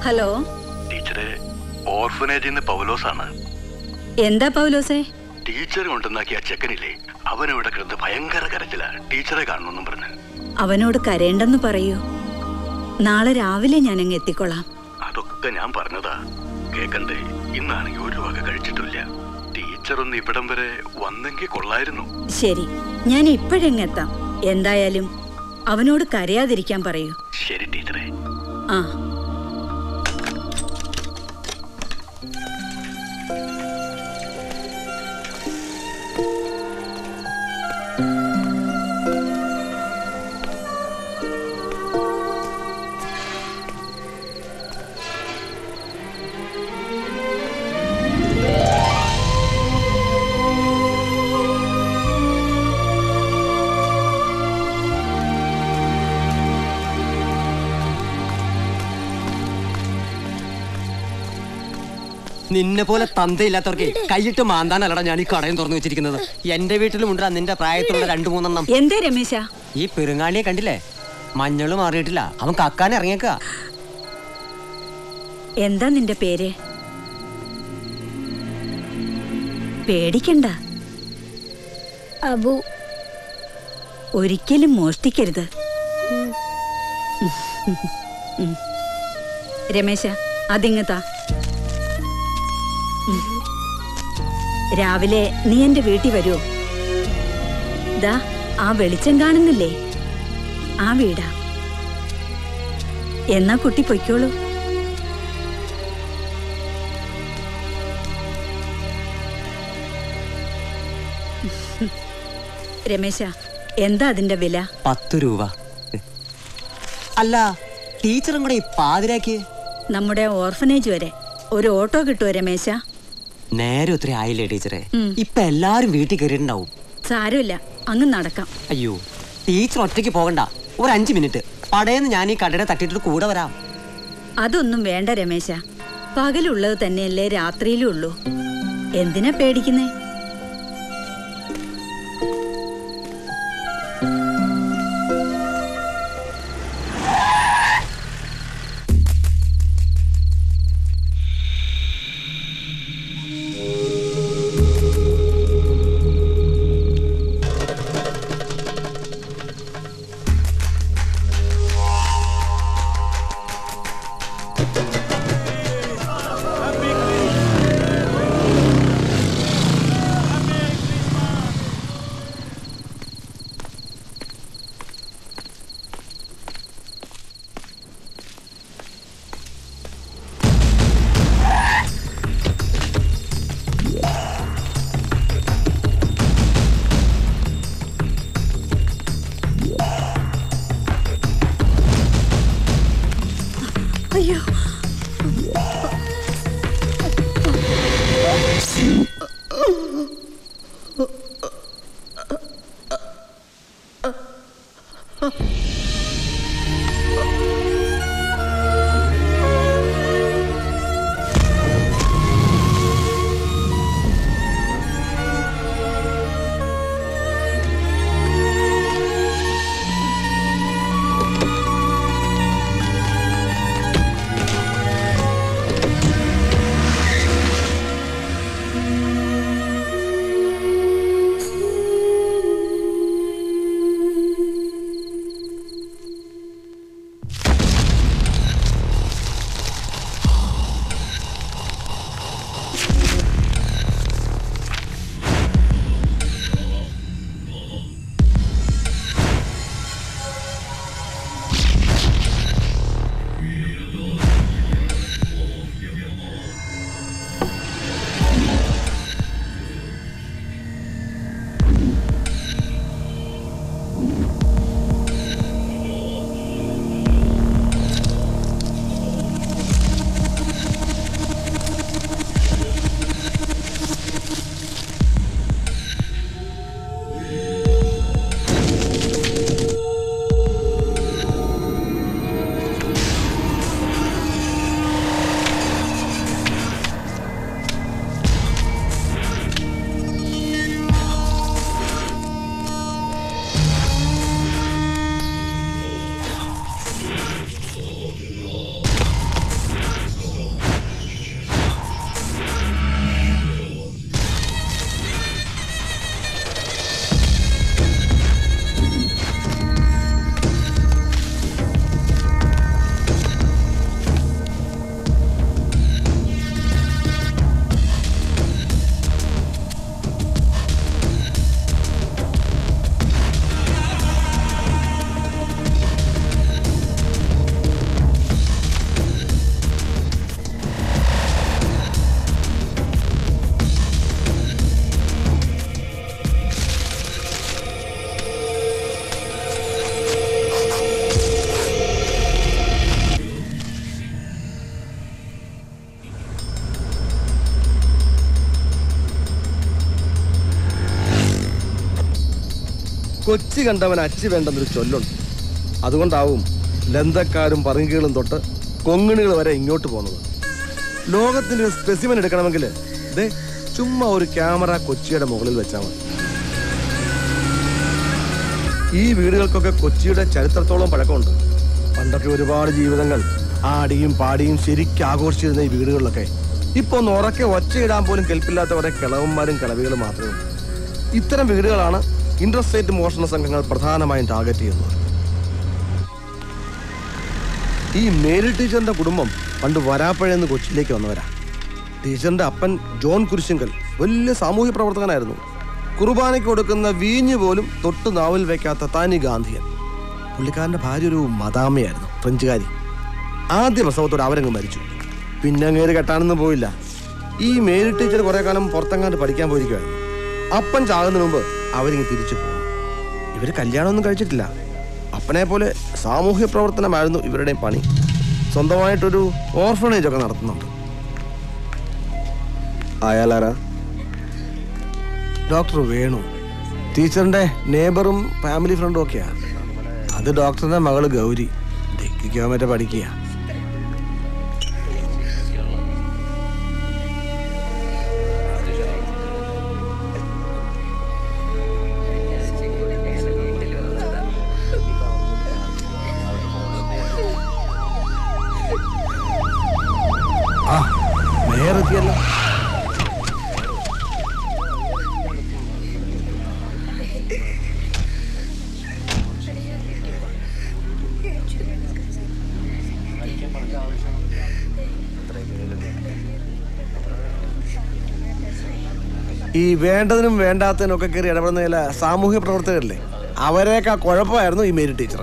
Hello ടീച്ചറെ ഓർഫനേജിൽ നിന്ന് പൗലോസാണ് എന്താ പൗലോസേ ടീച്ചർ കൊണ്ടുവന്നാക്കിയ ആ ചെക്കനില്ലേ അവനിവിടെ കിടന്ന് ഭയങ്കര കരച്ചില ടീച്ചറെ കാണണമെന്നും പറഞ്ഞ് അവനോട് കരയണ്ടെന്ന് പറയൂ നാളെ രാവിലെ ഞാൻ അങ്ങ് എത്തിക്കൊള്ളാം അതൊക്കെ ഞാൻ പറഞ്ഞതാ കേക്കണ്ടേ ഇന്നാണെങ്കിൽ ഒരു വക കഴിച്ചിട്ടില്ല ടീച്ചർ ഒന്ന് ഇവിടം വരെ വന്നെങ്കിൽ കൊള്ളായിരുന്നു ശരി ഞാൻ ഇപ്പോഴെങ്ങെത്താം എന്തായാലും അവനോട് കരയാതിരിക്കാൻ പറയൂ ശരി ടീച്ചറെ ആ നിന്നെ പോലെ തന്തയില്ലാത്തവർക്ക് കൈയിട്ട് മാന്താനല്ലടാ ഞാൻ ഈ കടയും തുറന്നു വെച്ചിരിക്കുന്നത് എന്റെ വീട്ടിലും ഉണ്ടാ നിന്റെ പ്രായത്തിലുള്ള രണ്ടു മൂന്നെണ്ണം എന്തേ രമേശ ഈ പെരുങ്ങാളിയെ കണ്ടില്ലേ മഞ്ഞള് മാറിയിട്ടില്ല അവൻ കക്കാൻ ഇറങ്ങിയേക്ക എന്താ നിന്റെ പേര് പേടിക്കണ്ട അബു ഒരിക്കലും മോഷ്ടിക്കരുത് ഉം. രമേശ അതിങ്ങത്താ രാവിലെ നീ എന്റെ വീട്ടിൽ വരുമോ ദാ ആ വെളിച്ചം കാണുന്നില്ലേ ആ വീടാ എന്നാ കുട്ടി പൊയ്ക്കോളൂ രമേശ എന്താ അതിന്റെ വില പത്ത് രൂപ അല്ല ടീച്ചറും കൂടെ ഈ പാതിരാക്കി നമ്മുടെ ഓർഫനേജ് വരെ ഒരു ഓട്ടോ കിട്ടുമോ രമേശ നേരെ ഒത്തിരി ആയില്ലേ ടീച്ചറെ ഉം. ഇപ്പൊ എല്ലാരും വീട്ടിൽ കയറിയിട്ടുണ്ടാവും സാരമില്ല അങ്ങ് നടക്കാം അയ്യോ ടീച്ചർ ഒറ്റയ്ക്ക് പോകണ്ട ഒരു അഞ്ച് മിനിറ്റ് പടയെന്ന് ഞാൻ ഈ കടയുടെ തട്ടിയിട്ട് കൂടെ വരാം അതൊന്നും വേണ്ട രമേശ പകലുള്ളത് തന്നെയല്ലേ രാത്രിയിലും ഉള്ളൂ എന്തിനാ പേടിക്കുന്നേ അയ്യോ കൊച്ചി കണ്ടവൻ അച്ചി വേണ്ടെന്നൊരു ചൊല്ലുണ്ട് അതുകൊണ്ടാവും ലന്തക്കാരും പറങ്കികളും തൊട്ട് കൊങ്ങിണികൾ വരെ ഇങ്ങോട്ട് പോകുന്നത് ലോകത്തിന്റെ ഒരു സ്പെസിമൻ എടുക്കണമെങ്കിൽ ദേ ചുമ്മാ ഒരു ക്യാമറ കൊച്ചിയുടെ മുകളിൽ വെച്ചാൽ മതി ഈ വീടുകൾക്കൊക്കെ കൊച്ചിയുടെ ചരിത്രത്തോളം പഴക്കമുണ്ട് പണ്ടൊക്കെ ഒരുപാട് ജീവിതങ്ങൾ ആടിയും പാടിയും ശരിക്കും ആഘോഷിച്ചിരുന്ന ഈ വീടുകളിലൊക്കെ ഇപ്പൊ ഒന്ന് ഉറക്കെ ഒച്ചയിടാൻ പോലും കെൽപ്പില്ലാത്ത കുറെ കിളവന്മാരും കിളവികളും മാത്രമേ ഉള്ളൂ ഇത്തരം വീടുകളാണ് ഇന്റർസ്റ്റേറ്റ് മോഷണ സംഘങ്ങൾ പ്രധാനമായും ടാർഗറ്റ് ചെയ്യുന്നത് ഈ മേരി ടീച്ചറിന്റെ കുടുംബം പണ്ട് വരാപ്പഴയെന്ന് കൊച്ചിയിലേക്ക് വന്നവരാ ടീച്ചറിന്റെ അപ്പൻ ജോൺ കുരിശിങ്കൽ വലിയ സാമൂഹ്യ പ്രവർത്തകനായിരുന്നു കുർബാനയ്ക്ക് കൊടുക്കുന്ന വീഞ്ഞ് പോലും തൊട്ട് നാവിൽ വെക്കാത്ത താനി ഗാന്ധിയൻ പുള്ളിക്കാരന്റെ ഭാര്യ ഒരു മദാമയായിരുന്നു ഫ്രഞ്ചുകാരി ആദ്യ പ്രസവത്തോടെ അവരങ്ങ് മരിച്ചു പിന്നെ അങ്ങേര് കെട്ടാനൊന്നും പോയില്ല ഈ മേരി ടീച്ചർ കുറെ കാലം പുറത്തെങ്ങാണ്ട് പഠിക്കാൻ പോയിരിക്കുമായിരുന്നു അപ്പൻ ചാകുന്നതിന് മുമ്പ് അവരിങ്ങ് തിരിച്ചു പോകും ഇവര് കല്യാണമൊന്നും കഴിച്ചിട്ടില്ല അപ്പനെ പോലെ സാമൂഹ്യ പ്രവർത്തനമായിരുന്നു ഇവരുടെ പണി സ്വന്തമായിട്ടൊരു ഓർഫണേജ് ഒക്കെ നടത്തുന്നുണ്ട് അയാളാരാ ഡോക്ടർ വേണു ടീച്ചറിന്റെ നേബറും ഫാമിലി ഫ്രണ്ടും ഒക്കെയാ അത് ഡോക്ടറിന്റെ മകള് ഗൗരി ഡിഗ്രിക്കോ മറ്റേ പഠിക്കുക ആ മേയറെത്തിയല്ലോ ഈ വേണ്ടതിനും വേണ്ടാത്തതിനും ഒക്കെ കയറി ഇടപെടുന്ന ചില സാമൂഹ്യ പ്രവർത്തകരില്ലേ അവരെയൊക്കെ കുഴപ്പമായിരുന്നു ഈ മേരി ടീച്ചർ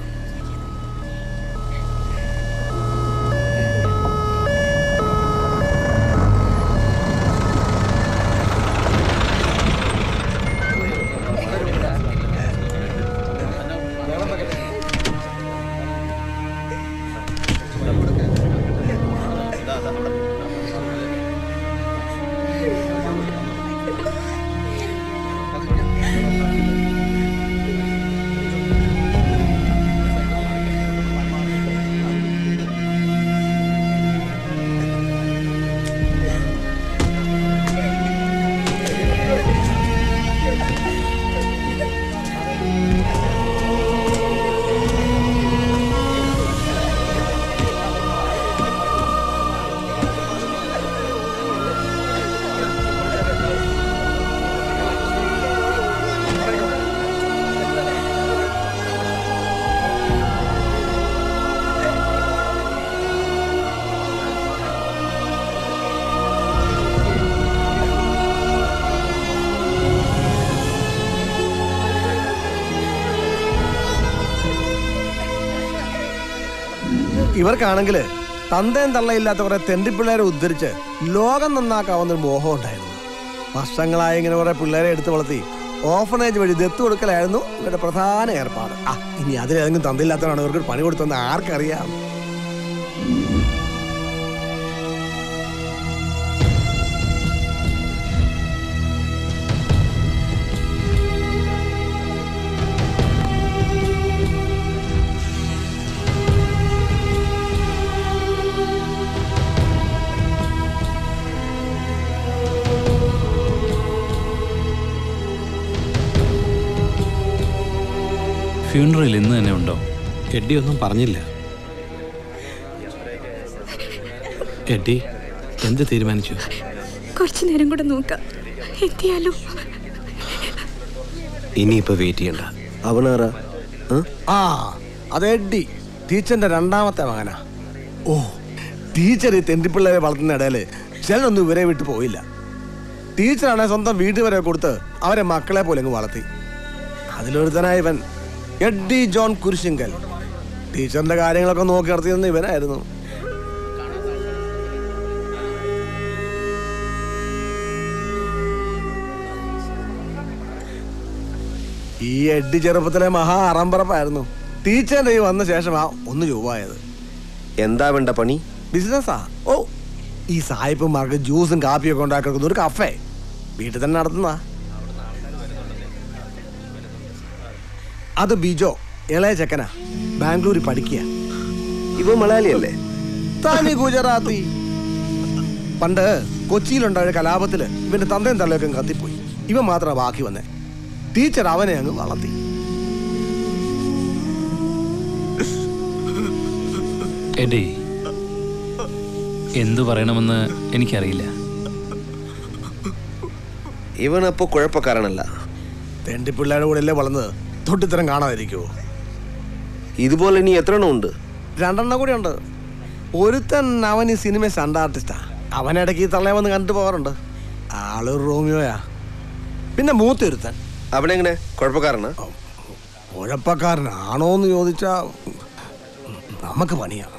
ഇവർക്കാണെങ്കിൽ തന്തയും തള്ളയില്ലാത്ത കുറെ തെണ്ടിപ്പിള്ളേരെ ഉദ്ധരിച്ച് ലോകം നന്നാക്കാവുന്ന ഒരു മോഹം ഉണ്ടായിരുന്നു വർഷങ്ങളായി ഇങ്ങനെ കുറെ പിള്ളേരെ എടുത്തു വളർത്തി ഓഫനേജ് വഴി ദത്ത് കൊടുക്കലായിരുന്നു ഇവരുടെ പ്രധാന ഏർപ്പാട് ആ ഇനി അതിലേതെങ്കിലും തന്തയില്ലാത്തവരാണ് ഇവർക്ക് ഒരു പണി കൊടുത്തെന്ന് ആർക്കറിയാം ഫ്യൂണറൽ ഇന്ന് തന്നെ ഉണ്ടോ എഡ്ഡി ഒന്നും പറഞ്ഞില്ല എഡ്ഡി എന്ത് തീരുമാനിച്ചു കുറച്ചു നേരം കൂടെ നോക്കാം എത്തിയാലോ ഇനിയിപ്പോ വെയിറ്റ് ചെയ്യണ്ട അവനാറാ ആ അത് എഡ്ഡി ടീച്ചറിന്റെ രണ്ടാമത്തെ മകനാ ഓ ടീച്ചർ ഈ തെണ്ടിപ്പിള്ളേരെ വളർത്തുന്ന ഇടയില് ചിലരൊന്നും ഇവരെ വിട്ടു പോയില്ല ടീച്ചറാണെ സ്വന്തം വീട്ടിൽ വരെ കൊടുത്ത് അവരെ മക്കളെ പോലെ അങ്ങ് വളർത്തി അതിലൊരുത്തനായ ഇവൻ എഡ്ഡി ജോൺ കുരിശിങ്കൽ ടീച്ചറിന്റെ കാര്യങ്ങളൊക്കെ നോക്കി നടത്തിയിരുന്ന ഇവനായിരുന്നു ഈ എഡ്ഡി ചെറുപ്പത്തിലെ മഹാ അറമ്പറപ്പായിരുന്നു ടീച്ചറിന്റെ ഈ വന്ന ശേഷമാ ഒന്ന് ചൊവ്വായത് എന്താ വേണ്ട പണി ബിസിനസ്സാ ഓ ഈ സായിപ്പന്മാർക്ക് ജ്യൂസും കാപ്പിയും ഒക്കെ ഉണ്ടാക്കുന്ന ഒരു കഫേ വീട്ടിൽ തന്നെ നടത്തുന്ന അത് ബിജോ ഇളയ ചെക്കനാ ബാംഗ്ലൂരിൽ പഠിക്കുക ഇവ മലയാളിയല്ലേ തനി ഗുജറാത്തി പണ്ട് കൊച്ചിയിലുണ്ടായ കലാപത്തില് ഇവന്റെ തന്തയും തള്ളയൊക്കെ അങ്ങ് കത്തിപ്പോയി ഇവൻ മാത്രമാ ബാക്കി വന്നേ ടീച്ചർ അവനെ അങ്ങ് വളർത്തി എടേ എന്തു പറയണമെന്ന് എനിക്കറിയില്ല ഇവനപ്പോ കുഴപ്പക്കാരനല്ല തെണ്ടിപ്പിള്ളേരുടെ കൂടെ അല്ലേ വളർന്നത് തൊട്ടിത്തരം കാണാതിരിക്കുവോ ഇതുപോലെ ഇനി എത്ര എണ്ണം ഉണ്ട് രണ്ടെണ്ണം കൂടി ഉണ്ട് ഒരുത്തൻ അവൻ ഈ സിനിമ സ്റ്റണ്ട് ആർട്ടിസ്റ്റാ അവനിടയ്ക്ക് ഈ തള്ളയെ വന്ന് കണ്ടിട്ട് പോകാറുണ്ട് ആള് റോമിയോയാ പിന്നെ മൂത്തൊരുത്തൻ അവനെങ്ങനെ കുഴപ്പക്കാരനാ ഉഴപ്പക്കാരനാണോ എന്ന് ചോദിച്ചാ നമുക്ക് പണിയാണ്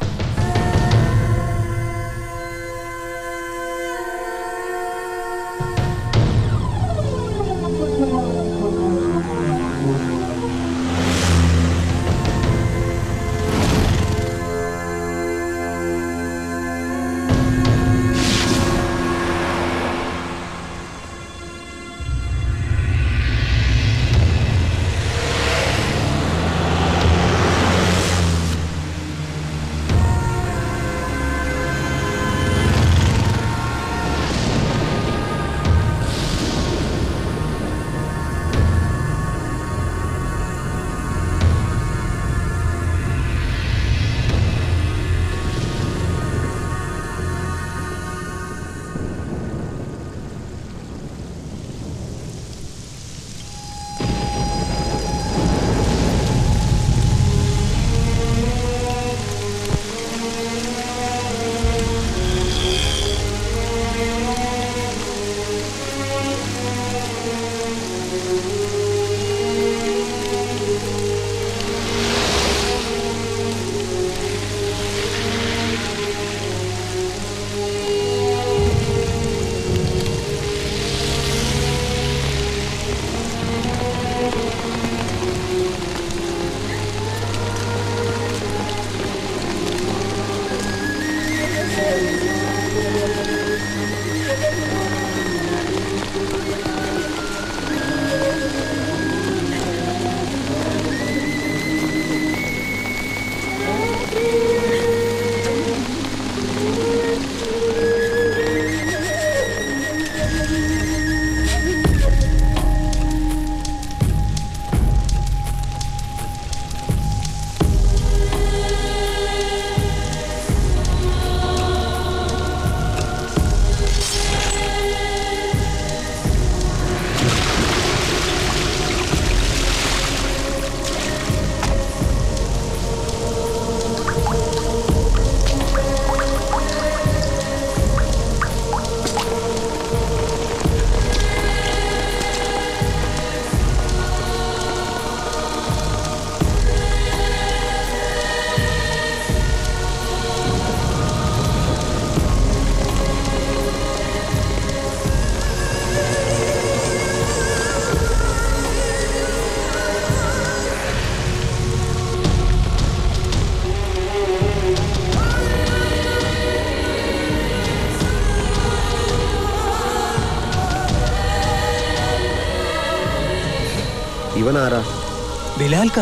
ഇവൻ ആരാ ബിലാൽക്ക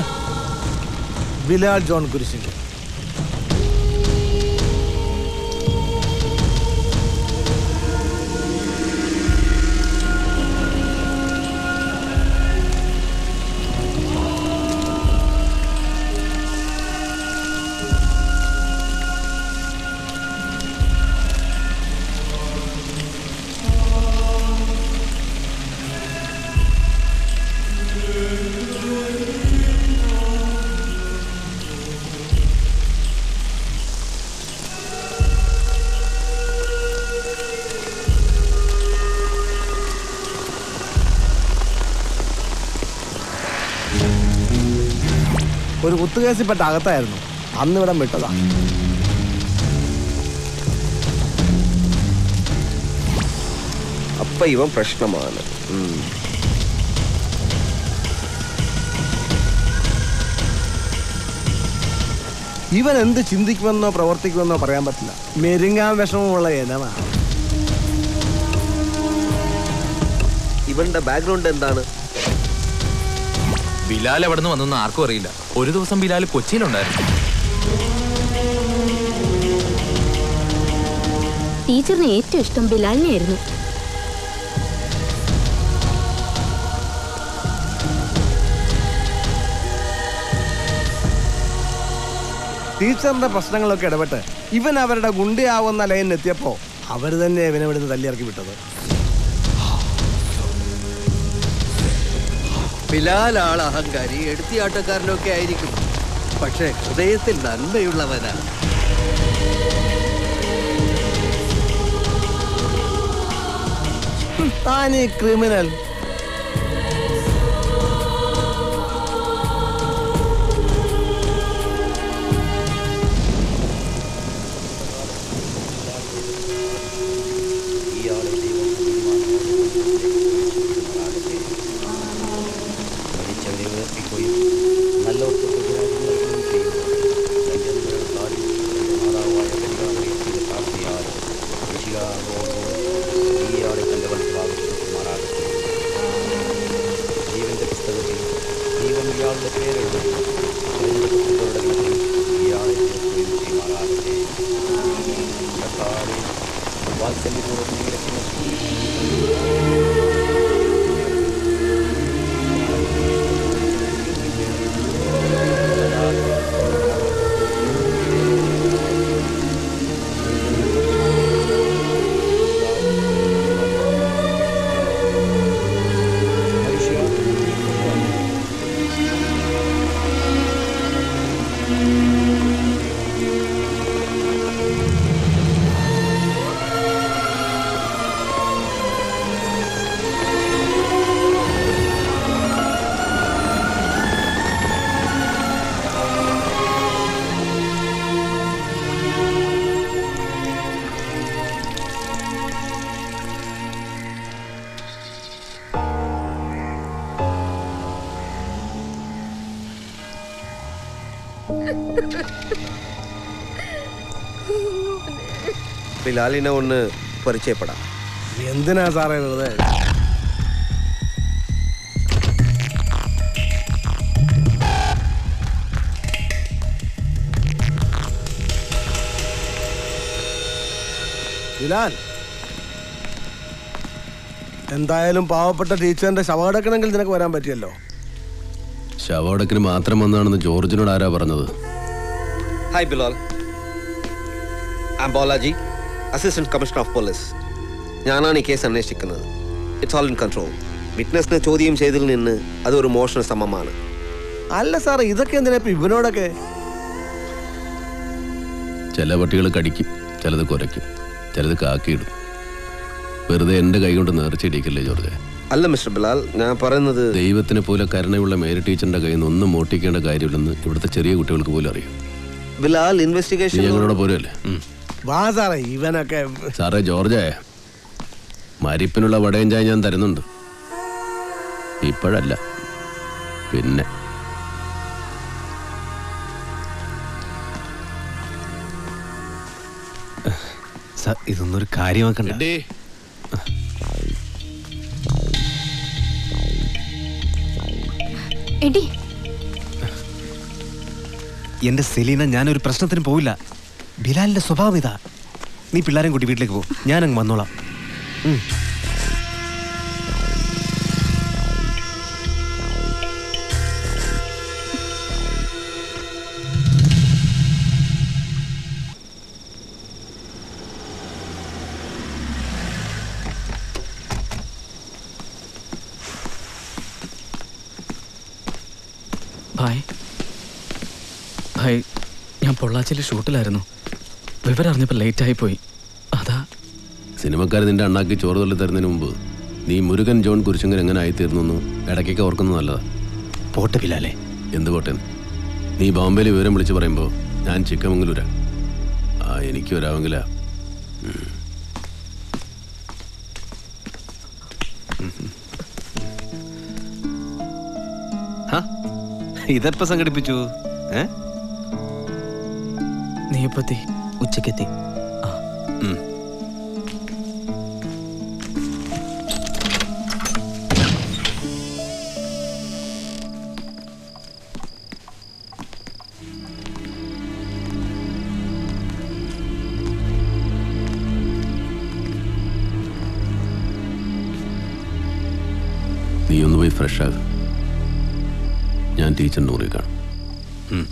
ബിലാൽ ജോൺ കുരിശിന്റെ ഒരു കുത്തുകേസിൽപ്പെട്ട അകത്തായിരുന്നു അന്ന് ഇവിടെ വിട്ടതാ അപ്പ ഇവൻ പ്രശ്നമാണ് ഉം. ഇവൻ എന്ത് ചിന്തിക്കുമെന്നോ പ്രവർത്തിക്കുമെന്നോ പറയാൻ പറ്റില്ല മെരുങ്ങാൻ വിഷമമുള്ള ഇനമാണ് ഇവന്റെ ബാക്ക്ഗ്രൗണ്ട് എന്താണ് ബിലാൽ എവിടെ നിന്ന് വന്നൊന്നും ആർക്കും അറിയില്ല ഒരു ദിവസം ബിലാൽ കൊച്ചിയിലുണ്ടായിരുന്നു ടീച്ചറിന് ഏറ്റവും ഇഷ്ടം ബിലാലിനെയായിരുന്നു ടീച്ചറിന്റെ പ്രശ്നങ്ങളൊക്കെ ഇടപെട്ട് ഇവൻ അവരുടെ ഗുണ്ടയാവുന്ന ലൈനിൽ എത്തിയപ്പോ അവർ തന്നെ ഇവനെ ഇവിടുന്ന് തല്ലിയിറക്കി വിട്ടത് ബിലാൽ ആൾ അഹങ്കാരി എടുത്തിയാട്ടക്കാരനൊക്കെ ആയിരിക്കും പക്ഷേ ഹൃദയത്തിൽ നന്മയുള്ളവനാ താനീ ക്രിമിനൽ മരിച്ചവരെ ഉയർപ്പിക്കുകയും നല്ലവർക്ക് പ്രതിരാജ്യം നൽകുകയും ചെയ്യുന്നു രഞ്ജനങ്ങൾ താടി മാതാവായ പരികാമറിയത്തിന്റെ പ്രാർത്ഥനയാൽ ഋഷികാരോട് ഈയാളെ തന്റെ വത്സലാവശ്യമാറാകട്ടെ ജീവന്റെ പുസ്തകത്തിൽ ദൈവം ഇയാളുടെ പേരെഴുതും തിരഞ്ഞെടുക്കപ്പെട്ടവരുടെ ഗണത്തിൽ ഇയാളെ ചേർക്കുകയും ചെയ്യുമാറാകട്ടെ കർത്താവേ, വാത്സല്യപൂർവ്വം നിരക്കുന്ന ബിലാലിനെ ഒന്ന് പരിചയപ്പെടാം എന്തിനാ സാറേ വെറുതെ ബിലാൽ എന്തായാലും പാവപ്പെട്ട ടീച്ചറിന്റെ ശവടക്കണമെങ്കിൽ നിനക്ക് വരാൻ പറ്റിയല്ലോ ശവടക്കിന് മാത്രം വന്നാണെന്ന് ജോർജിനോട് ആരാ പറഞ്ഞത് ഹായ് ബിലാൽ ആം ബോലാജി അസിസ്റ്റന്റ് കമ്മീഷണർ ഓഫ് പോലീസ് ഞാനാണ് ഈ കേസ് അന്വേഷിക്കുന്നത് ഇറ്റ്സ് ഓൾ ഇൻ കൺട്രോൾ വിറ്റ്നസിനെ ചോദ്യം ചെയ്തതിൽ നിന്ന് അതൊരു മോഷണ ശ്രമമാണ് അല്ല സാറേ ഇതൊക്കെ എന്തിനാ ഇപ്പൊ ഇവനോടൊക്കെ ചില പട്ടികൾ കടിക്കും ചിലത് കുരയ്ക്കും ചിലത് കാക്കിയിടും വെറുതെ എൻ്റെ കൈ കൊണ്ട് നേർച്ചയിടിക്കല്ലേ ജോർജ് അല്ല മിസ്റ്റർ ബിലാൽ ഞാൻ പറയുന്നത് ദൈവത്തിനെ പോലെ കരുണയുള്ള മേരി ടീച്ചറിന്റെ കയ്യിൽ നിന്ന് ഒന്നും മോട്ടിക്കേണ്ട കാര്യമില്ലെന്ന് ഇവിടുത്തെ ചെറിയ കുട്ടികൾക്ക് പോലും അറിയാം ബിലാൽ നീ ഇൻവെസ്റ്റിഗേഷൻ ഞങ്ങളോട് പോരല്ലേ ഉം. വാ സാറേ ഇവനൊക്കെ സാറേ ജോർജേ മരിപ്പിനുള്ള വടയും ചായ ഞാൻ തരുന്നുണ്ട് ഇപ്പോഴല്ല പിന്നെ സാർ ഇതൊന്നും ഒരു കാര്യമാക്കണ്ട എടി എന്റെ സെലീന ഞാനൊരു പ്രശ്നത്തിന് പോവില്ല ബിലാലിന്റെ സ്വഭാവം ഇതാ നീ പിള്ളേരെയും കൂട്ടി വീട്ടിലേക്ക് പോ ഞാനങ്ങ് വന്നോളാം ഉം. ഭായ് ഭായ് ഞാൻ പൊള്ളാച്ചിയിൽ ഷൂട്ടിലായിരുന്നു വിവരം അറിഞ്ഞപ്പോൾ ലേറ്റായി പോയി അതാ സിനിമക്കാർ നിന്റെ അണ്ണാക്കി ചോറ് തള്ളി തരുന്നതിന് മുമ്പ് നീ മുരുകൻ ജോൺ കുരിശങ്കൻ എങ്ങനെ ആയിത്തീർന്നു ഇടയ്ക്കൊക്കെ ഓർക്കുന്നത് നല്ലതാ പോട്ടെ ബിലാലെ എന്ത് പോട്ടെ നീ ബോംബെയിൽ വിവരം വിളിച്ച് പറയുമ്പോൾ ഞാൻ ചിക്കമംഗലൂരാ ആ എനിക്ക് വരാമെങ്കിലാ ഉം. ഇതെപ്പോ സംഘടിപ്പിച്ചു ഏ നീ എപ്പത്തി ഉച്ചക്കെത്തി ഉം. നീ ഒന്ന് പോയി ഫ്രഷ് ആകും ഞാൻ ടീച്ചറിൻ്റെ മുറി കാണും ഉം.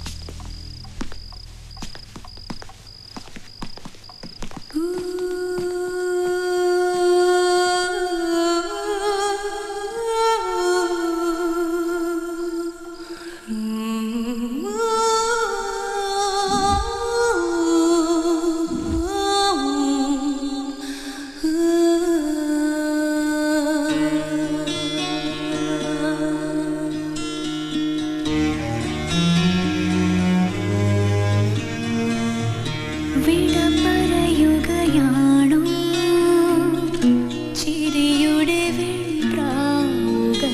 വിട പറയുകയാണോ ചിരിയുടെ വെൺപ്രാവുകൾ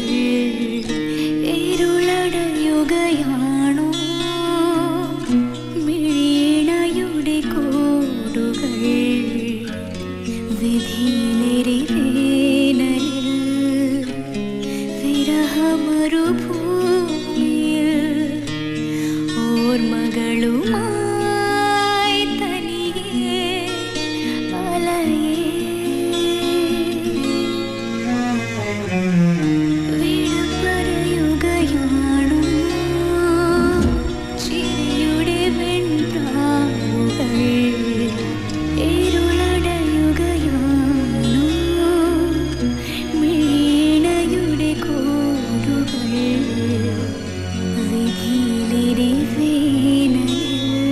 ഇരുളടയുകയാണോ മിഴീണയുടെ കൂടുകൾ വിധിയിലെരി വേനലിൽ വിരഹമരുഭൂമിയിൽ ഓർമ്മകളുമായി തനിയെ അലയേ വിട പറയുകയാണോ ചിരിയുടെ വെൺപ്രാവുകൾ ഇരുളടയുകയാണോ മീണയുടെ കൂടുകൾ വിധിയിലിരി വേനലിൽ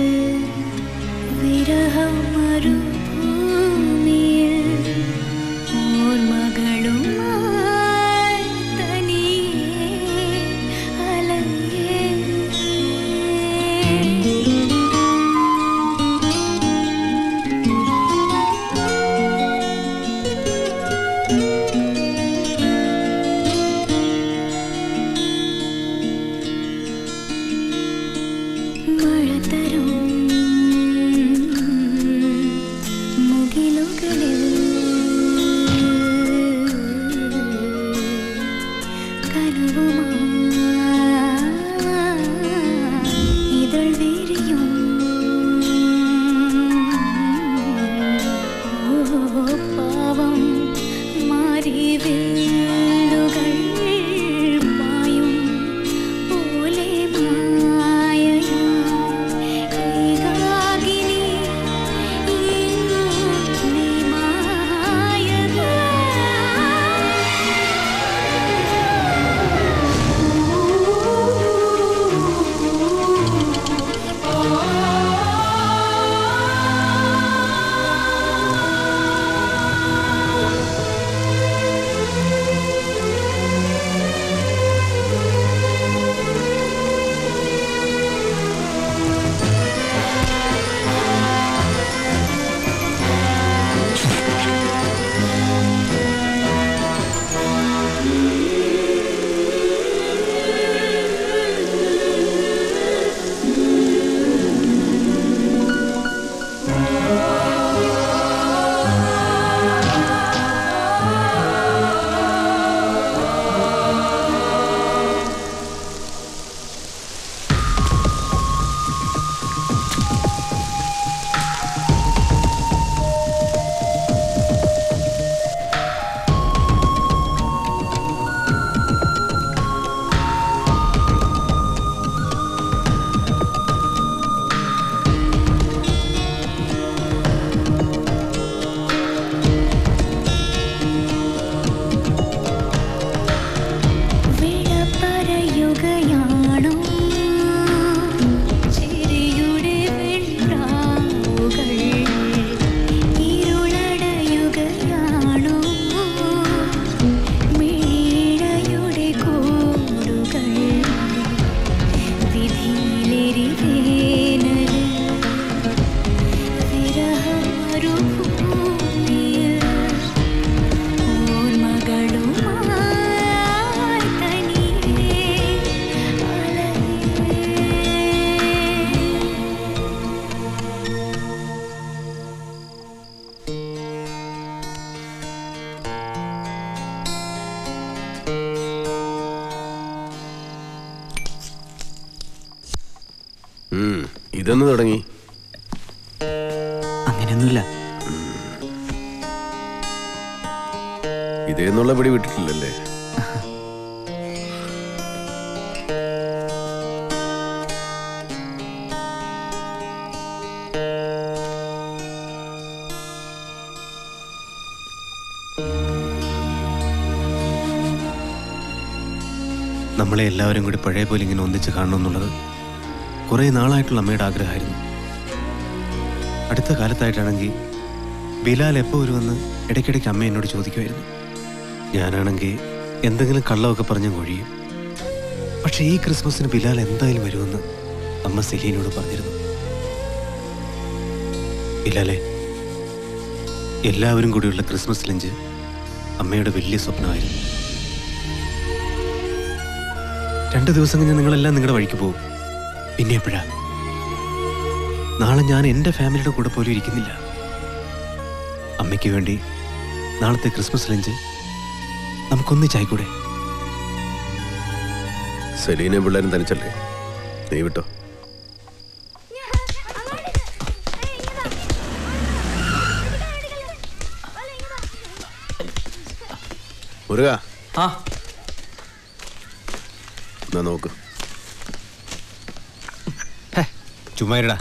ഉം, ഇതെന്ന് തുടങ്ങി അങ്ങനെയൊന്നുമില്ല ഇതേന്നുള്ള പിടി വിട്ടിട്ടില്ലല്ലേ നമ്മളെ എല്ലാവരും കൂടി പഴയ പോലെ ഇങ്ങനെ ഒന്നിച്ച് കാണണമെന്നുള്ളത് കുറേ നാളായിട്ടുള്ള അമ്മയുടെ ആഗ്രഹമായിരുന്നു അടുത്ത കാലത്തായിട്ടാണെങ്കിൽ ബിലാൽ എപ്പോൾ വരുമെന്ന് ഇടയ്ക്കിടയ്ക്ക് അമ്മ എന്നോട് ചോദിക്കുമായിരുന്നു ഞാനാണെങ്കിൽ എന്തെങ്കിലും കള്ളമൊക്കെ പറഞ്ഞ് കൊഴിയും പക്ഷേ ഈ ക്രിസ്മസിന് ബിലാൽ എന്തായാലും വരുമെന്ന് അമ്മ സെലീനോട് പറഞ്ഞിരുന്നു ബിലാലെ എല്ലാവരും കൂടിയുള്ള ക്രിസ്മസ് ലഞ്ച് അമ്മയുടെ വലിയ സ്വപ്നമായിരുന്നു രണ്ട് ദിവസം കഴിഞ്ഞ് നിങ്ങളെല്ലാം നിങ്ങളുടെ വഴിക്ക് പോകും പിന്നെ എപ്പോഴാ നാളെ ഞാൻ എൻ്റെ ഫാമിലിയുടെ കൂടെ പോലും ഇരിക്കുന്നില്ല അമ്മയ്ക്ക് വേണ്ടി നാളത്തെ ക്രിസ്മസ് ലഞ്ച് നമുക്കൊന്നിച്ചായിക്കൂടെ സെലീനയും പിള്ളേരും തനിച്ചല്ലേ നീ വിട്ടോ മുരുക ആ എന്നാ നോക്ക് ചുമ്മാ ഇരടാ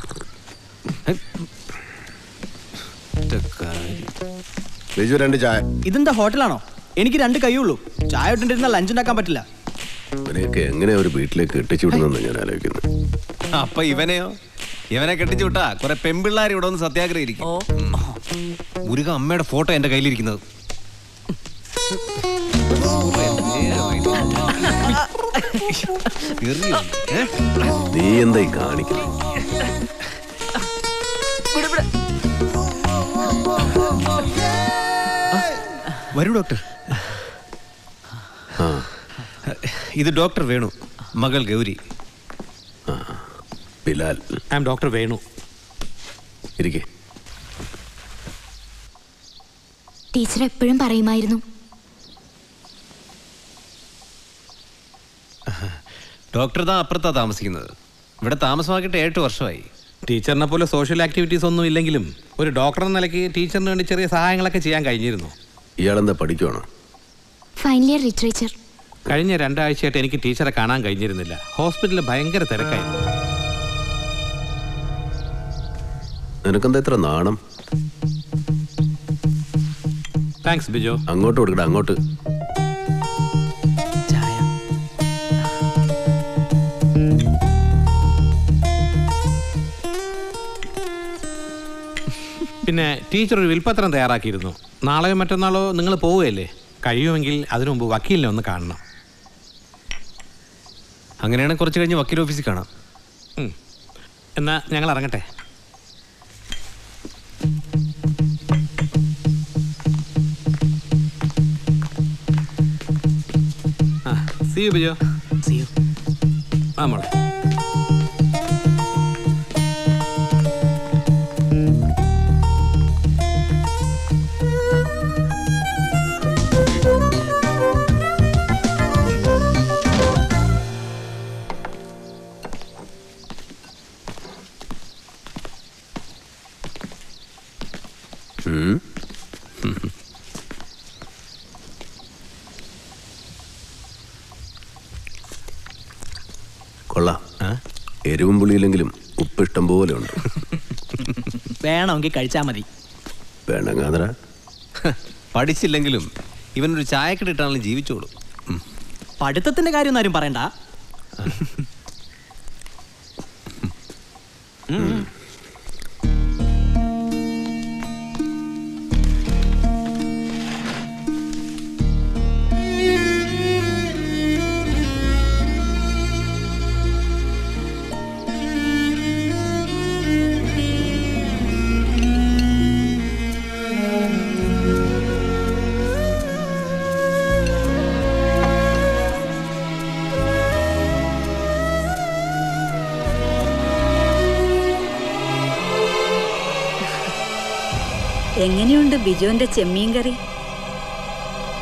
ബിജു രണ്ട് ചായ ഇതെന്താ ഹോട്ടലാണോ എനിക്ക് രണ്ട് കൈയുള്ളൂ ചായ ഇട്ടിരുന്ന ലഞ്ച് ഉണ്ടാക്കാൻ പറ്റില്ല ഇവനെയൊക്കെ എങ്ങനെ ഒരു വീട്ടിലേക്ക് കെട്ടിച്ചു വിടുന്നെന്ന് ഞാൻ ആലോചിക്കുന്നു അപ്പൊ ഇവനെയോ ഇവനെ കെട്ടിച്ചു വിട്ടാ കുറെ പെമ്പിള്ളാർ ഇവിടെ ഒന്ന് സത്യാഗ്രഹം ഇരിക്കും മുരുക അമ്മയുടെ ഫോട്ടോ എന്റെ കയ്യിലിരിക്കുന്നത് എറിയോ? ഏ? നീ എന്തായി കാണിക്കുന്നത് വരൂ ഡോക്ടർ ഇത് ഡോക്ടർ വേണു മകൾ Gauri Bilal I am doctor Venu ഇരിക്കേ ടീച്ചർ എപ്പോഴും പറയുമായിരുന്നു ഡോക്ടർ താ അപ്പുറത്താ താമസിക്കുന്നത് ഇവിടെ താമസമാക്കിയിട്ട് ഏട്ട് വർഷമായി ടീച്ചറിനെ പോലെ സോഷ്യൽ ആക്ടിവിറ്റീസ് ഒന്നും ഇല്ലെങ്കിലും ഒരു ഡോക്ടർ എന്ന നിലയ്ക്ക് ടീച്ചറിന് വേണ്ടി ചെറിയ സഹായങ്ങളൊക്കെ ചെയ്യാൻ കഴിഞ്ഞിരുന്നു ഇയാളെന്താ പഠിക്കുവാണോ ഫൈനൽ ഇയർ ലിറ്ററേച്ചർ കഴിഞ്ഞ രണ്ടാഴ്ചയായിട്ട് എനിക്ക് ടീച്ചറെ കാണാൻ കഴിഞ്ഞിരുന്നില്ല ഹോസ്പിറ്റലിൽ ഭയങ്കര തിരക്കായിരുന്നു നിനക്കെന്താ ഇത്ര നാണം താങ്ക്സ് ബിജോ അങ്ങോട്ട് കൊടുക്കട അങ്ങോട്ട് പിന്നെ ടീച്ചർ ഒരു വിൽപ്പത്രം തയ്യാറാക്കിയിരുന്നു നാളെയോ മറ്റന്നാളോ നിങ്ങൾ പോവുകയല്ലേ കഴിയുമെങ്കിൽ അതിനു മുമ്പ് വക്കീലിനെ ഒന്ന് കാണണം അങ്ങനെയാണെങ്കിൽ കുറച്ച് കഴിഞ്ഞ് വക്കീൽ ഓഫീസിൽ കാണാം ഉം. എന്നാ ഞങ്ങൾ ഇറങ്ങട്ടെ ആ see you Bijo see you ആ മോളെ ഉം. കൊള്ളാം എരിവും പുളിയില്ലെങ്കിലും ഉപ്പ് ഇഷ്ടം പോലെ ഉണ്ട് വേണമെങ്കിൽ കഴിച്ചാൽ മതി വേണ്ടങ്ങാതറ പഠിച്ചില്ലെങ്കിലും ഇവനൊരു ചായക്കടിട്ടാണെങ്കിലും ജീവിച്ചോളൂ പഠിത്തത്തിന്റെ കാര്യം ആരും പറയണ്ട എങ്ങനെയുണ്ട് ബിജുവിന്റെ ചെമ്മീൻ കറി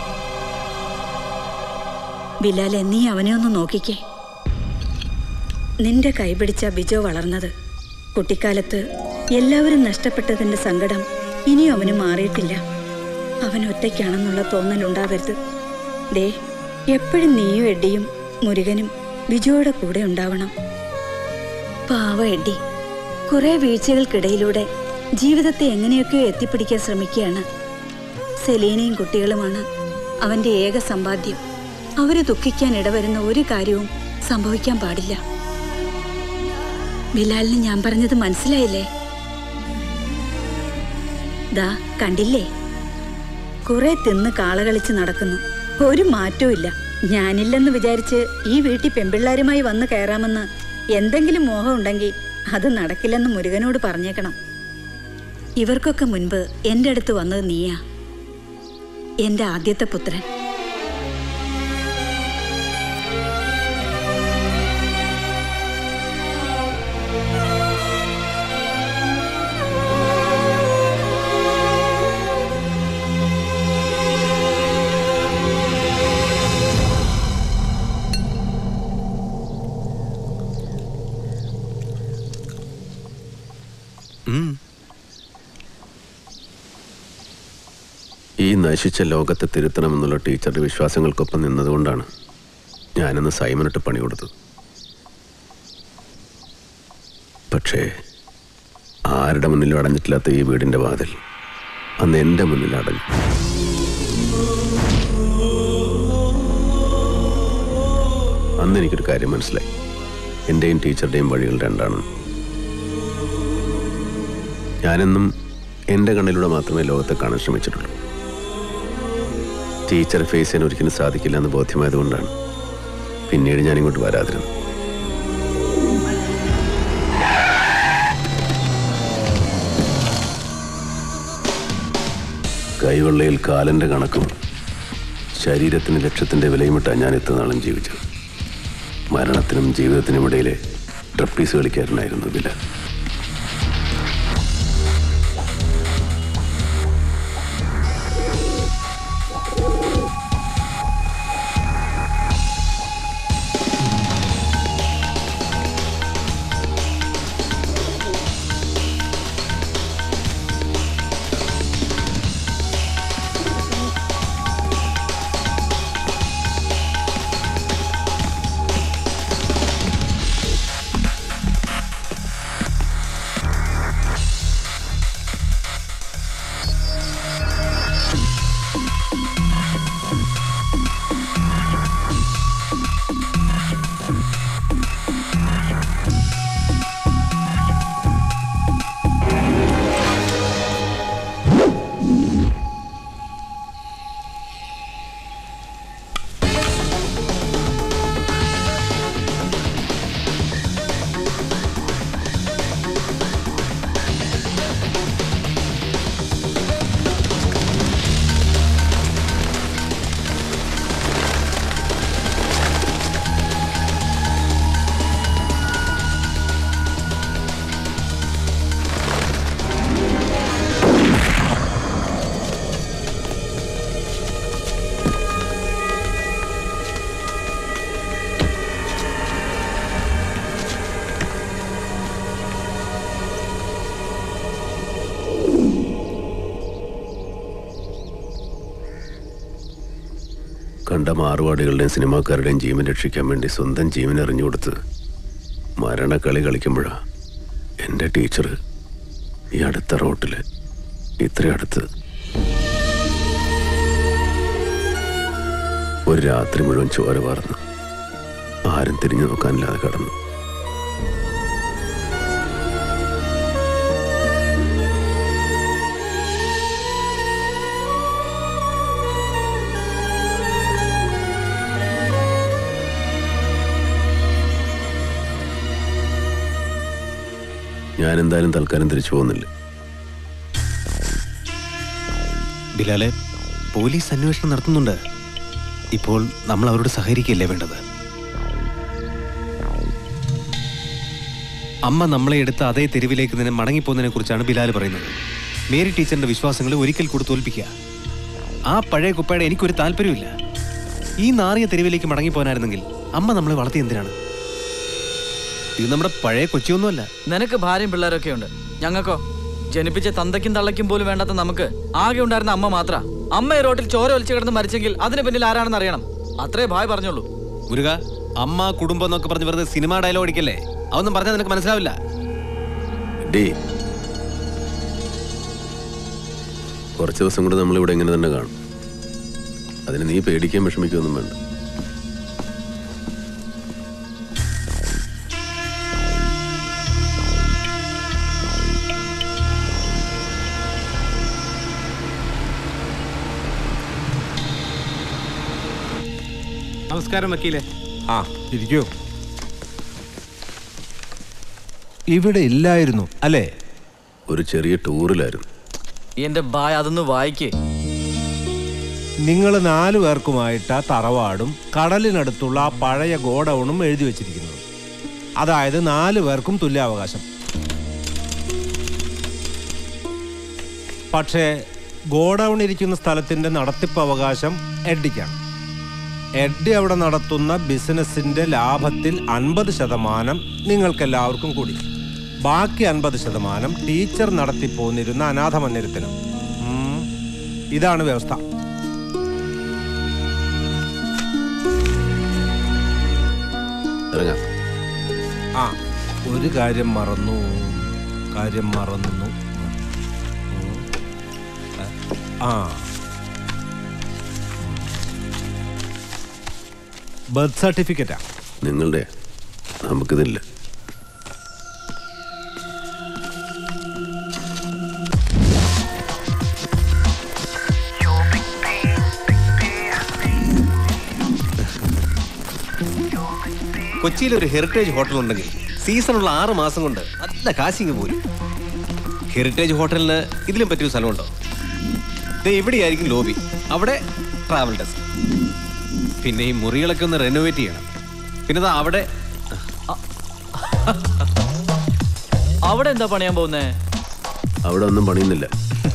ബിലാലെ നീ അവനെ ഒന്ന് നോക്കിക്കേ നിന്റെ കൈപിടിച്ച ബിജോ വളർന്നത് കുട്ടിക്കാലത്ത് എല്ലാവരും നഷ്ടപ്പെട്ടതിന്റെ സങ്കടം ഇനിയും അവന് മാറിയിട്ടില്ല അവൻ ഒറ്റയ്ക്കാണെന്നുള്ള തോന്നലുണ്ടാവരുത് ദേ എപ്പോഴും നീയും എഡ്ഡിയും മുരുകനും ബിജോയുടെ കൂടെ ഉണ്ടാവണം പാവ എഡ്ഡി കുറെ വീഴ്ചകൾക്കിടയിലൂടെ ജീവിതത്തെ എങ്ങനെയൊക്കെയോ എത്തിപ്പിടിക്കാൻ ശ്രമിക്കുകയാണ് സെലീനയും കുട്ടികളുമാണ് അവന്റെ ഏക സമ്പാദ്യം അവര് ദുഃഖിക്കാൻ ഇടവരുന്ന ഒരു കാര്യവും സംഭവിക്കാൻ പാടില്ല ബിലാലിന് ഞാൻ പറഞ്ഞത് മനസ്സിലായില്ലേ ദാ കണ്ടില്ലേ കുറെ തിന്ന് കാളകളിച്ച് നടക്കുന്നു ഒരു മാറ്റവും ഇല്ല ഞാനില്ലെന്ന് വിചാരിച്ച് ഈ വീട്ടിൽ പെമ്പിള്ളാരുമായി വന്ന് കയറാമെന്ന് എന്തെങ്കിലും മോഹം ഉണ്ടെങ്കിൽ അത് നടക്കില്ലെന്ന് മുരുകനോട് പറഞ്ഞേക്കണം ഇവർക്കൊക്കെ മുൻപ് എൻ്റെ അടുത്ത് വന്നത് നീയാ എൻ്റെ ആദ്യത്തെ പുത്രൻ ഉം. ഈ നശിച്ച ലോകത്തെ തിരുത്തണമെന്നുള്ള ടീച്ചറുടെ വിശ്വാസങ്ങൾക്കൊപ്പം നിന്നതുകൊണ്ടാണ് ഞാനിന്ന് സൈമനിട്ട് പണി കൊടുത്തത് പക്ഷേ ആരുടെ മുന്നിലും അടഞ്ഞിട്ടില്ലാത്ത ഈ വീടിൻ്റെ വാതിൽ അന്ന് എൻ്റെ മുന്നിൽ അടഞ്ഞു അന്ന് എനിക്കൊരു കാര്യം മനസ്സിലായി എൻ്റെയും ടീച്ചറുടെയും വഴികൾ രണ്ടാണെന്ന് ഞാനെന്നും എൻ്റെ കണ്ണിലൂടെ മാത്രമേ ലോകത്തെ കാണാൻ ശ്രമിച്ചിട്ടുള്ളൂ ടീച്ചറെ ഫേസ് ചെയ്യാൻ ഒരിക്കലും സാധിക്കില്ല എന്ന് ബോധ്യമായതുകൊണ്ടാണ് പിന്നീട് ഞാൻ ഇങ്ങോട്ട് വരാതിരുന്നത് കൈവെള്ളയിൽ കാലൻ്റെ കണക്കും ശരീരത്തിന് ലക്ഷ്യത്തിൻ്റെ വിലയുമിട്ടാണ് ഞാൻ ഇത്ര നാളും ജീവിച്ചത് മരണത്തിനും ജീവിതത്തിനും ഇടയിലെ ട്രപ്പീസ് കളിക്കാരനായിരുന്നു ബിലാൽ കണ്ട മാറുപാടുകളുടെയും സിനിമാക്കാരുടെയും ജീവൻ രക്ഷിക്കാൻ വേണ്ടി സ്വന്തം ജീവൻ എറിഞ്ഞു കൊടുത്ത് മരണക്കളി കളിക്കുമ്പോഴാ എൻ്റെ ടീച്ചർ ഈ അടുത്ത റോട്ടിൽ ഇത്ര അടുത്ത് ഒരു രാത്രി മുഴുവൻ ചോര വാർന്നു ആരും തിരിഞ്ഞു നോക്കാനില്ലാതെ കടന്നു ഞാൻ എന്തായാലും തൽക്കാലം തിരിച്ചു പോകുന്നില്ല ബിലാലെ പോലീസ് അന്വേഷണം നടത്തുന്നുണ്ട് ഇപ്പോൾ നമ്മൾ അവരോട് സഹകരിക്കുകയല്ലേ വേണ്ടത് അമ്മ നമ്മളെ എടുത്ത അതേ തെരുവിലേക്ക് നിന്ന് മടങ്ങിപ്പോകുന്നതിനെ കുറിച്ചാണ് ബിലാൽ പറയുന്നത് മേരി ടീച്ചറിന്റെ വിശ്വാസങ്ങളെ ഒരിക്കൽ കൂടി തോൽപ്പിക്കുക ആ പഴയ കുപ്പയുടെ എനിക്കൊരു താല്പര്യമില്ല ഈ നാറിയ തെരുവിലേക്ക് മടങ്ങിപ്പോകാനായിരുന്നെങ്കിൽ അമ്മ നമ്മളെ വളർത്തി എന്തിനാണ് ഇത് നമ്മുടെ പഴയ കൊച്ചിയൊന്നുമല്ല നിനക്ക് ഭാര്യയും പിള്ളേരൊക്കെ ഉണ്ട് ഞങ്ങൾക്കോ ജനിപ്പിച്ച തന്തയ്ക്കും തള്ളയ്ക്കും പോലും വേണ്ടാത്ത നമുക്ക് ആകെ ഉണ്ടായിരുന്ന അമ്മ മാത്ര അമ്മ ഈ റോട്ടിൽ ചോര ഒലിച്ചു കിടന്ന് മരിച്ചെങ്കിൽ അതിന് പിന്നിൽ ആരാണെന്ന് അറിയണം അത്രേ ഭായ് പറഞ്ഞുള്ളൂ മുരുക അമ്മ കുടുംബം എന്നൊക്കെ പറഞ്ഞ് വെറുതെ സിനിമ ഡയലോഗ് അടിക്കല്ലേ അതൊന്നും പറഞ്ഞാൽ നിനക്ക് മനസ്സിലാവില്ല ഡേ കുറച്ച് ദിവസം കൂടെ നമ്മളിവിടെ ഇങ്ങനെ തന്നെ കാണും അതിന് നീ പേടിക്കാൻ വിഷമിക്കൊന്നും വേണ്ട നമസ്കാരം വക്കീലെ ആ ഇരിക്കൂ ഇവിടെ ഇല്ലായിരുന്നു അല്ലേ ഒരു ചെറിയ ടൂറിലായിരുന്നു എന്റെ ഭായ് അതൊന്ന് വായിക്കേ നിങ്ങൾ നാലു പേർക്കുമായിട്ട് ആ തറവാടും കടലിനടുത്തുള്ള ആ പഴയ ഗോഡൌണും എഴുതി വെച്ചിരിക്കുന്നത് അതായത് നാലു പേർക്കും തുല്യാവകാശം പക്ഷേ ഗോഡൌൺ ഇരിക്കുന്ന സ്ഥലത്തിന്റെ നടത്തിപ്പ് അവകാശം എഡ്ഡിക്കാണ് എഡ്ഡി അവിടെ നടത്തുന്ന ബിസിനസിന്റെ ലാഭത്തിൽ അൻപത് ശതമാനം നിങ്ങൾക്കെല്ലാവർക്കും കൂടി ബാക്കി അൻപത് ശതമാനം ടീച്ചർ നടത്തിപ്പോന്നിരുന്ന അനാഥ മന്ദിരത്തിനും ഉം. ഇതാണ് വ്യവസ്ഥ ഇറങ്ങാം ആ ഒരു കാര്യം മറന്നു കാര്യം മറന്നു ഉം. ആ ബർത്ത് സർട്ടിഫിക്കറ്റാ നിങ്ങളുടെ നമുക്കിതില്ല കൊച്ചിയിൽ ഒരു ഹെറിറ്റേജ് ഹോട്ടൽ ഉണ്ടെങ്കിൽ സീസണുള്ള ആറ് മാസം കൊണ്ട് നല്ല കാശിങ് പോലും ഹെറിറ്റേജ് ഹോട്ടലിന് ഇതിലും പറ്റിയ സ്ഥലമുണ്ടോ ദേ ഇവിടെയായിരിക്കും ലോബി അവിടെ ട്രാവൽ ഡെസ്ക് പിന്നെ ഈ മുറികളൊക്കെ ഒന്ന് റെനോവേറ്റ് ചെയ്യണം പിന്നെ ദാ അവിടെ അവിടെ എന്താ പണിയാൻ പോകുന്നേ അവിടെ ഒന്നും പണിയുന്നില്ല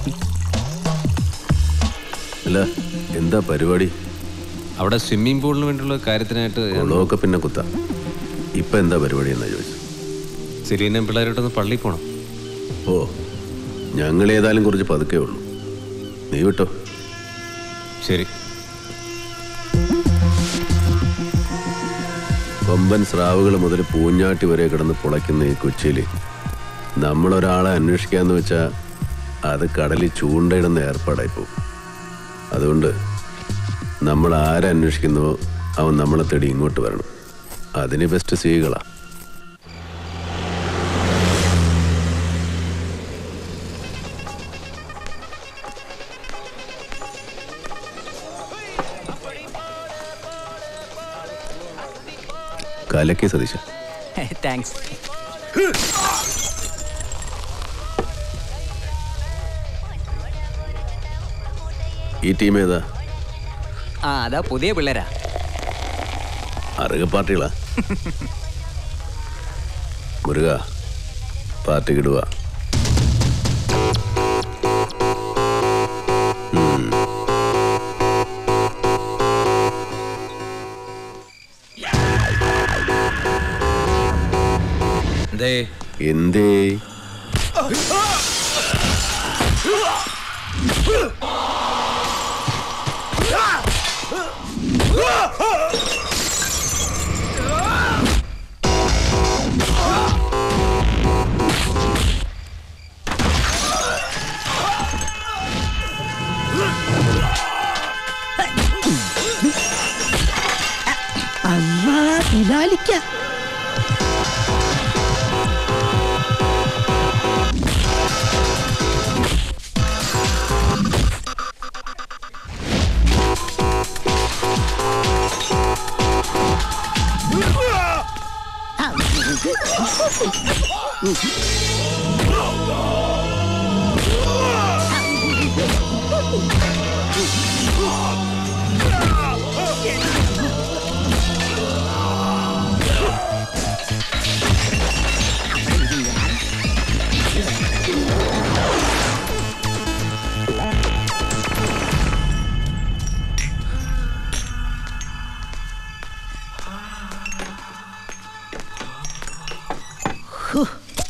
അല്ല എന്താ പരിപാടി അവിടെ സ്വിമ്മിംഗ് പൂളിന് വേണ്ടിയുള്ള കാര്യത്തിനായിട്ട് കുളമൊക്കെ പിന്നെ കുത്താം ഇപ്പൊ എന്താ പരിപാടി എന്നാ ചോദിച്ചു സിരീനും പിള്ളേരോട്ടൊന്ന് പള്ളിയിൽ പോകണം ഓ ഞങ്ങൾ ഏതായാലും കുറച്ച് പതുക്കേ ഉള്ളൂ നീ വിട്ടോ ശരി കൊമ്പൻ സ്രാവുകൾ മുതൽ പൂഞ്ഞാട്ടി വരെ കിടന്ന് പുളയ്ക്കുന്ന ഈ കൊച്ചിയിൽ നമ്മളൊരാളെ അന്വേഷിക്കാന്ന് വെച്ചാൽ അത് കടലിൽ ചൂണ്ടയിടുന്ന ഏർപ്പാടായി പോകും അതുകൊണ്ട് നമ്മൾ ആരെ അന്വേഷിക്കുന്നുവോ അവൻ നമ്മളെ തേടി ഇങ്ങോട്ട് വരണം അതിന് ബെസ്റ്റ് സ്ത്രീകളാ കലക്കി സതീശ താങ്ക്സ് ഈ ടീം ഏതാ ആ അതാ പുതിയ പിള്ളേരാ അറുക പാർട്ടികളാ മുരുക പാർട്ടിക്ക് ഇടുക എന്തേ എന്തേ അമ്മാ ബിലാലിക്ക ഹോ,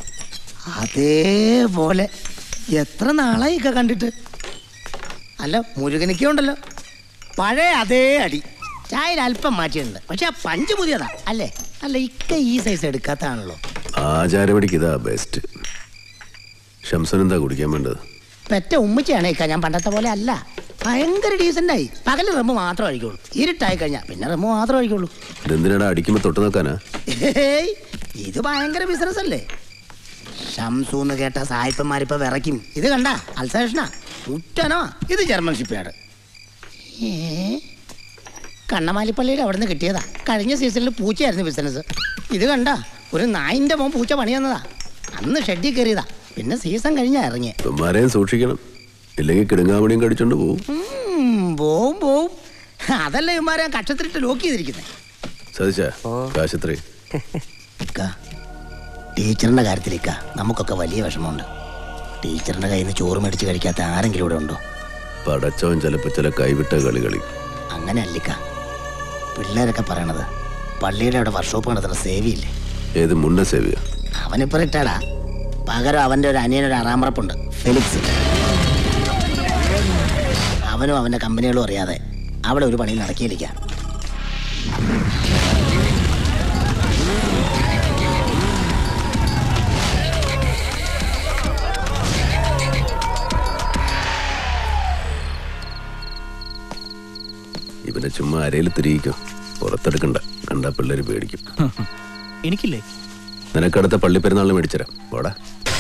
അതേപോലെ എത്ര നാളായി ഇക്ക കണ്ടിട്ട് അല്ല മുരുകനിക്ക ഉണ്ടല്ലോ പഴയ അതേ അടി ചായയിൽ അല്പം മാറ്റിയിട്ടുണ്ട് പക്ഷെ ആ പഞ്ച് പുതിയതാ അല്ലേ അല്ല ഇക്ക ഈ സൈസ് എടുക്കാത്താണല്ലോ ആചാരപടിക്ക് ഇതാ ബെസ്റ്റ് ഷംസൻ എന്താ കുടിക്കാൻ വേണ്ടത് പെറ്റ ഉമ്മച്ചിയാണ് ഇക്ക ഞാൻ പണ്ടത്തെ പോലെ അല്ല ഭയങ്കര ഡീസൻ്റ് ആയി പകല് റമ്മ് മാത്രം അടിക്കുള്ളൂ ഇരുട്ടായി കഴിഞ്ഞാൽ പിന്നെ റമ്മ് മാത്രം അടിക്കുള്ളൂ ഇതെന്തിനാടാ അടിക്കുമ്പോ തൊട്ട് നോക്കാനാ ഹേയ്, ഇത് ഭയങ്കര ബിസിനസ് അല്ലേ ഷംസു എന്ന് കേട്ട സായിപ്പന്മാരിപ്പോ വിറയ്ക്കും ഇത് കണ്ട അൽസേഷനാ മുറ്റനോ ഇത് ജർമ്മൻ ഷിപ്പ്യാർഡ് ഏ കണ്ണമാലിപ്പള്ളിയുടെ അവിടെ നിന്ന് കിട്ടിയതാ കഴിഞ്ഞ സീസണിൽ പൂച്ചയായിരുന്നു ബിസിനസ് ഇത് കണ്ട ഒരു നായിന്റെ മോൻ പൂച്ച പണി തന്നതാ അന്ന് ഷെഡിൽ കയറിയതാ പിന്നെ സീസൺ കഴിഞ്ഞാ ഇറങ്ങിയ ഇവന്മാരെയും സൂക്ഷിക്കണം ഇല്ലെങ്കിൽ കിടുങ്ങാമണിയും കടിച്ചോണ്ട് പോവും പോവും പോവും അതല്ല ഇവന്മാരെ കക്ഷത്തിലിട്ട് ലോക്ക് ചെയ്തിരിക്കുന്നത് സതിച്ച കാശത്രേ ടീച്ചറിന്റെ കാര്യത്തിലേക്കാ നമുക്കൊക്കെ വലിയ വിഷമമുണ്ട് ടീച്ചറിന്റെ കയ്യിൽ നിന്ന് ചോറ് മേടിച്ച് കഴിക്കാത്ത ആരെങ്കിലും ഇവിടെ ഉണ്ടോ പടച്ചവൻ ചിലപ്പോ ചില കൈവിട്ട കളി കളി അങ്ങനെ അല്ലിക്ക പിള്ളേരൊക്കെ പറയണത് പള്ളിയുടെ അവിടെ വർക്ക്ഷോപ്പ് നടത്തുന്ന സേവിയില്ലേ ഏത് മുണ്ട സേവിയ അവനിപ്പോ റിട്ടയർഡാ പകരം അവന്റെ ഒരു അനിയനൊരു അറാമറപ്പുണ്ട് ഫെലിക്സ് അവനും അവന്റെ കമ്പനികളും അറിയാതെ അവിടെ ഒരു പണി നടക്കിയിരിക്കാം ഇവനെ ചുമ്മാ അരയിൽ തിരിയിക്കോ പുറത്തെടുക്കണ്ട കണ്ടാ പിള്ളേര് പേടിക്കും എനിക്കില്ലേ നിനക്കടുത്ത പള്ളിപ്പെരുന്നാളിന് മേടിച്ചരാം പോടാ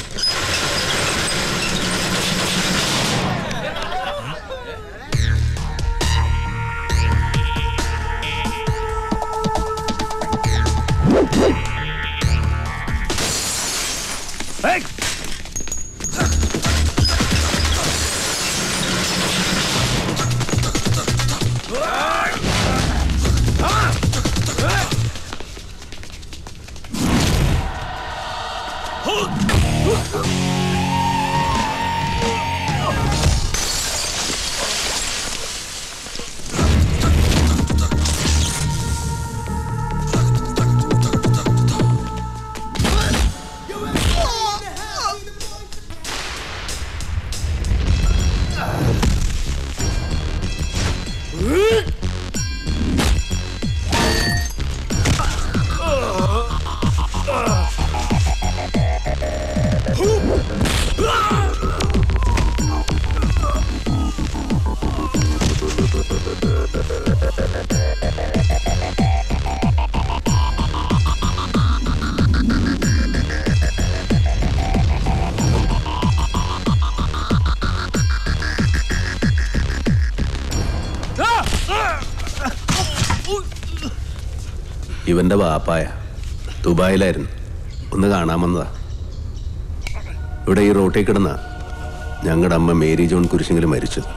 ഇവന്റെ വാപ്പായ ദുബായിലായിരുന്നു ഒന്ന് കാണാൻ വന്നതാ ഇവിടെ ഈ റോട്ടിൽ കിടന്ന ഞങ്ങളുടെ അമ്മ മേരി ജോൺ കുരിശിങ്കിൽ മരിച്ചത്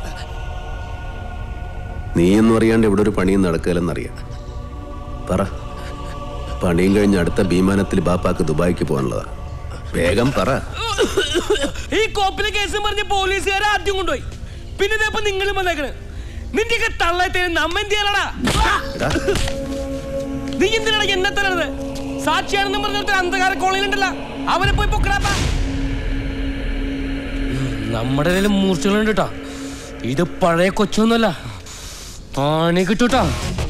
നീയൊന്നും അറിയാണ്ട് ഇവിടെ ഒരു പണിയും നടക്കില്ലെന്നറിയാം പറ പണിയും കഴിഞ്ഞ് അടുത്ത വിമാനത്തിൽ ബാപ്പാക്ക് ദുബായിക്ക് പോകാനുള്ളതാ വേഗം പറ ഈ കോപ്പിലെ കേസും പറഞ്ഞ് പോലീസുകാരെ ആദ്യം കൊണ്ടുപോയി പിന്നെ ഇതേപ്പോ നിങ്ങളും വന്നേക്കണ് നിന്റെയൊക്കെ തള്ളത്തേന് നമ്മ എന്ത് ചെയ്യാനടാ നീ എന്തിനാണ് എന്നെ തരണത് സാക്ഷിയാണെന്ന് പറഞ്ഞിട്ട് അന്ധകാര കോളേജിലുണ്ടല്ലോ അവനെ പോയി പൊക്കടാപ്പാ നമ്മുടെ കയ്യിൽ മൂർച്ചകളുണ്ട് കേട്ടോ ഇത് പഴയ കൊച്ചൊന്നുമല്ല ആണി കിട്ടൂട്ടാ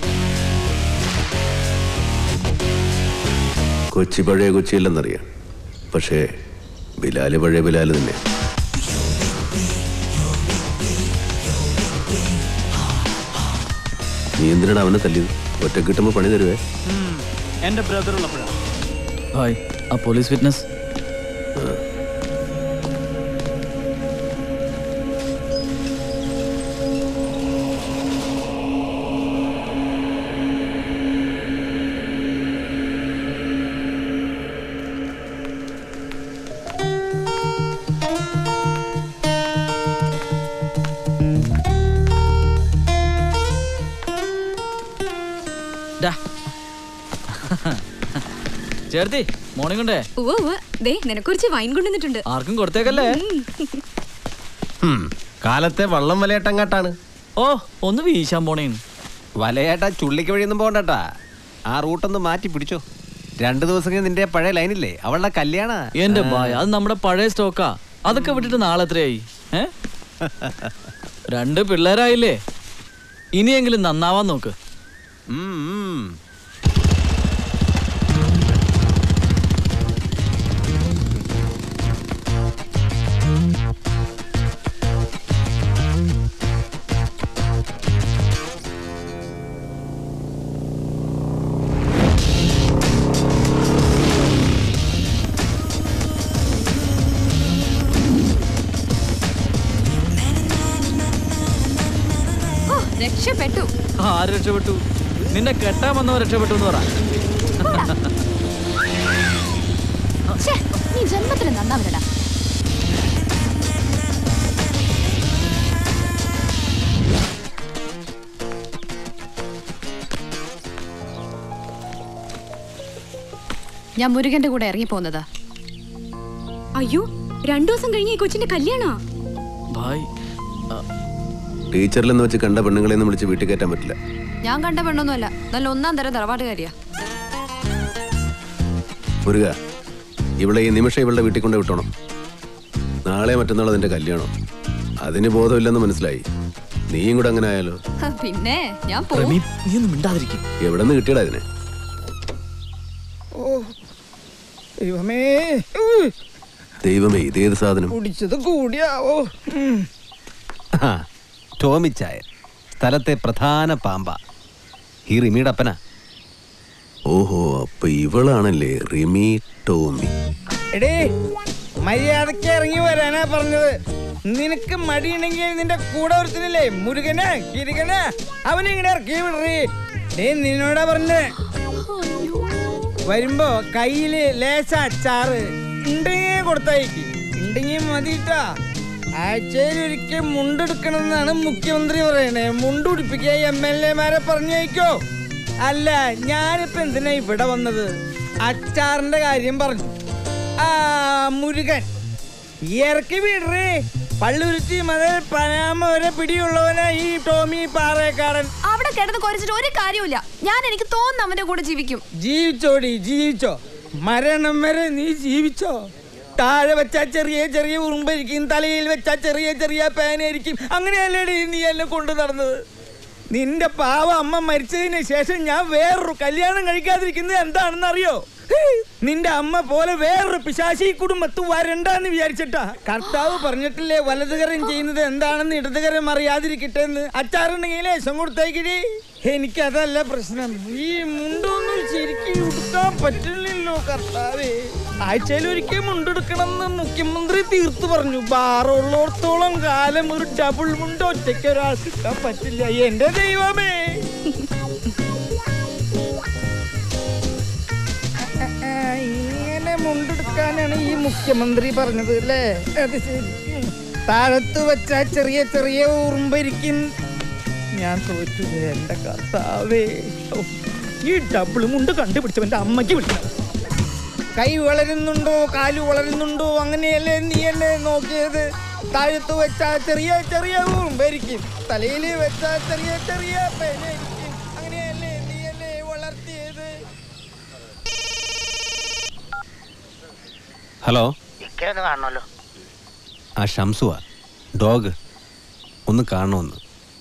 കൊച്ചി പഴയ കൊച്ചിയില്ലെന്നറിയാം പക്ഷേ ബിലാല് പഴയ ബിലാല് തന്നെ നീ എന്തിനാണ് അവനെ തല്ലിയത് ഒറ്റ കിട്ടുമ്പോൾ പണി തരുവേ എന്റെ ബ്രദർ ഉള്ളപ്പോഴാണ് ഹായ് ആ പോലീസ് വിറ്റ്നസ് ചേർത്തി മോർണിംഗ് ഉണ്ടേ ഉവ്വ് ഉവ്വ്. ദേ നിനക്കുറിച്ച് വൈൻ കൊണ്ടുവന്നിട്ടുണ്ട് ആർക്കും കൊടുത്തേക്കല്ലേ കാലത്തെ വള്ളം വലയേട്ടങ്ങാട്ടാണ് ഓ ഒന്ന് വീശാൻ പോണേന്ന് വലയേട്ട ചുള്ളിക്ക് വഴിയൊന്നും പോകണ്ടട്ടാ ആ റൂട്ടൊന്ന് മാറ്റി പിടിച്ചോ രണ്ടു ദിവസം കഴിഞ്ഞ് നിന്റെ പഴയ ലൈനില്ലേ അവളുടെ കല്യാണ എന്റെ ബായ് അത് നമ്മുടെ പഴയ സ്റ്റോക്കാ അതൊക്കെ വിട്ടിട്ട് നാളെ എത്രയായി ഏ രണ്ട് പിള്ളേരായില്ലേ ഇനിയെങ്കിലും നന്നാവാൻ നോക്ക് ഓ രക്ഷപ്പെട്ടു ആര് രക്ഷപ്പെട്ടു നിന്നെ കെട്ടാൻ വന്നവർ രക്ഷപ്പെട്ടു എന്ന് പറ ഛേ, നീ ജന്മത്തിൽ നന്നാവരടാ ഞാൻ മുരുകന്റെ കൂടെ ഇറങ്ങി പോകുന്നതാ അയ്യോ രണ്ടു ദിവസം കഴിഞ്ഞ ഈ കൊച്ചിന്റെ കല്യാണോ ഭായ് ടീച്ചറിലെന്ന് വെച്ച് കണ്ട പെണ്ണുങ്ങളെ ഒന്നും വിളിച്ച് വീട്ടിൽ കയറ്റാൻ പറ്റില്ല ഞാൻ കണ്ട പെണ്ണൊന്നുമല്ല നല്ല ഒന്നാം തരം തറവാട്ടുകാരിയാ മുരുക ഇവളെ ഈ നിമിഷം ഇവളുടെ വീട്ടിൽ കൊണ്ട് വിട്ടോണം നാളെ മറ്റന്നാൾ അതിന്റെ കല്യാണം അതിന് ബോധമില്ലെന്ന് മനസ്സിലായി നീയും കൂടെ അങ്ങനെ ആയാലോ ഹ, പിന്നെ ഞാൻ പോകും നീ ഒന്നും മിണ്ടാതിരിക്കും എവിടെ നിന്ന് കിട്ടിയടാ ഇതിനെ ഓ ദൈവമേ ദൈവമേ ഇതേത് സാധനം കുടിച്ചത് കൂടിയാവോ ഉം. ആ, ടോമിച്ചായ സ്ഥലത്തെ പ്രധാന പാമ്പ ഈ റിമിയുടെ അപ്പനാ ഓഹോ അപ്പൊ ഇവളാണല്ലേ റിമി ടോമി എടേ മര്യാദക്ക് ഇറങ്ങി വരാനാ പറഞ്ഞത് നിനക്ക് മടിയുണ്ടെങ്കിൽ നിന്റെ കൂടെ ഒരുത്തനില്ലേ മുരുകന് കിരികന് അവനിങ്ങനെ ഇറക്കി വിടറി ഡേ നിന്നോടാ പറഞ്ഞത് വരുമ്പോ കയ്യില് ലേശ അച്ചാറ് ഉണ്ടെങ്കിൽ കൊടുത്തയക്ക് ഉണ്ടെങ്കിൽ മതിട്ടാ ആഴ്ചയിൽ ഒരിക്കൽ മുണ്ടെടുക്കണമെന്നാണ് മുഖ്യമന്ത്രി പറയണേ മുണ്ടുടിപ്പിക്കുക എം എൽ എമാരെ പറഞ്ഞയക്കോ അല്ല ഞാനിപ്പോ എന്തിനാ ഇവിടെ വന്നത് അച്ചാറിന്റെ കാര്യം പറഞ്ഞു ആ മുരുകൻ ഇറക്കി വിടറേ പള്ളുരുത്തി മുതൽ പനാമ വരെ പിടിയുള്ളവനാ ഈ ടോമി പാറേക്കാടൻ അവിടെ കിടന്ന് കുറച്ചിട്ട് ഒരു കാര്യമില്ല ഞാൻ എനിക്ക് തോന്നുന്നു അവന്റെ കൂടെ ജീവിക്കും ജീവിച്ചോടി ജീവിച്ചോ മരണം വരെ നീ ജീവിച്ചോ താഴെ വെച്ചാ ചെറിയ ചെറിയ ഉറുമ്പായിരിക്കും തലയിൽ വെച്ചാ ചെറിയ ചെറിയ പേനായിരിക്കും അങ്ങനെയല്ലേടി നീ എന്നെ കൊണ്ടു നടന്നത് നിന്റെ പാവ അമ്മ മരിച്ചതിന് ശേഷം ഞാൻ വേറൊരു കല്യാണം കഴിക്കാതിരിക്കുന്നത് എന്താണെന്ന് അറിയോ നിന്റെ അമ്മ പോലെ വേറൊരു പിശാശി ഈ കുടുംബത്ത് വരണ്ടെന്ന് വിചാരിച്ചിട്ടാ കർത്താവ് പറഞ്ഞിട്ടില്ലേ വലതുകരം ചെയ്യുന്നത് എന്താണെന്ന് ഇടതുകരം അറിയാതിരിക്കട്ടെ എന്ന് അച്ചാറുണ്ടെങ്കിൽ ലേശം കൊടുത്തേക്കിടി എനിക്കതല്ല പ്രശ്നം ഈ മുണ്ടൊന്നും ശരിക്കും ഉടുക്കാൻ പറ്റില്ലല്ലോ കർത്താവേ ആഴ്ചയിൽ ഒരിക്കൽ മുണ്ടെടുക്കണം എന്ന് മുഖ്യമന്ത്രി തീർത്തു പറഞ്ഞു ബാറുള്ളോടത്തോളം കാലം ഒരു ഡബിൾ മുണ്ട് ഒറ്റയ്ക്ക് ഒരാൾക്ക് ഇട്ടാൻ പറ്റില്ല എന്റെ ദൈവമേ ആ, ഇങ്ങനെ മുണ്ടെടുക്കാനാണ് ഈ മുഖ്യമന്ത്രി പറഞ്ഞത് അല്ലേ അത് ശരി ഉം. താഴത്ത് വെച്ച ചെറിയ ചെറിയ ഉറുമ്പരിക്കും ഞാൻ തോറ്റു എന്റെ കർത്താവേ ഓ, ഈ ഡബിൾ മുണ്ട് കണ്ടുപിടിച്ചവന്റെ അമ്മയ്ക്ക് വിളിക്കണം കൈ വളരുന്നുണ്ടോ കാല് വളരുന്നുണ്ടോ അങ്ങനെയല്ലേ നീ എന്നെ നോക്കിയത് താഴത്ത് വെച്ച ചെറിയ ചെറിയ ഉറുമ്പരിക്കും തലയിൽ വെച്ച ചെറിയ ചെറിയ പേനായിരിക്കും അങ്ങനെയല്ലേ നീ എന്നെ വളർത്തിയത് ഹലോ ഇക്കൊന്ന് കാണണമല്ലോ ആ ഷംസുവാ ഡോഗ് ഒന്ന് കാണണമെന്ന്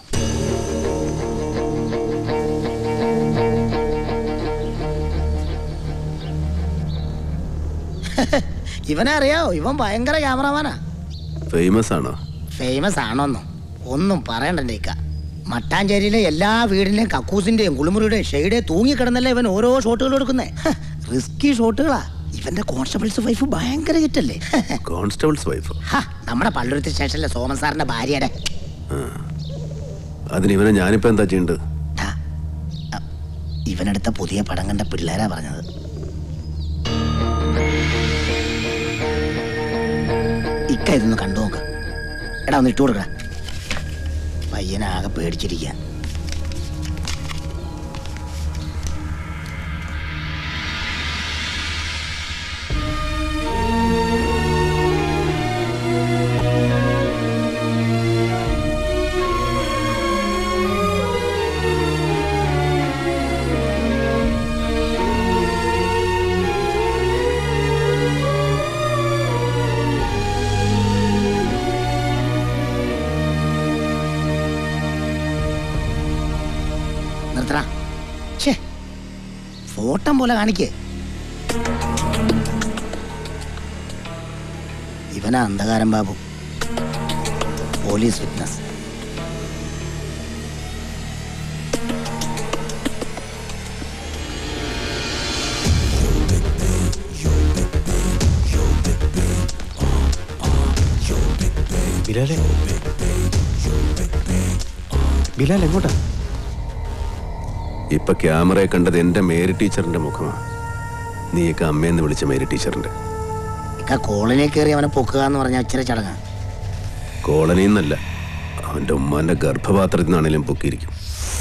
ഇവനെ അറിയാവോ ഇവൻ ഭയങ്കര ക്യാമറമാനാ ഫേമസ് ആണോ ഫേമസ് ആണോന്നോ ഒന്നും പറയണ്ട ഇക്ക മട്ടാഞ്ചേരിയിലെ എല്ലാ വീടിന്റെയും കക്കൂസിന്റെയും കുളിമുറിയുടെയും ഷെയ്ഡെ തൂങ്ങിക്കിടന്നല്ലേ ഇവൻ ഓരോ ഷോട്ടുകൾ എടുക്കുന്നേ റിസ്കി ഷോട്ടുകളാ ഇവന്റെ കോൺസ്റ്റബിൾസ് വൈഫ് ഭയങ്കര ഹിറ്റല്ലേ കോൺസ്റ്റബിൾസ് വൈഫ് ഹ, നമ്മുടെ പള്ളുരുത്തി സ്റ്റേഷനിലെ സോമൻ സാറിന്റെ ഭാര്യയുടെ അതിന് ഇവനെ ഞാനിപ്പോ എന്താ ചെയ്യേണ്ടത് ഇവനെടുത്ത പുതിയ പടം കണ്ട പിള്ളേരാ പറഞ്ഞത് ഇക്ക ഇതൊന്ന് കണ്ടു നോക്ക് എടാ ഒന്ന് ഇട്ടു കൊടുക്കടാ പയ്യനാകെ പേടിച്ചിരിക്കുക ഓട്ടം പോലെ കാണിക്കേ ഇവനാ അന്ധകാരം ബാബു പോലീസ് വിറ്റ്നസ് ബിലാലെ ബിലാൽ എങ്ങോട്ടാ ഇപ്പൊ ക്യാമറയെ കണ്ടത് എന്റെ മേരി ടീച്ചറിന്റെ മുഖമാണ് നീയൊക്കെ അമ്മയെന്ന് വിളിച്ച മേരി ടീച്ചറിന്റെ ഇക്ക കോളനിയെ കയറി അവനെ പൊക്കുക എന്ന് പറഞ്ഞാൽ ഇച്ചിരി ചടങ്ങാ കോളനിയിൽ നിന്നല്ല അവന്റെ ഉമ്മാന്റെ ഗർഭപാത്രത്തിൽ നിന്നാണേലും പൊക്കിയിരിക്കും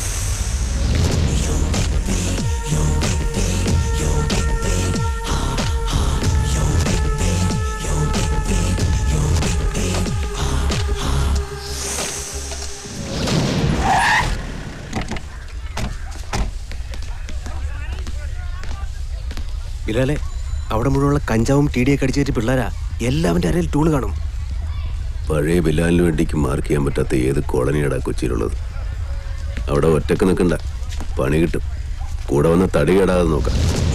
ബിലാലെ അവിടെ മുഴുവനുള്ള കഞ്ചാവും ടി ഡിയൊക്കെ അടിച്ചേറ്റ് പിള്ളേരാ എല്ലാവന്റെ അരയിൽ ടൂള് കാണും പഴയ ബിലാലിന് വേണ്ടിക്ക് മാർക്ക് ചെയ്യാൻ പറ്റാത്ത ഏത് കോളനിയാടാ കൊച്ചിയിലുള്ളത് അവിടെ ഒറ്റക്ക് നിൽക്കണ്ട പണി കിട്ടും കൂടെ വന്ന് തടി കേടാതെ നോക്കാം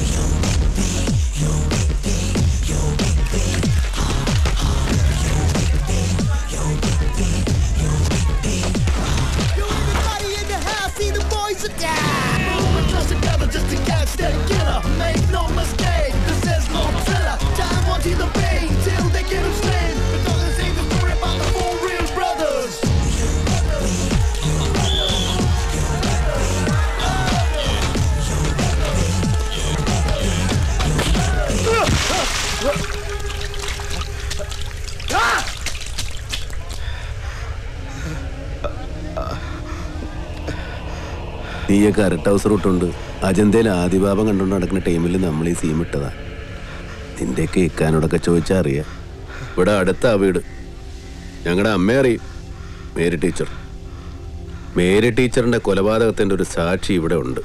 നീയൊക്കെ അരട്ട് ഹൗസ് റൂട്ടുണ്ട് അജന്തയിൽ ആദിഭാവം കണ്ടുകൊണ്ട് നടക്കുന്ന ടൈമിൽ നമ്മൾ ഈ സീം ഇട്ടതാ നിന്റെയൊക്കെ ഇക്കാനോടൊക്കെ ചോദിച്ചാൽ അറിയാം ഇവിടെ അടുത്താ വീട് ഞങ്ങളുടെ അമ്മ അറിയും മേരി ടീച്ചർ മേരി ടീച്ചറിന്റെ കൊലപാതകത്തിന്റെ ഒരു സാക്ഷി ഇവിടെ ഉണ്ട്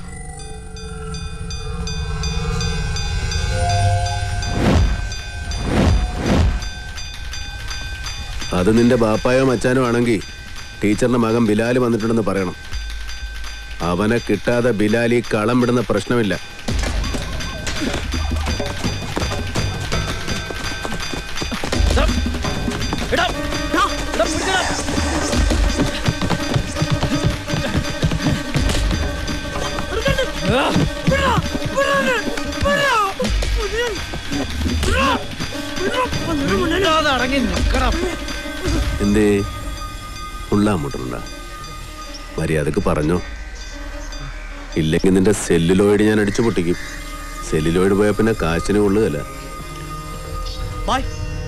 അത് നിന്റെ ബാപ്പായോ മച്ചാനോ ആണെങ്കിൽ ടീച്ചറിന്റെ മകൻ ബിലാല് വന്നിട്ടുണ്ടെന്ന് പറയണം അവനെ കിട്ടാതെ ബിലാലി കളം വിടുന്ന പ്രശ്നമില്ല അടങ്ങി നിൽക്കണം എന്തേ ഉള്ളാമുട്ടുണ്ട മര്യാദക്ക് പറഞ്ഞോ ഇല്ലെങ്കിൽ നിന്റെ സെല്ലുലോയിഡ് ഞാൻ അടിച്ചു പൊട്ടിക്കും സെല്ലുലോയിഡ് പോയാൽ പിന്നെ കാശിന് കൊള്ളുകയല്ല ബായ്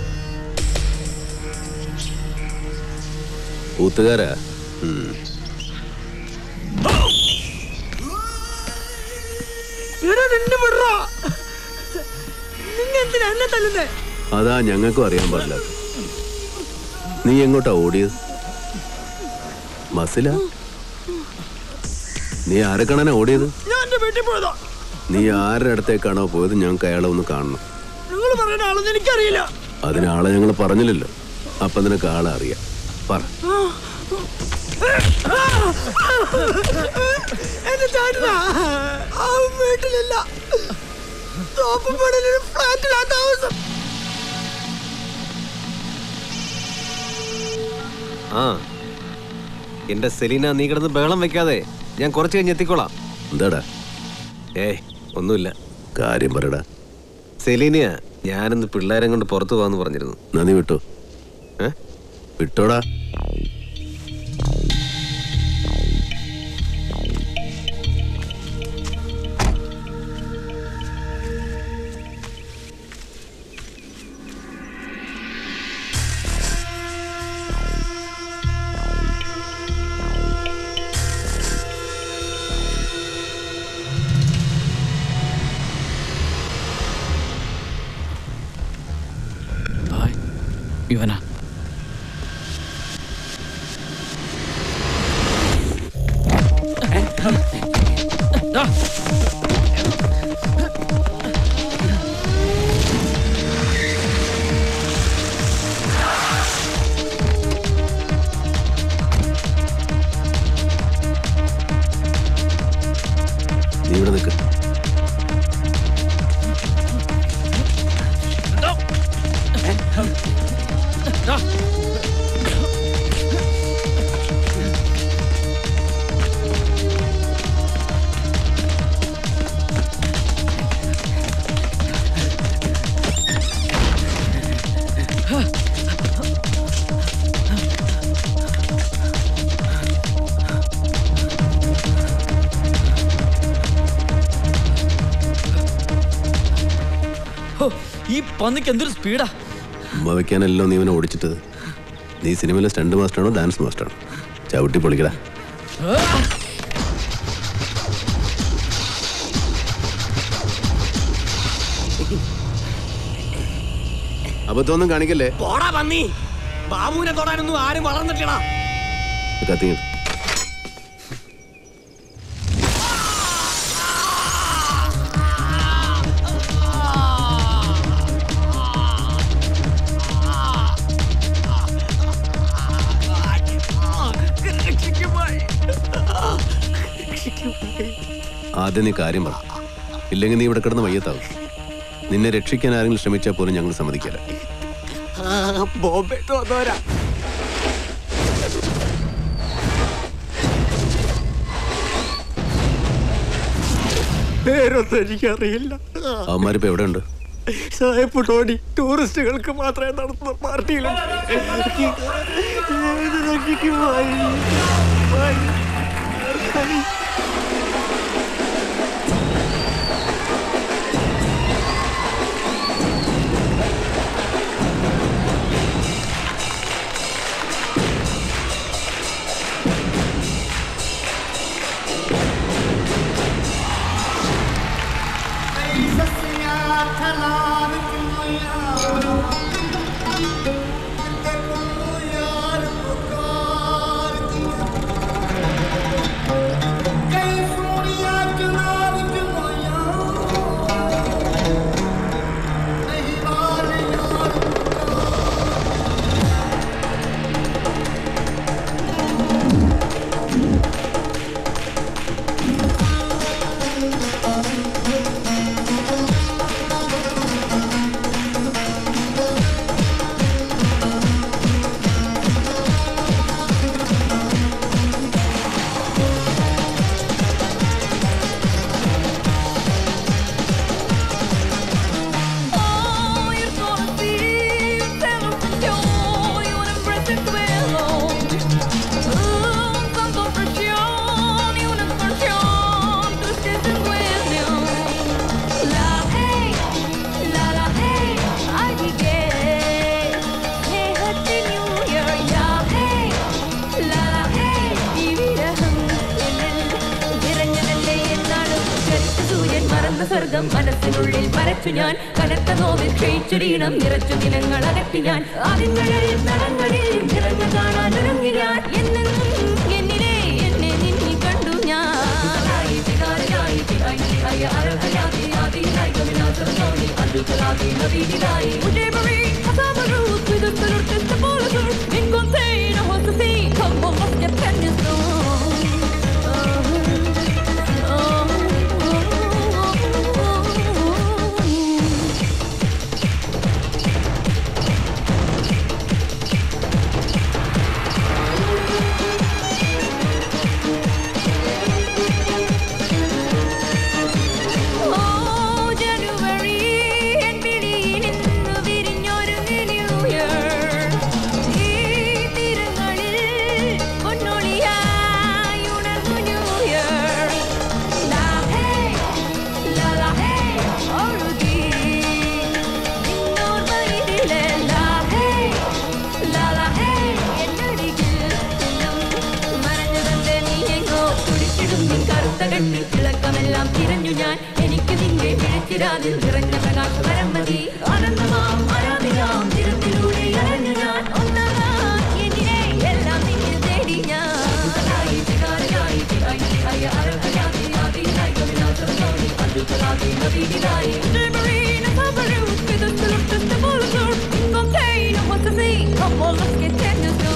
കൂത്തുകാരാ ഉം. എടാ നിന്നെ വിടറാ നിങ്ങ എന്തിനാ എന്നെ തല്ലുന്നേ അതാ ഞങ്ങൾക്കും അറിയാൻ പാടില്ല നീ എങ്ങോട്ടാ ഓടിയത് ബസ്സിലാ നീ ആരെ കാണാനാ ഓടിയത് ഞാൻ എന്റെ വീട്ടിൽ പോയതാ നീ ആരുടെ അടുത്തേക്കാണോ പോയത് ഞങ്ങൾക്ക് അയാളെ ഒന്ന് കാണണം നിങ്ങൾ പറയുന്ന ആളൊന്നും എനിക്കറിയില്ല അതിന് ആളെ ഞങ്ങൾ പറഞ്ഞില്ലല്ലോ അപ്പൊ നിനക്ക് ആളെ അറിയാം പറ എന്റെ ചേട്ടനാ ആ വീട്ടിലില്ല തോപ്പുപടിയിൽ ഫ്ലാറ്റിലാ താമസം ആ എന്റെ സെലീന നീ കിടന്ന് ബഹളം വെക്കാതെ ഞാൻ കുറച്ച് കഴിഞ്ഞ് എത്തിക്കോളാം എന്താടാ ഏയ് ഒന്നുമില്ല കാര്യം പറയടാ സെലീനയാ ഞാനിന്ന് പിള്ളേരെ കൊണ്ട് പുറത്തു പോകാന്ന് പറഞ്ഞിരുന്നു എന്നാ നീ വിട്ടോ ഏ വിട്ടോടാ ബായ് ഇവനാ ദാ. നീ ഇവിടെ നിൽക്ക് ഹോ, ഈ പന്നിക്ക് എന്തൊരു സ്പീഡാ ഉമ്മ വെക്കാനല്ലോ നീ ഇവനെ ഓടിച്ചിട്ട് നീ സിനിമയിലെ സ്റ്റണ്ട് മാസ്റ്ററാണോ ഡാൻസ് മാസ്റ്ററാണോ ചവിട്ടി പൊളിക്കടാ അബദ്ധമൊന്നും കാണിക്കല്ലേ പോടാ പന്നി ബാബുവിനെ തൊടാനൊന്നും ആരും വളർന്നിട്ടില്ല കത്തിങ്ങ ആദ്യം നീ കാര്യം പറ ഇല്ലെങ്കിൽ നീ ഇവിടെ കിടന്ന് വയ്യത്താവും നിന്നെ രക്ഷിക്കാൻ ആരെങ്കിലും ശ്രമിച്ചാൽ പോലും ഞങ്ങൾ സമ്മതിക്കില്ല ബോംബെ തോന്നോരാ പേരൊന്നും എനിക്കറിയില്ല അവന്മാരിപ്പോ എവിടെയുണ്ട് സായപ്പ് ടോണി ടൂറിസ്റ്റുകൾക്ക് മാത്രമേ നടത്തുന്ന പാർട്ടിയിലുണ്ട് സ്വർഗം മനസ്സിനുള്ളിൽ മരച്ചു ഞാൻ കനത്ത നോവിൽ ക്ഷയിച്ചൊരീണം നിറച്ചു ദിനങ്ങൾ അകറ്റി ഞാൻ ആദ്യങ്ങളിൽ നടങ്ങളിൽ നിറഞ്ഞു കാണാൻ ഒരുങ്ങി ഞാൻ എന്നെന്നും എന്നിലെ എന്നെ നിന്നി കണ്ടു ഞാൻ ആയി വികാരയായി വികായി അയ അർഹയാതി ആദിയായി കവിനാസർഗോണി അദ്ഭുതരാതി നവീനായി മുझे बड़ी असामरूप with a little twist of all of her in container was the sea come on let's get tennis Oh, January, and Billy in the വിരിഞ്ഞൊരു New Year. ഈ തിരുനാളിൽ പൊന്നൊളിയായി ഉണർന്നു New Year. La hey, la la hey, ഒഴുകി നിന്നോർമ്മയിലെ la hey, la la hey, എന്നരികിൽ എന്നും മറഞ്ഞതെന്തേ നീ എങ്ങോ കുടിച്ചിടും നിൻ കറുത്ത കണ്ണിൽ തിളക്കമെല്ലാം തിരഞ്ഞു ഞാൻ എനിക്ക് നിന്നെ വിളിച്ചിരാതിൽ നിറഞ്ഞ പ്രകാശ പരമതി ആനന്ദമാം ആരാധികാം തിരത്തിലൂടെ അലഞ്ഞു ഞാൻ ഒന്നാം എന്നിനെ എല്ലാം നിന്നിൽ തേടി ഞാൻ ആയി വികാരയായി വികായി അയ അർഹയാതി ആദിയായി കവിനാസർഗോണി അദ്ഭുതരാതി നവീനായി Memory, no power, with a still of just a bullet, in container, what's the thing? Come on, let's get tennis now.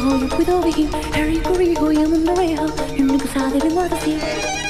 you put over here. Harry Corrigo, I'm on the rail. And look how they want to see.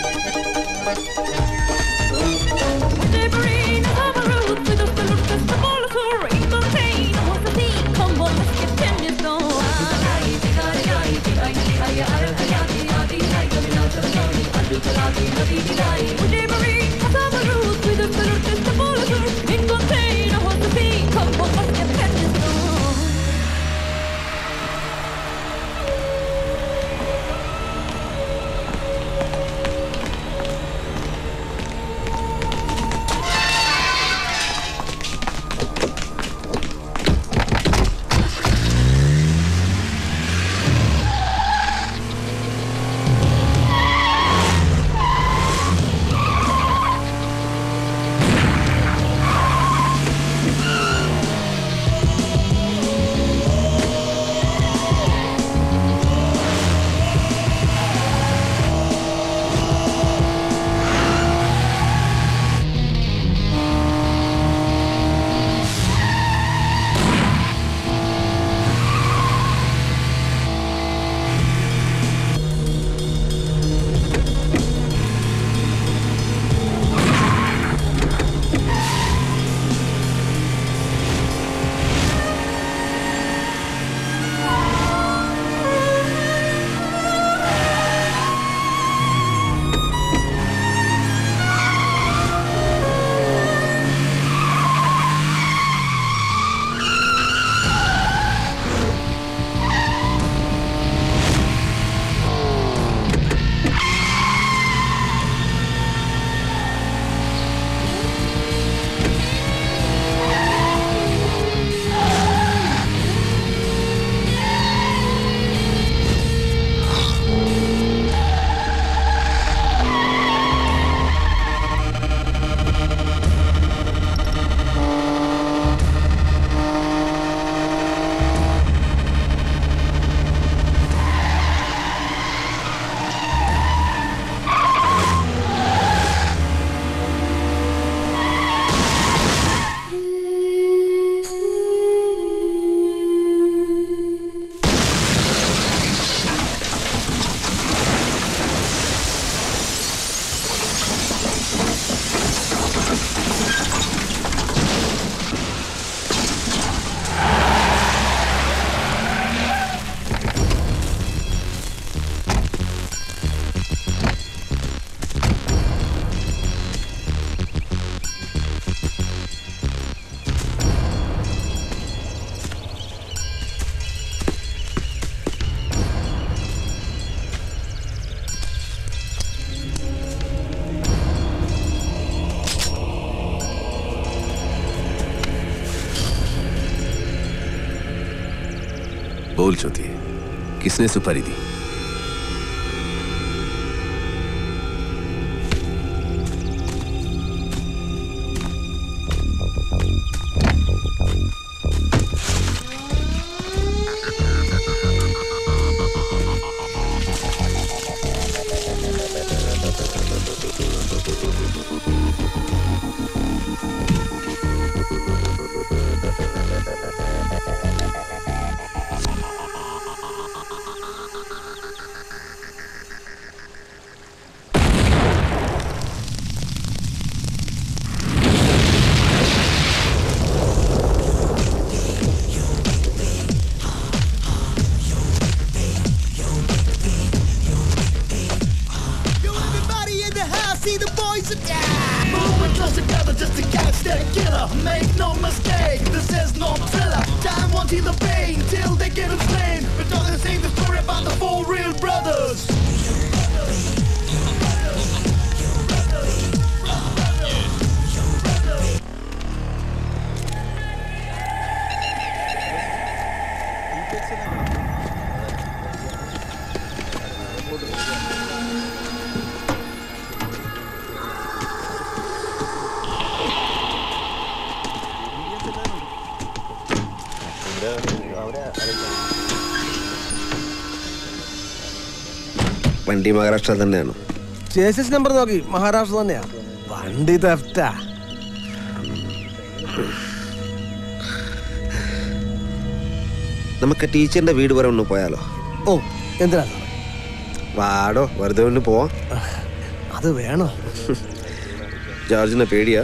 बोल चौथी किसने सुपारी दी Everybody in the house, see the boys attack. Moving close together just to catch that killer. Make no mistake, this is no thriller. Time won't heal the pain till they get him slain. But don't sing the story about the four real brothers. വണ്ടി മഹാരാഷ്ട്ര തന്നെയാണ് chassis number നോക്കി മഹാരാഷ്ട്ര തന്നെയാ വണ്ടി തെഫ്റ്റാ നമുക്ക് ടീച്ചറിന്റെ വീട് വരെ ഒന്ന് പോയാലോ ഓ എന്തിനാ വാടോ വെറുതെ ഒന്ന് പോവാം അത് വേണോ ജോർജിനെ പേടിയാ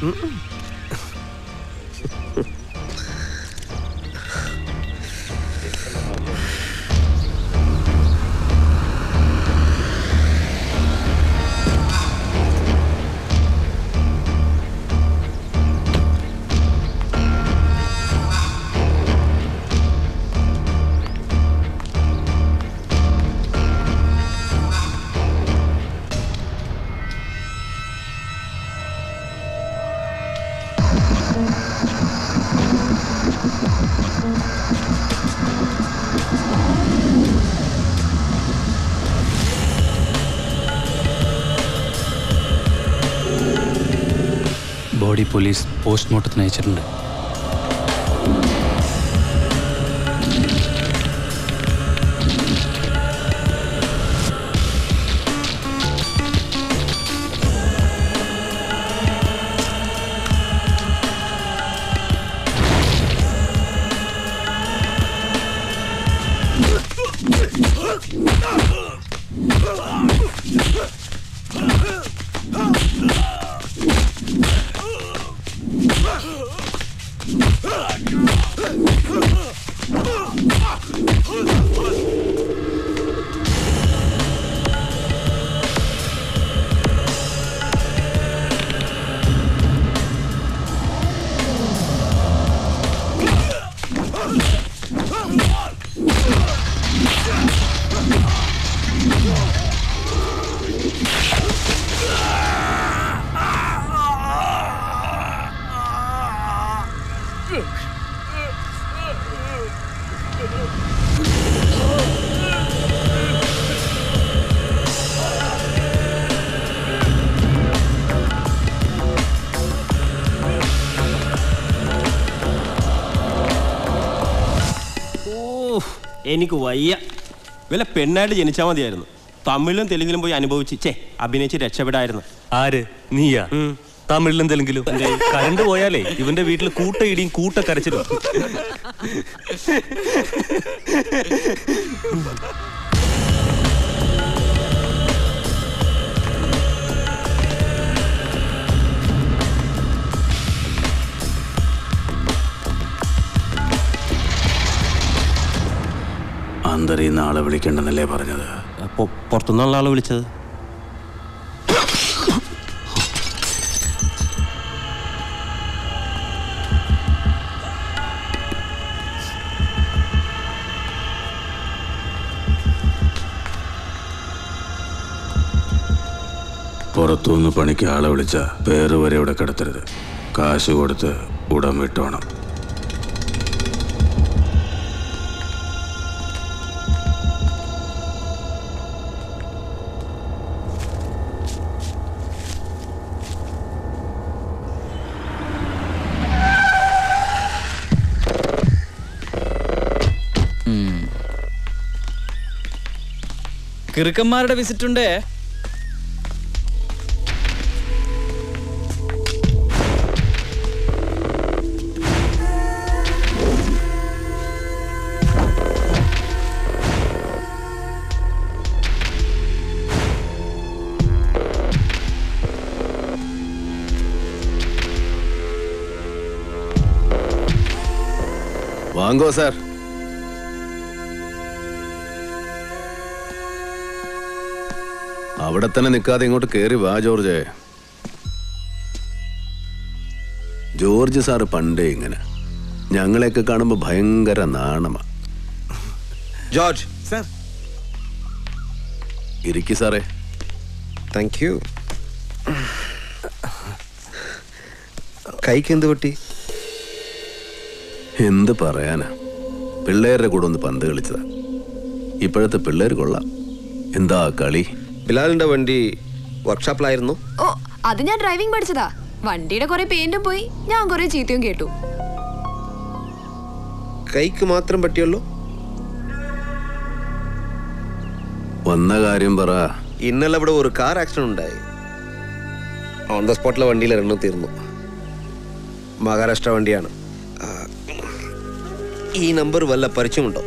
ബോഡി പോലീസ് പോസ്റ്റ്മോർട്ടത്തിന് അയച്ചിട്ടുണ്ട് ഓ എനിക്ക് വയ്യ വല്ല പെണ്ണായിട്ട് ജനിച്ചാൽ മതിയായിരുന്നു തമിഴിലും തെലുങ്കിലും പോയി അനുഭവിച്ച് ചേ അഭിനയിച്ച് രക്ഷപ്പെടായിരുന്നു ആര് നീയാ തമിഴിലും തെലുങ്കിലും കറണ്ട് പോയാലേ ഇവന്റെ വീട്ടിൽ കൂട്ട ഇടിയും കൂട്ട കരച്ചിലും അന്തരീന്ന് ആളെ വിളിക്കണ്ടെന്നല്ലേ പറഞ്ഞത് അപ്പോൾ പുറത്തുനിന്നുള്ള ആളെ വിളിച്ചത് പുറത്തുനിന്ന് പണിക്ക് ആളെ വിളിച്ച പേര് വരെ ഇവിടെ കിടത്തരുത് കാശ് കൊടുത്ത് ഉടം വിട്ടോണം കിറുക്കന്മാരുടെ വിസിറ്റ് ഉണ്ടേ വാങ്ങോ സാർ അവിടെ തന്നെ നിൽക്കാതെ ഇങ്ങോട്ട് കയറി വാ ജോർജ് ജോർജ് സാറ് പണ്ടേ ഇങ്ങനെ ഞങ്ങളെയൊക്കെ കാണുമ്പോൾ ഭയങ്കര നാണമാ ജോർജ് സാർ ഇരിക്കി സാറേ താങ്ക് യു കൈക്ക് എന്ത് പറ്റി എന്ത് പറയാനാ പിള്ളേരുടെ കൂടെ ഒന്ന് പന്ത് കളിച്ചതാ ഇപ്പോഴത്തെ പിള്ളേർ കൊള്ളാം എന്താ കളി ബിലാലിന്റെ വണ്ടി വർക്ക്ഷോപ്പിലായിരുന്നു ഓ അത് ഞാൻ ഡ്രൈവിംഗ് പഠിച്ചതാ വണ്ടിയുടെ കുറെ പെയിന്റും പോയി ഞാൻ കുറെ ചീത്തയും കേട്ടു കൈക്ക് മാത്രം പറ്റിയല്ലോ വന്ന കാര്യം പറ ഇന്നലെ ഇവിടെ ഒരു കാർ ആക്സിഡന്റ് ഉണ്ടായി ഓൺ ദ സ്പോട്ടിലെ വണ്ടിയിൽ എണ്ണ തീർന്നു മഹാരാഷ്ട്ര വണ്ടിയാണ് ആ, ഈ നമ്പർ വല്ല പരിചയമുണ്ടോ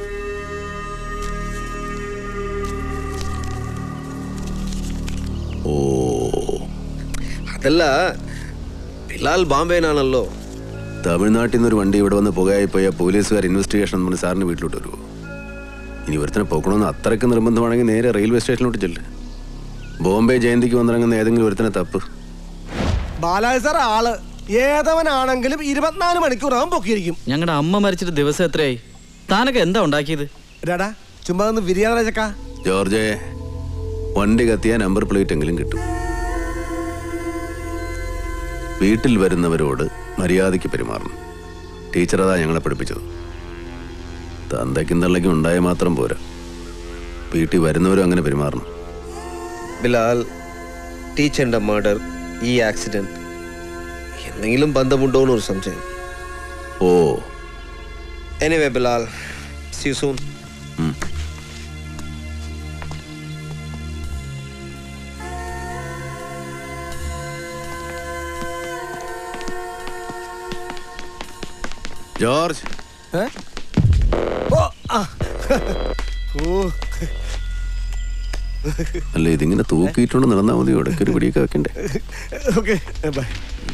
ഓ അതല്ല ബിലാൽ ബാംബെനാണല്ലോ തമിഴ്നാട്ടിൽ നിന്ന് ഒരു വണ്ടി ഇവിടെ വന്ന് പുകയായി പോയ പോലീസുകാർ ഇൻവെസ്റ്റിഗേഷൻ എന്ന് പറഞ്ഞ് സാറിന് വീട്ടിലോട്ട് വരുമോ ഇനി ഒരുത്തനെ പോക്കണമെന്ന് അത്രയ്ക്ക് നിർബന്ധമാണെങ്കിൽ നേരെ റെയിൽവേ സ്റ്റേഷനിലോട്ട് ചെല്ല് ബോംബെ ജയന്തിക്ക് വന്നിറങ്ങുന്ന ഏതെങ്കിലും ഒരുത്തനെ തപ്പ് ബാലാജി സാർ ആള് ഏതവനാണെങ്കിലും ഇരുപത്തിനാല് മണിക്കൂറാകും പൊക്കിയിരിക്കും ഞങ്ങളുടെ അമ്മ മരിച്ചിട്ട് ദിവസം എത്രയായി താനൊക്കെ എന്താ ഉണ്ടാക്കിയത് ഡാടാ ചുമ്മാ ഒന്ന് വിരിയാതെ ചക്ക ജോർജെ വണ്ടി കത്തിയ നമ്പർ പ്ലേറ്റ് എങ്കിലും കിട്ടും വീട്ടിൽ വരുന്നവരോട് മര്യാദയ്ക്ക് പെരുമാറണം ടീച്ചർ അതാ ഞങ്ങളെ പഠിപ്പിച്ചത് തന്തയ്ക്കും തള്ളയ്ക്കും ഉണ്ടായ മാത്രം പോരാ വീട്ടിൽ വരുന്നവരും അങ്ങനെ പെരുമാറണം ബിലാൽ ടീച്ചറിന്റെ മർഡർ ഈ ആക്സിഡന്റ് എന്തെങ്കിലും ബന്ധമുണ്ടോ എന്നൊരു സംശയം oh anyway Bilal see soon George ഓ ആ ഓ അല്ല ഇതിങ്ങനെ തൂക്കിയിട്ടുണ്ട് നടന്നാൽ മതി ഇടയ്ക്ക് ഒരു പിടിയൊക്കെ വെക്കണ്ടേ ഓക്കെ ബൈ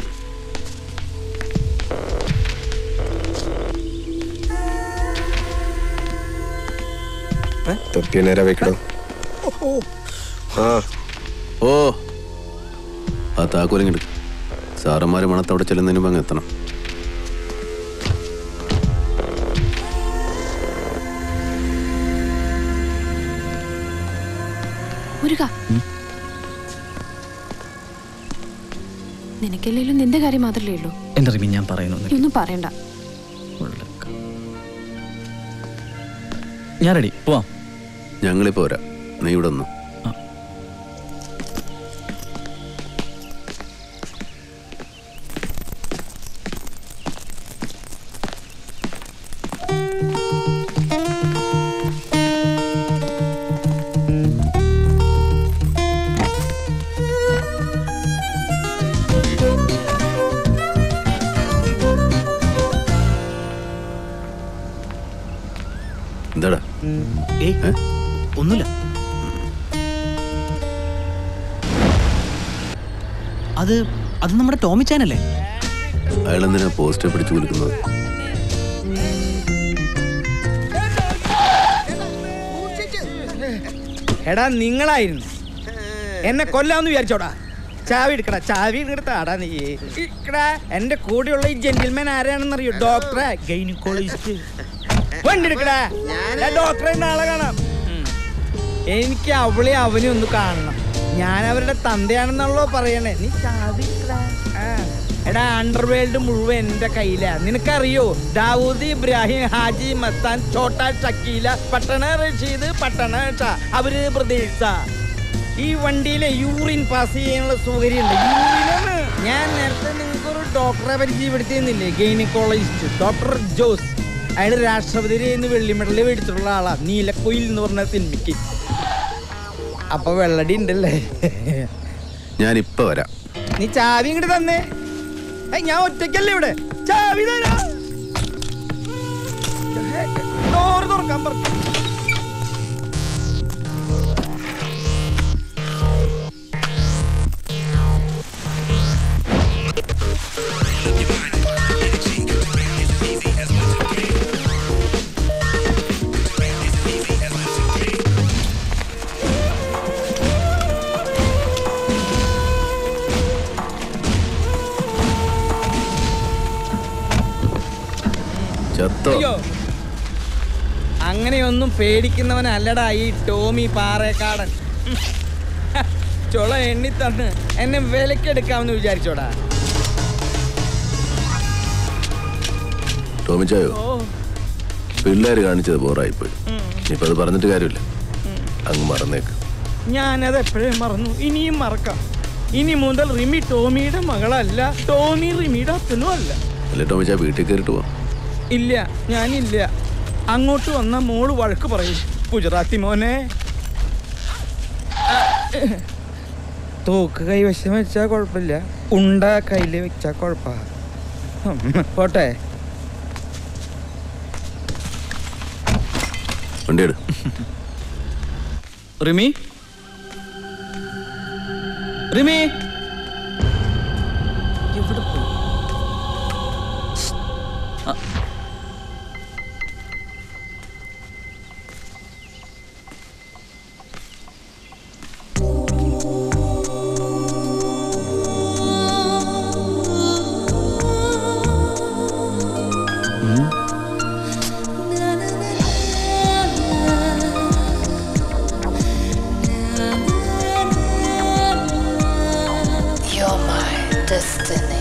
തൊപ്പി നേരെ വെക്കടോ ആ ഓ ആ താക്കോലിങ്ങെടുക്ക് സാറന്മാരെ മണത്തവിടെ ചെല്ലുന്നതിന് മുമ്പ് അങ്ങ് എത്തണം മുരുക നിനക്കല്ലേലും നിന്റെ കാര്യം മാത്രമല്ലേ ഉള്ളൂ എന്റെ റിമി ഞാൻ പറയുന്നു നീ ഒന്നും പറയണ്ട ഞാൻ റെഡി പോവാം ഞങ്ങളിപ്പോ വരാം നീ ഇവിടെ ഒന്നു എന്താടാ ഏയ് ഒന്നുമില്ല അത് അത് നമ്മുടെ ടോമി ചാനല്ലേ അയാളെന്തിനാ പോസ്റ്റർ പിടിച്ചു കുലുക്കുന്നത് എടാ നിങ്ങളായിരുന്നു എന്നെ കൊല്ലാന്ന് വിചാരിച്ചോടാ ചാവി എടുക്കടാ ചാവി എടുത്താടാ നീ ഇക്കടാ എന്റെ കൂടെയുള്ള ഈ ജെന്റിൽമാൻ ആരാണെന്നറിയോ ഡോക്ടറെ ഗൈനക്കോളജിസ്റ്റ് വണ്ടി എടുക്കടാ ഞാൻ ഡോക്ടറെ നാളെ കാണാം ഉം. എനിക്ക് അവളെ അവനെ ഒന്ന് കാണണം ഞാൻ അവരുടെ തന്തയാണെന്നുള്ളോ പറയണേ നീ ചാവി എടുക്കടാ. ആ. എടാ അണ്ടർവേൾഡ് മുഴുവൻ എന്റെ കയ്യിലാ നിനക്കറിയോ ദാവൂദ് ഇബ്രാഹിം ഹാജി മസ്താൻ ചോട്ട ഷക്കീല പട്ടണ റഷീദ് പട്ടണ ഷാ അവര് പ്രതീക്ഷ ഈ വണ്ടിയിലെ യൂറിൻ പാസ് ചെയ്യാനുള്ള സൗകര്യം ഉണ്ട് യൂറിനാണ് ഞാൻ നേരത്തെ നിങ്ങൾക്ക് ഒരു ഡോക്ടറെ പരിചയപ്പെടുത്തിയെന്നില്ലേ ഗൈനക്കോളജിസ്റ്റ് ഡോക്ടർ ജോസ് അയാൾ രാഷ്ട്രപതിയിൽ നിന്ന് വെള്ളി മെഡൽ മേടിച്ചിട്ടുള്ള ആളാ നീലക്കൊയിൽ എന്ന് പറഞ്ഞ സിനിമയ്ക്ക് അപ്പൊ വെള്ളടി ഉണ്ടല്ലേ ഞാൻ ഇപ്പൊ വരാം നീ ചാവി ഇങ്ങോട്ട് തന്നേ ഏയ്, ഞാൻ ഒറ്റയ്ക്കല്ലേ ഇവിടെ ചാവി തരാ ഡോറ് തുറക്കാൻ പറഞ്ഞു ചത്തോ അയ്യോ അങ്ങനെയൊന്നും പേടിക്കുന്നവനല്ലടാ ഈ ടോമി പാറേക്കാടൻ ചുള എണ്ണി തന്ന് എന്നെ വിലക്കെടുക്കാമെന്ന് വിചാരിച്ചോടാ ടോമിച്ചായോ ഓ പിള്ളേര് കാണിച്ചത് ബോറായിപ്പോയി ഇനിയിപ്പോ അത് പറഞ്ഞിട്ട് കാര്യമില്ല അങ്ങ് മറന്നേക്ക് ഞാനത് എപ്പോഴേ മറന്നു ഇനിയും മറക്കാം ഇനി മുതൽ റിമി ടോമിയുടെ മകളല്ല ടോമി റിമിയുടെ അച്ഛനും അല്ല അല്ലേ ടോമിച്ചാ വീട്ടിൽ കയറിട്ട് പോവാം ഇല്ല ഞാനില്ല അങ്ങോട്ട് വന്ന മോള് വഴക്ക് പറയും ഗുജറാത്തി മോനെ തോക്ക് കൈവശം വെച്ചാ കുഴപ്പമില്ല ഉണ്ട കയ്യിൽ വെച്ചാ കുഴപ്പാ ഉം, പോട്ടെ വണ്ടി എടു റിമി റിമി എവിടെ പോയി ആ, You're my destiny.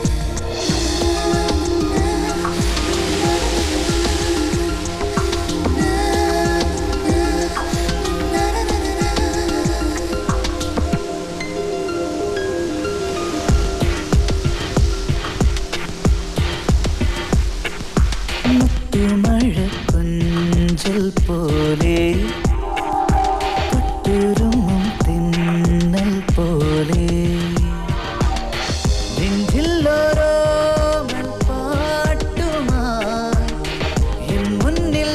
മഴ കൊഞ്ചൽ പോലെ തൊട്ടുരുമ്മും തിന്നൽ പോലെ നെഞ്ചിലോരോ പാട്ടുമായി എൻ മുന്നിൽ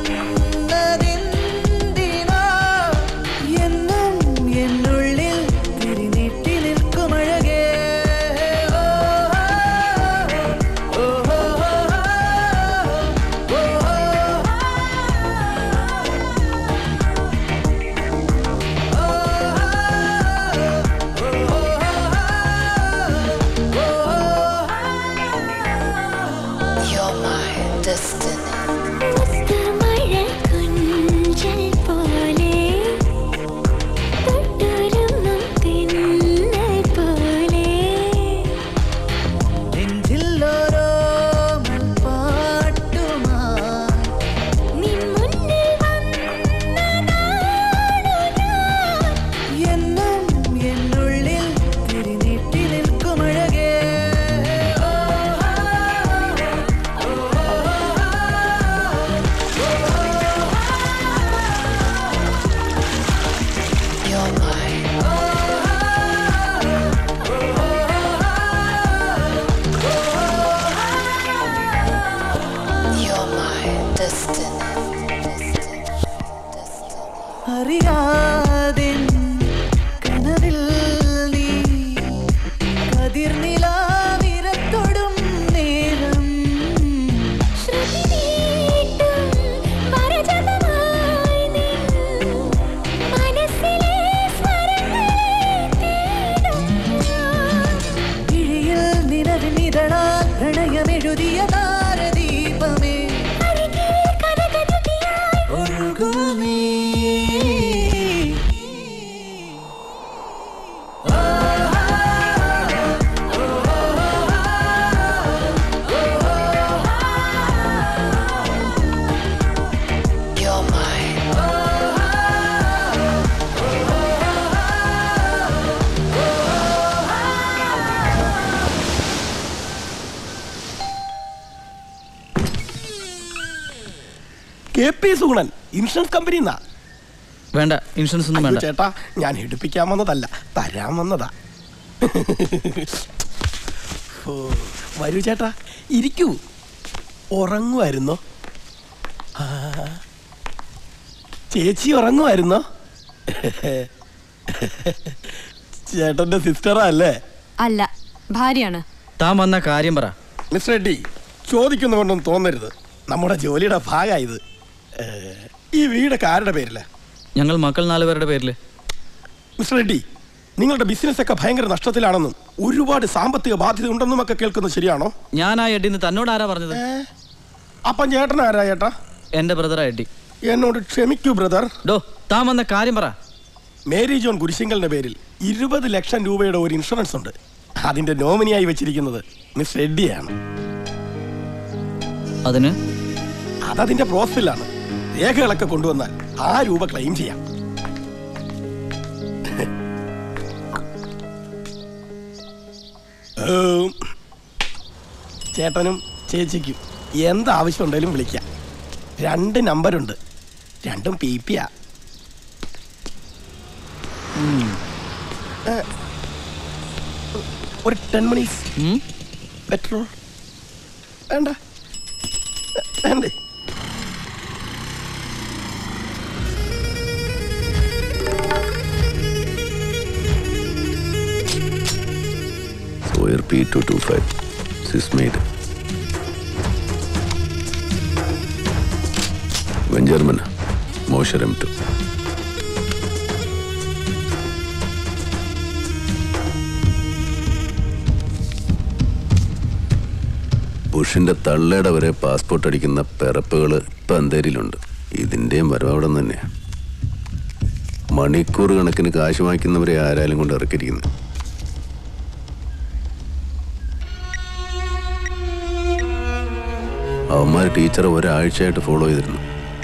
വന്നതെന്തിനാ എന്നും എന്നുള്ളിൽ തിരിനീട്ടി നിൽക്കുമഴകേ ഓ, ഓ, ഓ, ഓ, You're my destiny. മഴ കൊഞ്ചൽ പോലെ തൊട്ടുരുമ്മും തിന്നൽ പോലെ നെഞ്ചിലോരോ പാട്ടുമായി നിൻ മുന്നിൽ എന്നും എന്നുള്ളിൽ തിരിനീട്ടി നിൽക്കുമഴകേ You're my. You're my destiny. അറിയാതെ കനവിൽ നീ കതിർനിലാവിരത്തൊടും നേരം പരജതമായി നിൻ മനസ്സിലെ സ്വരങ്ങളെ ഇഴിയിൽ നിലവിനിതളാൽ പ്രണയമെഴുതിയ താരദീപമേ ഒഴുകുമേ You're my. കെ പി സൂണൻ ഇൻഷുറൻസ് കമ്പനി എന്നാ വേണ്ട ഇൻഷുറൻസ് ഒന്നും അയ്യോ വേണ്ട ചേട്ടാ ഞാൻ എടുപ്പിക്കാൻ വന്നതല്ല തരാൻ വന്നതാ ഓ, വരൂ ചേട്ടാ ഇരിക്കൂ ഉറങ്ങുമായിരുന്നോ ആ, ചേച്ചി ഉറങ്ങുമായിരുന്നോ ചേട്ടന്റെ സിസ്റ്ററാ അല്ലേ അല്ല ഭാര്യയാണ് താൻ വന്ന കാര്യം പറ മിസ്റ്റർ റെഡ്ഡി ചോദിക്കുന്നതുകൊണ്ടൊന്നും തോന്നരുത് നമ്മുടെ ജോലിയുടെ ഭാഗമായത് ഈ വീടൊക്കെ ആരുടെ പേരില്ല ഞങ്ങൾ മക്കൾ നാലുപേരുടെ പേരിൽ മിസ്റ്റർ റെഡ്ഡി നിങ്ങളുടെ ബിസിനസ് ഒക്കെ ഭയങ്കര നഷ്ടത്തിലാണെന്നും ഒരുപാട് സാമ്പത്തിക ബാധ്യത ഉണ്ടെന്നും ഒക്കെ കേൾക്കുന്നത് ശരിയാണോ ഞാൻ ആ എഡിന്ന് തന്നോട് ആരാ പറഞ്ഞത് അപ്പം ചേട്ടൻ ആരാ ചേട്ടാ എന്റെ ബ്രദറാ എഡി എന്നോട് ക്ഷമിക്കൂ ബ്രദർ ഡോ താൻ വന്ന കാര്യം പറ മേരി ജോൺ കുരിശിങ്കലിന്റെ പേരിൽ ഇരുപത് ലക്ഷം രൂപയുടെ ഒരു ഇൻഷുറൻസ് ഉണ്ട് അതിന്റെ നോമിനിയായി വെച്ചിരിക്കുന്നത് മിസ് റെഡ്ഡിയാണ് അതിന് അതതിന്റെ പ്രോസസ്സിലാണ് രേഖകളൊക്കെ കൊണ്ടുവന്നാൽ ആ രൂപ ക്ലെയിം ചെയ്യാം ഏം, ചേട്ടനും ചേച്ചിക്കും എന്താവശ്യം ഉണ്ടെങ്കിലും വിളിക്കാം രണ്ട് നമ്പരുണ്ട് രണ്ടും പി പിയാ ഒരു ടെൻ മണീസ് പെട്രോൾ വേണ്ട വേണ്ടേ പി ടു ടു ഫൈവ് സിസ്മെയ്ഡ് വെഞ്ചർമൻ മോശരം ടു ബുഷിന്റെ തള്ളയുടെ വരെ പാസ്പോർട്ട് അടിക്കുന്ന പിറപ്പുകൾ ഇപ്പം അന്തേരിയിലുണ്ട് ഇതിൻ്റെയും വരവവിടെ തന്നെയാണ് മണിക്കൂർ കണക്കിന് കാശ് വാങ്ങിക്കുന്നവരെ ആരായാലും കൊണ്ട് ഇറക്കിയിരിക്കുന്നത് അവന്മാർ ടീച്ചറെ ഒരാഴ്ചയായിട്ട് ഫോളോ ചെയ്തിരുന്നു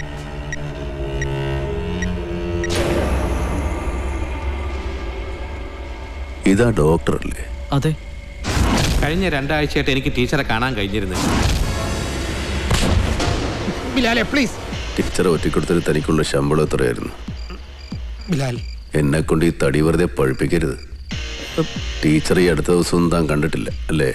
ഇതാ ഡോക്ടറല്ലേ അതെ കഴിഞ്ഞ രണ്ടാഴ്ചയായിട്ട് എനിക്ക് ടീച്ചറെ കാണാൻ കഴിഞ്ഞിരുന്നില്ല ബിലാലെ പ്ലീസ് ടീച്ചറെ ഒറ്റക്കൊടുത്തൊരു തനിക്കുള്ള ശമ്പളം എത്രയായിരുന്നു ബിലാൽ എന്നെ കൊണ്ട് ഈ തടി വെറുതെ പഴുപ്പിക്കരുത് ടീച്ചർ ഈ അടുത്ത ദിവസവും താൻ കണ്ടിട്ടില്ല അല്ലേ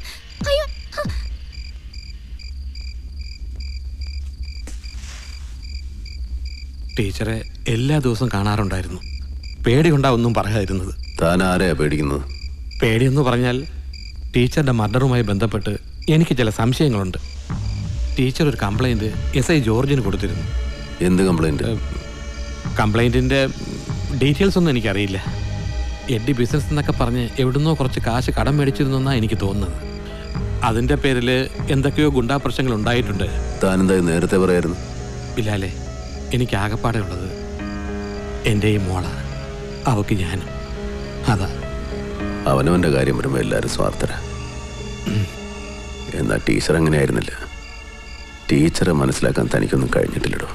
ടീച്ചറെ എല്ലാ ദിവസവും കാണാറുണ്ടായിരുന്നു പേടികൊണ്ടാ ഒന്നും പറയാതിരുന്നത് താൻ ആരെയാ പേടിക്കുന്നത് പേടിയെന്ന് പറഞ്ഞാൽ ടീച്ചറുടെ മർഡറുമായി ബന്ധപ്പെട്ട് എനിക്ക് ചില സംശയങ്ങളുണ്ട് ടീച്ചർ ഒരു കംപ്ലൈൻറ്റ് എസ് ഐ ജോർജിന് കൊടുത്തിരുന്നു എന്ത് കംപ്ലൈന്റ് കംപ്ലൈൻറ്റിൻ്റെ ഡീറ്റെയിൽസ് ഒന്നും എനിക്കറിയില്ല എഡി ബിസിനസ് എന്നൊക്കെ പറഞ്ഞ് എവിടുന്നോ കുറച്ച് കാശ് കടം മേടിച്ചിരുന്നു എന്നാണ് എനിക്ക് തോന്നുന്നത് അതിൻ്റെ പേരിൽ എന്തൊക്കെയോ ഗുണ്ടാ പ്രശ്നങ്ങൾ ഉണ്ടായിട്ടുണ്ട് താൻ എന്താ നേരത്തെ പറയായിരുന്നു ബിലാലെ എനിക്ക് ആകപ്പാടെ ഉള്ളത് എൻ്റെ ഈ മോളാണ് അവക്ക് ഞാനും അതാ അവനവന്റെ കാര്യം വരുമ്പോൾ എല്ലാവരും സ്വാർത്ഥര എന്നാ ടീച്ചർ അങ്ങനെ ആയിരുന്നില്ല ടീച്ചറെ മനസ്സിലാക്കാൻ തനിക്കൊന്നും കഴിഞ്ഞിട്ടില്ലടോ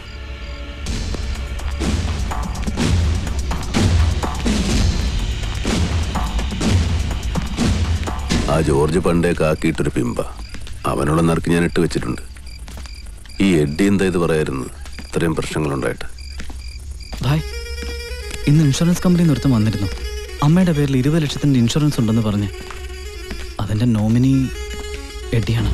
ആ ജോർജ് പണ്ടേ കാക്കിയിട്ടൊരു പിമ്പ അവനുള്ള നറുക്ക് ഞാൻ ഇട്ട് വെച്ചിട്ടുണ്ട് ഈ എഡ്ഡി എന്താ ഇത് പറയായിരുന്നു ഇത്രയും പ്രശ്നങ്ങളുണ്ടായിട്ട് ഭായ് ഇന്ന് ഇൻഷുറൻസ് കമ്പനി നിർത്തം വന്നിരുന്നു അമ്മയുടെ പേരിൽ ഇരുപത് ലക്ഷത്തിന്റെ ഇൻഷുറൻസ് ഉണ്ടെന്ന് പറഞ്ഞ് അതിന്റെ നോമിനി എഡിയാണ്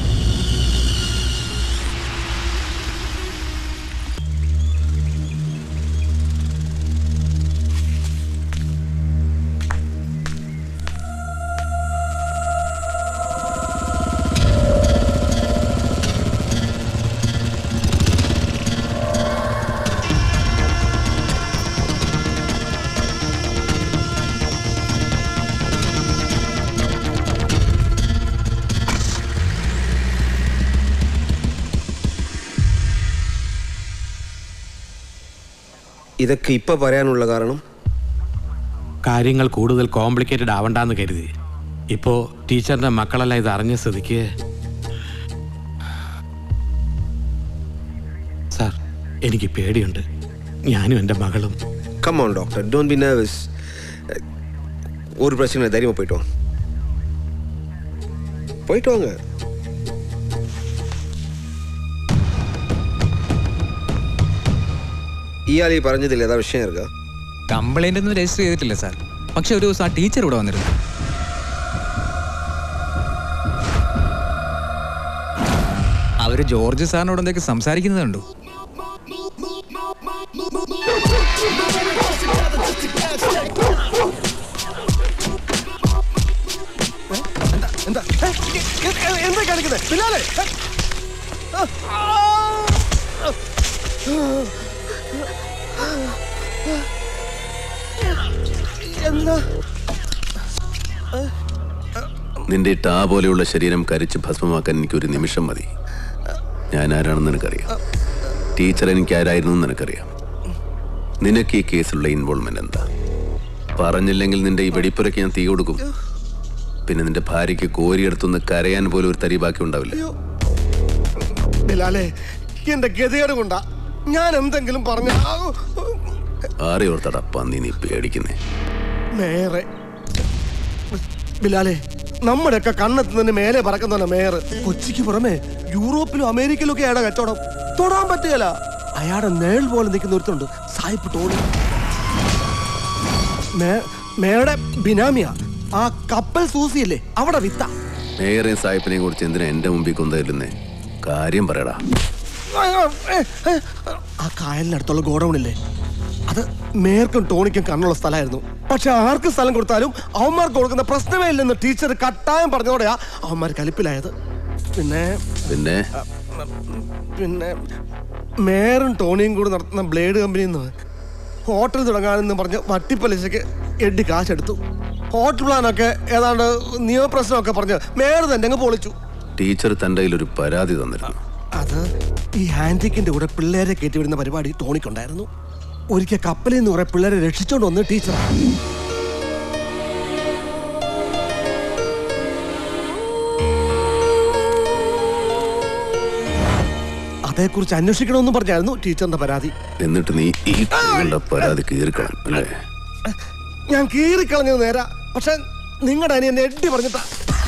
ഇതൊക്കെ ഇപ്പൊ പറയാനുള്ള കാരണം കാര്യങ്ങൾ കൂടുതൽ കോംപ്ലിക്കേറ്റഡ് ആവണ്ടെന്ന് കരുതി ഇപ്പോൾ ടീച്ചറിൻ്റെ മക്കളെല്ലാം ഇത് അറിഞ്ഞ സ്ഥിതിക്ക് സാർ എനിക്ക് പേടിയുണ്ട് ഞാനും എൻ്റെ മകളും come on doctor don't be nervous ஒரு பிரச்சனை இல்லை, தைரியமா போயிட்டு வாங்க போயிட்டு வாங்க ഇയാൾ ഈ പറഞ്ഞതിൽ ഏതാ വിഷയം ഇരിക്കാ കംപ്ലൈന്റ് ഒന്നും രജിസ്റ്റർ ചെയ്തിട്ടില്ല സാർ പക്ഷെ ഒരു ദിവസം ആ ടീച്ചർ ഇവിടെ വന്നിരുന്നു അവര് ജോർജ് സാറിനോട് എന്തൊക്കെ സംസാരിക്കുന്നത് കണ്ടു എന്താ ഏ, എ- എ- എന്താ കാണിക്കുന്നത് ബിലാലെ ഏ, ആ, ആ, എന്താ നിന്റെ ഈ ടാ പോലെയുള്ള ശരീരം കരിച്ച് ഭസ്മമാക്കാൻ എനിക്കൊരു നിമിഷം മതി ഞാൻ ആരാണെന്ന് നിനക്കറിയാം ടീച്ചർ എനിക്ക് ആരായിരുന്നു എന്ന് നിനക്കറിയാം നിനക്ക് ഈ കേസിലുള്ള ഇൻവോൾവ്മെന്റ് എന്താ പറഞ്ഞില്ലെങ്കിൽ നിന്റെ ഈ വെടിപ്പുരയ്ക്ക് ഞാൻ തീ കൊടുക്കും പിന്നെ നിന്റെ ഭാര്യയ്ക്ക് കോരിയെടുത്തുനിന്ന് കരയാൻ പോലും ഒരു തരി ബാക്കി ഉണ്ടാവില്ല ബിലാലെ എന്റെ ഗതികേട് കൊണ്ടാ ഞാൻ എന്തെങ്കിലും പറഞ്ഞ ആരെ ഓർത്തടാ പന്നി നീ പേടിക്കുന്നേ മേറെ ബിലാലെ നമ്മുടെയൊക്കെ കണ്ണെത്തി തന്നെ മേലെ പറക്കുന്നവനാ മേയർ കൊച്ചിക്ക് പുറമെ യൂറോപ്പിലും അമേരിക്കയിലും ഒക്കെ അയാളുടെ കച്ചവടം തൊടാൻ പറ്റുകയില്ല അയാളുടെ നേൾ പോലെ നിൽക്കുന്ന ഒരുത്തുണ്ട് സായിപ്പ് ടോണി മേ- മേയുടെ ബിനാമിയ ആ കപ്പൽ സൂസിയില്ലേ അവിടെ വിത്ത മേയറേയും സാഹിബിനെയും കുറിച്ച് എന്തിനാ എന്റെ മുമ്പിൽ കൊണ്ടുവരുന്നേ കാര്യം പറയടാ ആ കായലിനടുത്തുള്ള ഗോഡൌണില്ലേ അത് മേയർക്കും ടോണിക്കും കണ്ണുള്ള സ്ഥലമായിരുന്നു പക്ഷെ ആർക്ക് സ്ഥലം കൊടുത്താലും അവന്മാർക്ക് കൊടുക്കുന്ന പ്രശ്നമേ ഇല്ലെന്ന് ടീച്ചർ കട്ടായം പറഞ്ഞതോടെയാ അവന്മാർ കലിപ്പിലായത് പിന്നെ പിന്നെ പിന്നെ മേയറും ടോണിയും കൂടി നടത്തുന്ന ബ്ലേഡ് കമ്പനിയിൽ നിന്ന് ഹോട്ടൽ തുടങ്ങാനെന്ന് പറഞ്ഞ് വട്ടിപ്പലിശയ്ക്ക് എഡി കാശെടുത്തു ഹോട്ടൽ പ്ലാനൊക്കെ ഏതാണ്ട് നിയമപ്രശ്നമൊക്കെ പറഞ്ഞ് മേയർ തന്നെ അങ്ങ് പൊളിച്ചു ടീച്ചർ തൻ്റെ കയ്യിൽ ഒരു പരാതി തന്നിരുന്നു അത് ഈ ഹാൻഡിക്കിന്റെ കൂടെ പിള്ളേരെ കയറ്റിവിടുന്ന പരിപാടി ടോണിക്കുണ്ടായിരുന്നു ഒരിക്കൽ കപ്പലിൽ നിന്ന് കുറെ പിള്ളേരെ രക്ഷിച്ചോണ്ട് വന്ന് ടീച്ചർ അതേക്കുറിച്ച് അന്വേഷിക്കണമെന്നും പറഞ്ഞായിരുന്നു ടീച്ചറിന്റെ പരാതി എന്നിട്ട് നീ ഈ കുട്ടികളുടെ പരാതി കീറിക്കണം അല്ലേ ഞാൻ കീറിക്കളഞ്ഞത് നേരാ പക്ഷെ നിങ്ങളുടെ അനിയൻ എഡി പറഞ്ഞിട്ടാ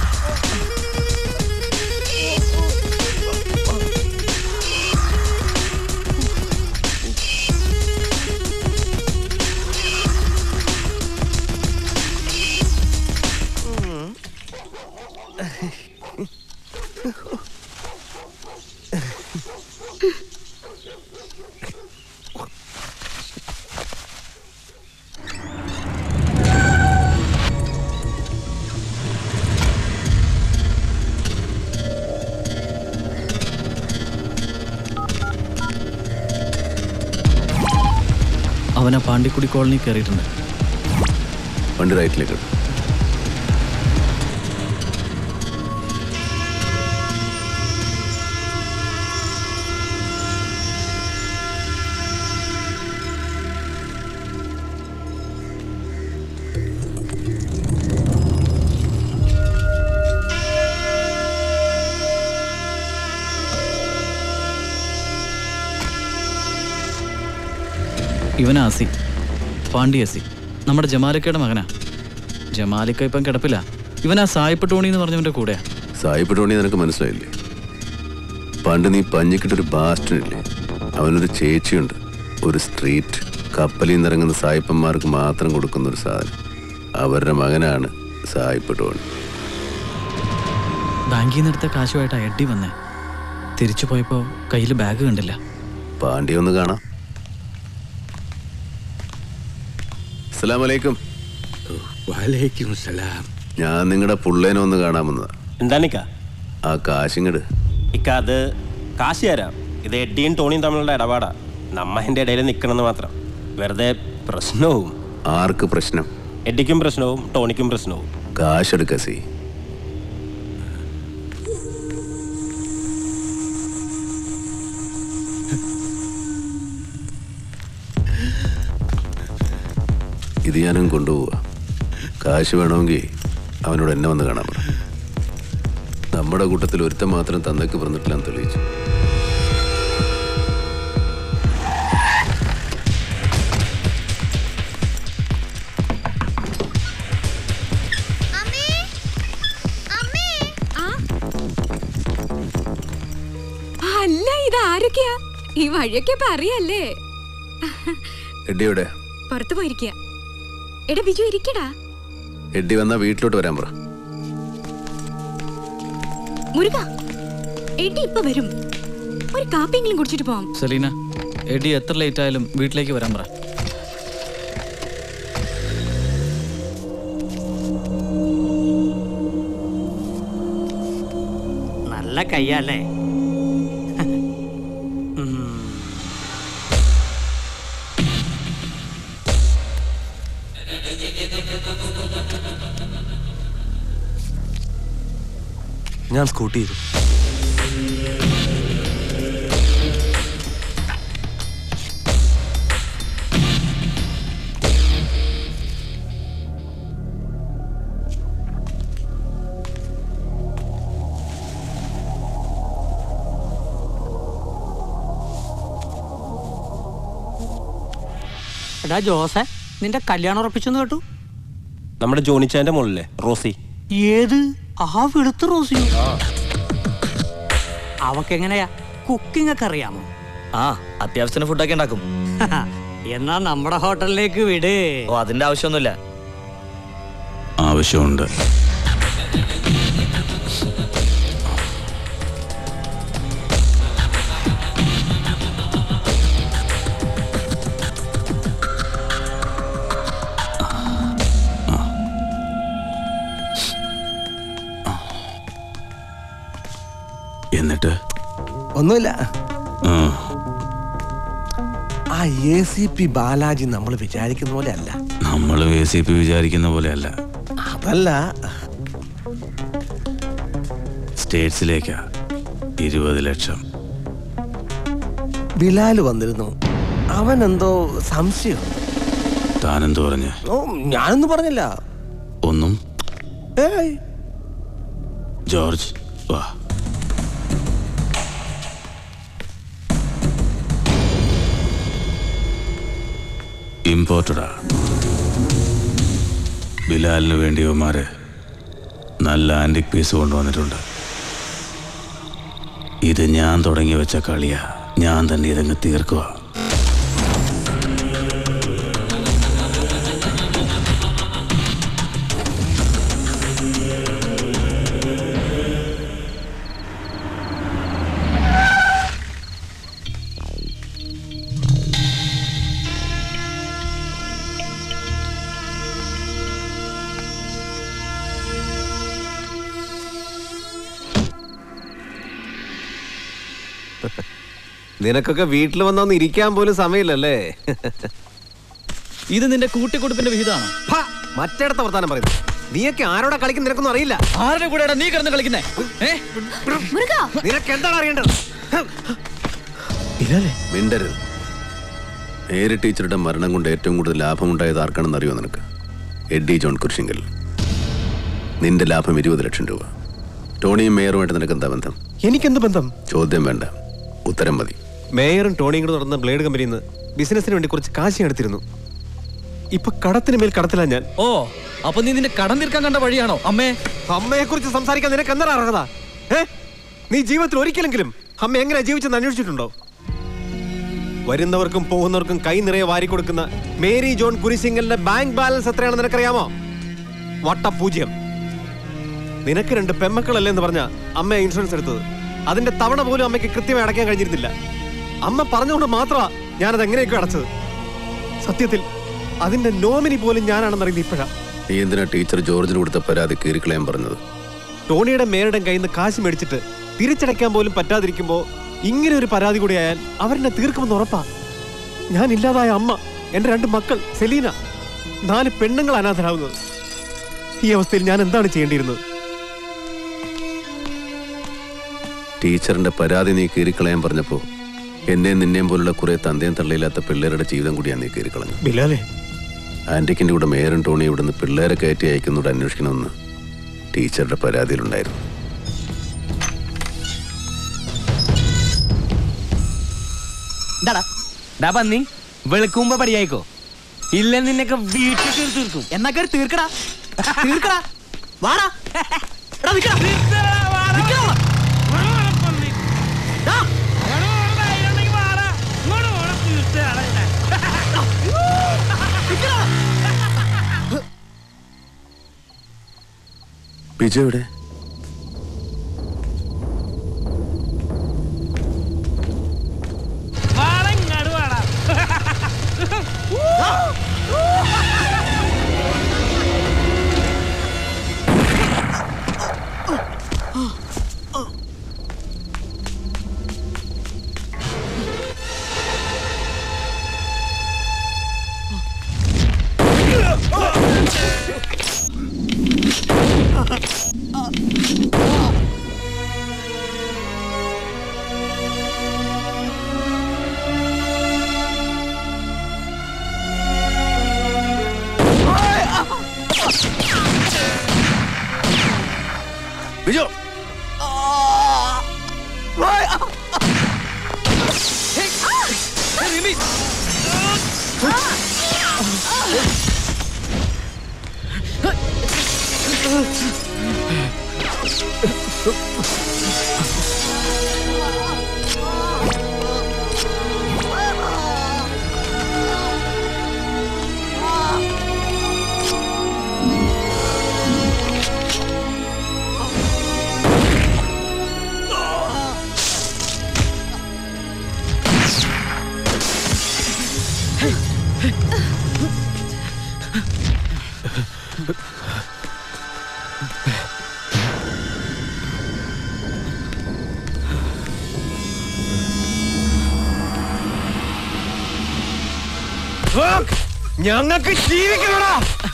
അവൻ ആ പാണ്ടിക്കുടി കോളനി കയറിയിട്ടുണ്ട് വണ്ടി റൈറ്റിലേക്ക് ഇട്. ഇവൻ ആസി പാണ്ടി ആസി നമ്മുടെ ജമാലിക്കയുടെ മകനാ ജമാലിക്ക ഇപ്പം കിടപ്പില്ല ഇവൻ ആ സായിപ്പ് ടോണി എന്ന് പറഞ്ഞവന്റെ കൂടെയാ സായിപ്പ് ടോണി നിനക്ക് മനസ്സിലായില്ലേ പണ്ട് നീ പഞ്ഞിക്കിട്ടൊരു ബാസ്റ്റനില്ലേ അവനൊരു ചേച്ചിയുണ്ട് ഒരു സ്ട്രീറ്റ് കപ്പലിൽ നിന്ന് ഇറങ്ങുന്ന സായിപ്പന്മാർക്ക് മാത്രം കൊടുക്കുന്ന ഒരു സാധനം അവരുടെ മകനാണ് സായിപ്പ് ടോണി ബാങ്കിൽ നിന്ന് എടുത്ത കാശുമായിട്ടാ എഡ്ഡി വന്നേ തിരിച്ചു പോയപ്പോ കയ്യിൽ ബാഗ് കണ്ടില്ല പാണ്ഡ്യ ഒന്ന് കാണാം അസ്സലാം വലൈക്കും വലൈക്കും സലാം ഞാൻ നിങ്ങളുടെ പുള്ളേനെ ഒന്ന് കാണാൻ വന്നതാ എന്താണിക്ക ആ കാശിങ്ങട് ഇക്ക അത് കാശ് തരാം ഇത് എഡ്ഡിയും ടോണിയും തമ്മിലുള്ള ഇടപാടാ നമ്മ എൻ്റെ ഇടയിൽ നിൽക്കണമെന്ന് മാത്രം വെറുതെ പ്രശ്നവും ആർക്ക് പ്രശ്നം എഡ്ഡിക്കും പ്രശ്നവും ടോണിക്കും പ്രശ്നവും കാശെടുക്ക സി ഇത് ഞാനും കൊണ്ടുപോവാ കാശ് വേണമെങ്കിൽ അവനോട് എന്നെ വന്ന് കാണാൻ പറ നമ്മുടെ കൂട്ടത്തിൽ ഒരുത്തൻ മാത്രം തന്തയ്ക്ക് പറഞ്ഞിട്ടില്ലെന്ന് തെളിയിച്ചു അല്ല ഇത് ആരൊക്കെയാ ഈ വഴിയൊക്കെ ഇപ്പൊ അറിയല്ലേ എഡ്ഡിയുടെ പുറത്തു പോയിരിക്കുക എടാ ബിജു ഇരിക്കടാ എഡ്ഡി വന്നാ വീട്ടിലോട്ട് വരാൻ പറ മുരുക എടി ഇപ്പൊ വരും ഒരു കാപ്പിയെങ്കിലും കുടിച്ചിട്ട് പോവാം സെലീന എഡി എത്ര ലേറ്റ് ആയാലും വീട്ടിലേക്ക് വരാൻ പറ നല്ല കയ്യല്ലേ ഞാൻ സ്കൂട്ടി ചെയ്തു എടാ ജോസെ നിന്റെ കല്യാണം ഉറപ്പിച്ചെന്ന് കേട്ടു നമ്മുടെ ജോണിച്ചാന്റെ മുകളിലെ റോസി ഏത് ആ വെളുത്ത റോസിയോ അവക്കെങ്ങനെയാ കുക്കിംഗ് ഒക്കെ അറിയാമോ ആ അത്യാവശ്യത്തിന് ഫുഡൊക്കെ ഉണ്ടാക്കും എന്നാ നമ്മുടെ ഹോട്ടലിലേക്ക് വിട് ഓ അതിന്റെ ആവശ്യമൊന്നുമില്ല ആവശ്യമുണ്ട് എന്നിട്ട് ഒന്നുമില്ല ആ, ആ എ സി പി ബാലാജി നമ്മൾ വിചാരിക്കുന്ന പോലെ അല്ല നമ്മളും എ സി പി വിചാരിക്കുന്ന പോലെയല്ല അതല്ല സ്റ്റേറ്റ്സിലേക്കാ ഇരുപത് ലക്ഷം ബിലാൽ വന്നിരുന്നു അവൻ എന്തോ സംശയം താനെന്തു പറഞ്ഞ് ഓ ഞാനൊന്നും പറഞ്ഞില്ല ഒന്നും ഏയ് ജോർജ് വാ ഇമ്പോർട്ടഡാ ബിലാലിന് വേണ്ടി ഇവന്മാര് നല്ല ആൻറ്റിക് പീസ് കൊണ്ടുവന്നിട്ടുണ്ട് ഇത് ഞാൻ തുടങ്ങി വെച്ച കളിയാ ഞാൻ തന്നെ ഇതങ്ങ് തീർക്കുക നിനക്കൊക്കെ വീട്ടിൽ വന്നൊന്ന് ഇരിക്കാൻ പോലും സമയമില്ലല്ലേ ഇത് നിന്റെ കൂട്ടിക്കൊടുപ്പിന്റെ വിഹിതമാണ് മറ്റേടത്ത വർത്താനം പറയുന്നു നീയൊക്കെ ആരോടാ കളിക്കുന്ന നിനക്കൊന്നും അറിയില്ല ആരുടെ കൂടെയാണ് നീ കിടന്ന് കളിക്കുന്നേ നിനക്ക് എന്താണ് അറിയേണ്ടത് മിണ്ടരുത് മേരി ടീച്ചറുടെ മരണം കൊണ്ട് ഏറ്റവും കൂടുതൽ ലാഭമുണ്ടായത് ആർക്കാണെന്ന് അറിയോ നിനക്ക് എഡ്ഡി ജോൺ കുരിശിങ്കൽ നിന്റെ ലാഭം ഇരുപത് ലക്ഷം രൂപ ടോണിയും മേയറുമായിട്ട് നിനക്ക് എന്താ ബന്ധം എനിക്കെന്ത് ബന്ധം ചോദ്യം വേണ്ട ഉത്തരം മതി മേയറും ടോണിയും കൂടെ നടന്ന ബ്ലേഡ് കമ്പനിയിൽ നിന്ന് ബിസിനസിന് വേണ്ടി കുറച്ച് കാശ് എടുത്തിരുന്നു ഇപ്പൊ കടത്തിന് മേൽ കടത്തില്ല ഞാൻ ഓ അപ്പൊ നീ നിന്റെ കടം തീർക്കാൻ കണ്ട വഴിയാണോ അമ്മേ അമ്മയെ കുറിച്ച് സംസാരിക്കാൻ നിനക്ക് എന്താ അർഹത ഏ നീ ജീവിതത്തിൽ ഒരിക്കലെങ്കിലും അമ്മ എങ്ങനെ ജീവിച്ചെന്ന് അന്വേഷിച്ചിട്ടുണ്ടോ വരുന്നവർക്കും പോകുന്നവർക്കും കൈ നിറയെ വാരി കൊടുക്കുന്ന മേരി ജോൺ കുരിശിങ്കലിന്റെ ബാങ്ക് ബാലൻസ് എത്രയാണെന്ന് നിനക്കറിയാമോ വട്ടപൂജ്യം നിനക്ക് രണ്ട് പെമ്മക്കളല്ലേ എന്ന് പറഞ്ഞ അമ്മ ഇൻഷുറൻസ് എടുത്തത് അതിന്റെ തവണ പോലും അമ്മയ്ക്ക് കൃത്യമായി അടയ്ക്കാൻ കഴിഞ്ഞിരുന്നില്ല അമ്മ പറഞ്ഞുകൊണ്ട് മാത്രമാ ഞാനത് എങ്ങനെയൊക്കെ അടച്ചത് സത്യത്തിൽ അതിന്റെ നോമിനി പോലും ഞാനാണെന്ന് അറിയുന്നത് ഇപ്പോഴാ നീ എന്തിനാ ടീച്ചർ ജോർജിന് കൊടുത്ത പരാതി കീറിക്കളയാൻ പറഞ്ഞത് ടോണിയുടെ മേരുടെ കയ്യിൽ നിന്ന് കാശ് മേടിച്ചിട്ട് തിരിച്ചടയ്ക്കാൻ പോലും പറ്റാതിരിക്കുമ്പോ ഇങ്ങനെ ഒരു പരാതി കൂടി ആയാൽ അവരെന്നെ തീർക്കുമെന്ന് ഉറപ്പാ ഞാൻ ഇല്ലാതായ അമ്മ എന്റെ രണ്ട് മക്കൾ സെലീന നാല് പെണ്ണുങ്ങൾ അനാഥരാകുന്നത് ഈ അവസ്ഥയിൽ ഞാൻ എന്താണ് ചെയ്യേണ്ടിയിരുന്നത് ടീച്ചറിന്റെ പരാതി നീ കീറിക്കളയാൻ പറഞ്ഞപ്പോ എന്നെയും നിന്നെയും പോലുള്ള കുറെ തന്തയും തള്ളയില്ലാത്ത പിള്ളേരുടെ ജീവിതം കൂടിയാണ് നീ കീറിക്കളഞ്ഞു ബിലാലെ ആന്റിക്കിന്റെ കൂടെ മേയറും ടോണി ഇവിടുന്ന് പിള്ളേരെ കയറ്റി അയക്കുന്നോട് അന്വേഷിക്കണമെന്ന് ടീച്ചറുടെ പരാതിയിലുണ്ടായിരുന്നു എന്താടാ ഡാ പന്നി വെളുക്കുമ്പോ പടിയായിക്കോ ഇല്ല നിന്നൊക്കെ വീട്ടിൽ കയറി തീർക്കും എന്നാ കയറി തീർക്കടാ തീർക്കടാ വാടാ എടാ, നിക്കടാ. നിക്കടാ അവിടെ. ഡാ. ബിജു എവിടെ ബിജു ഞങ്ങൾക്ക് ജീവിക്കണടാ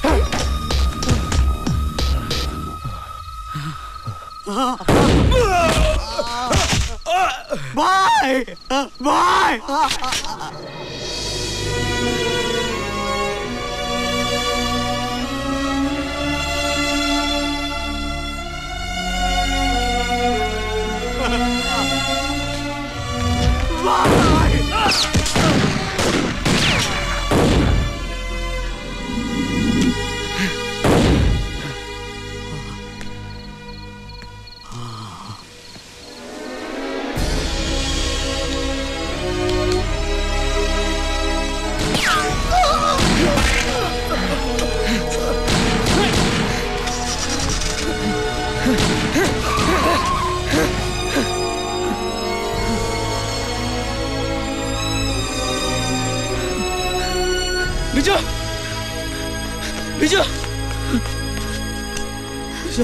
Bye! Bye! ബിജു ബിജു ബിജു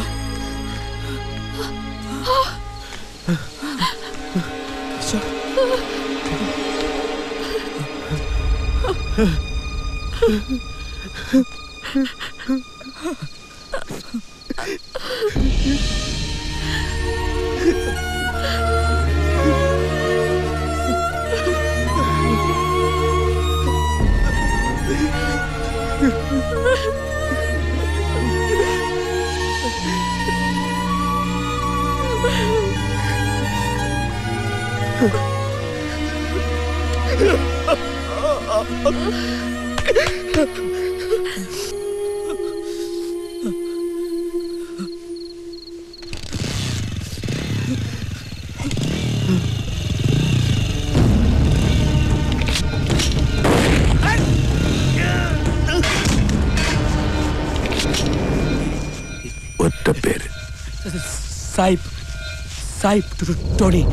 ഒറ്റ പേര് സായിപ്പ് സായിപ്പ് Tony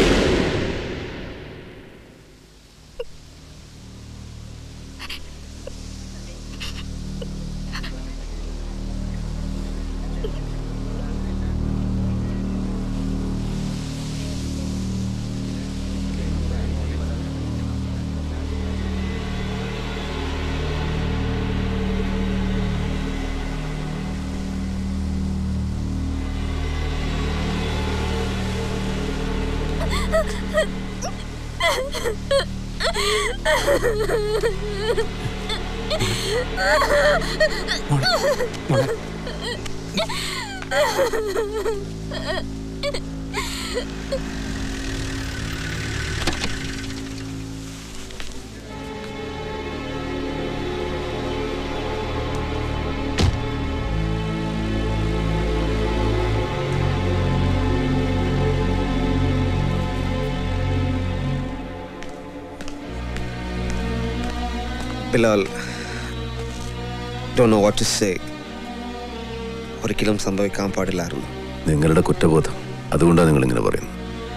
Bilal don't know what to say ഒരിക്കലും സംഭവിക്കാൻ പാടില്ലായിരുന്നു നിങ്ങളുടെ കുറ്റബോധം അതുകൊണ്ടാണ് നിങ്ങൾ ഇങ്ങനെ പറയുന്നത്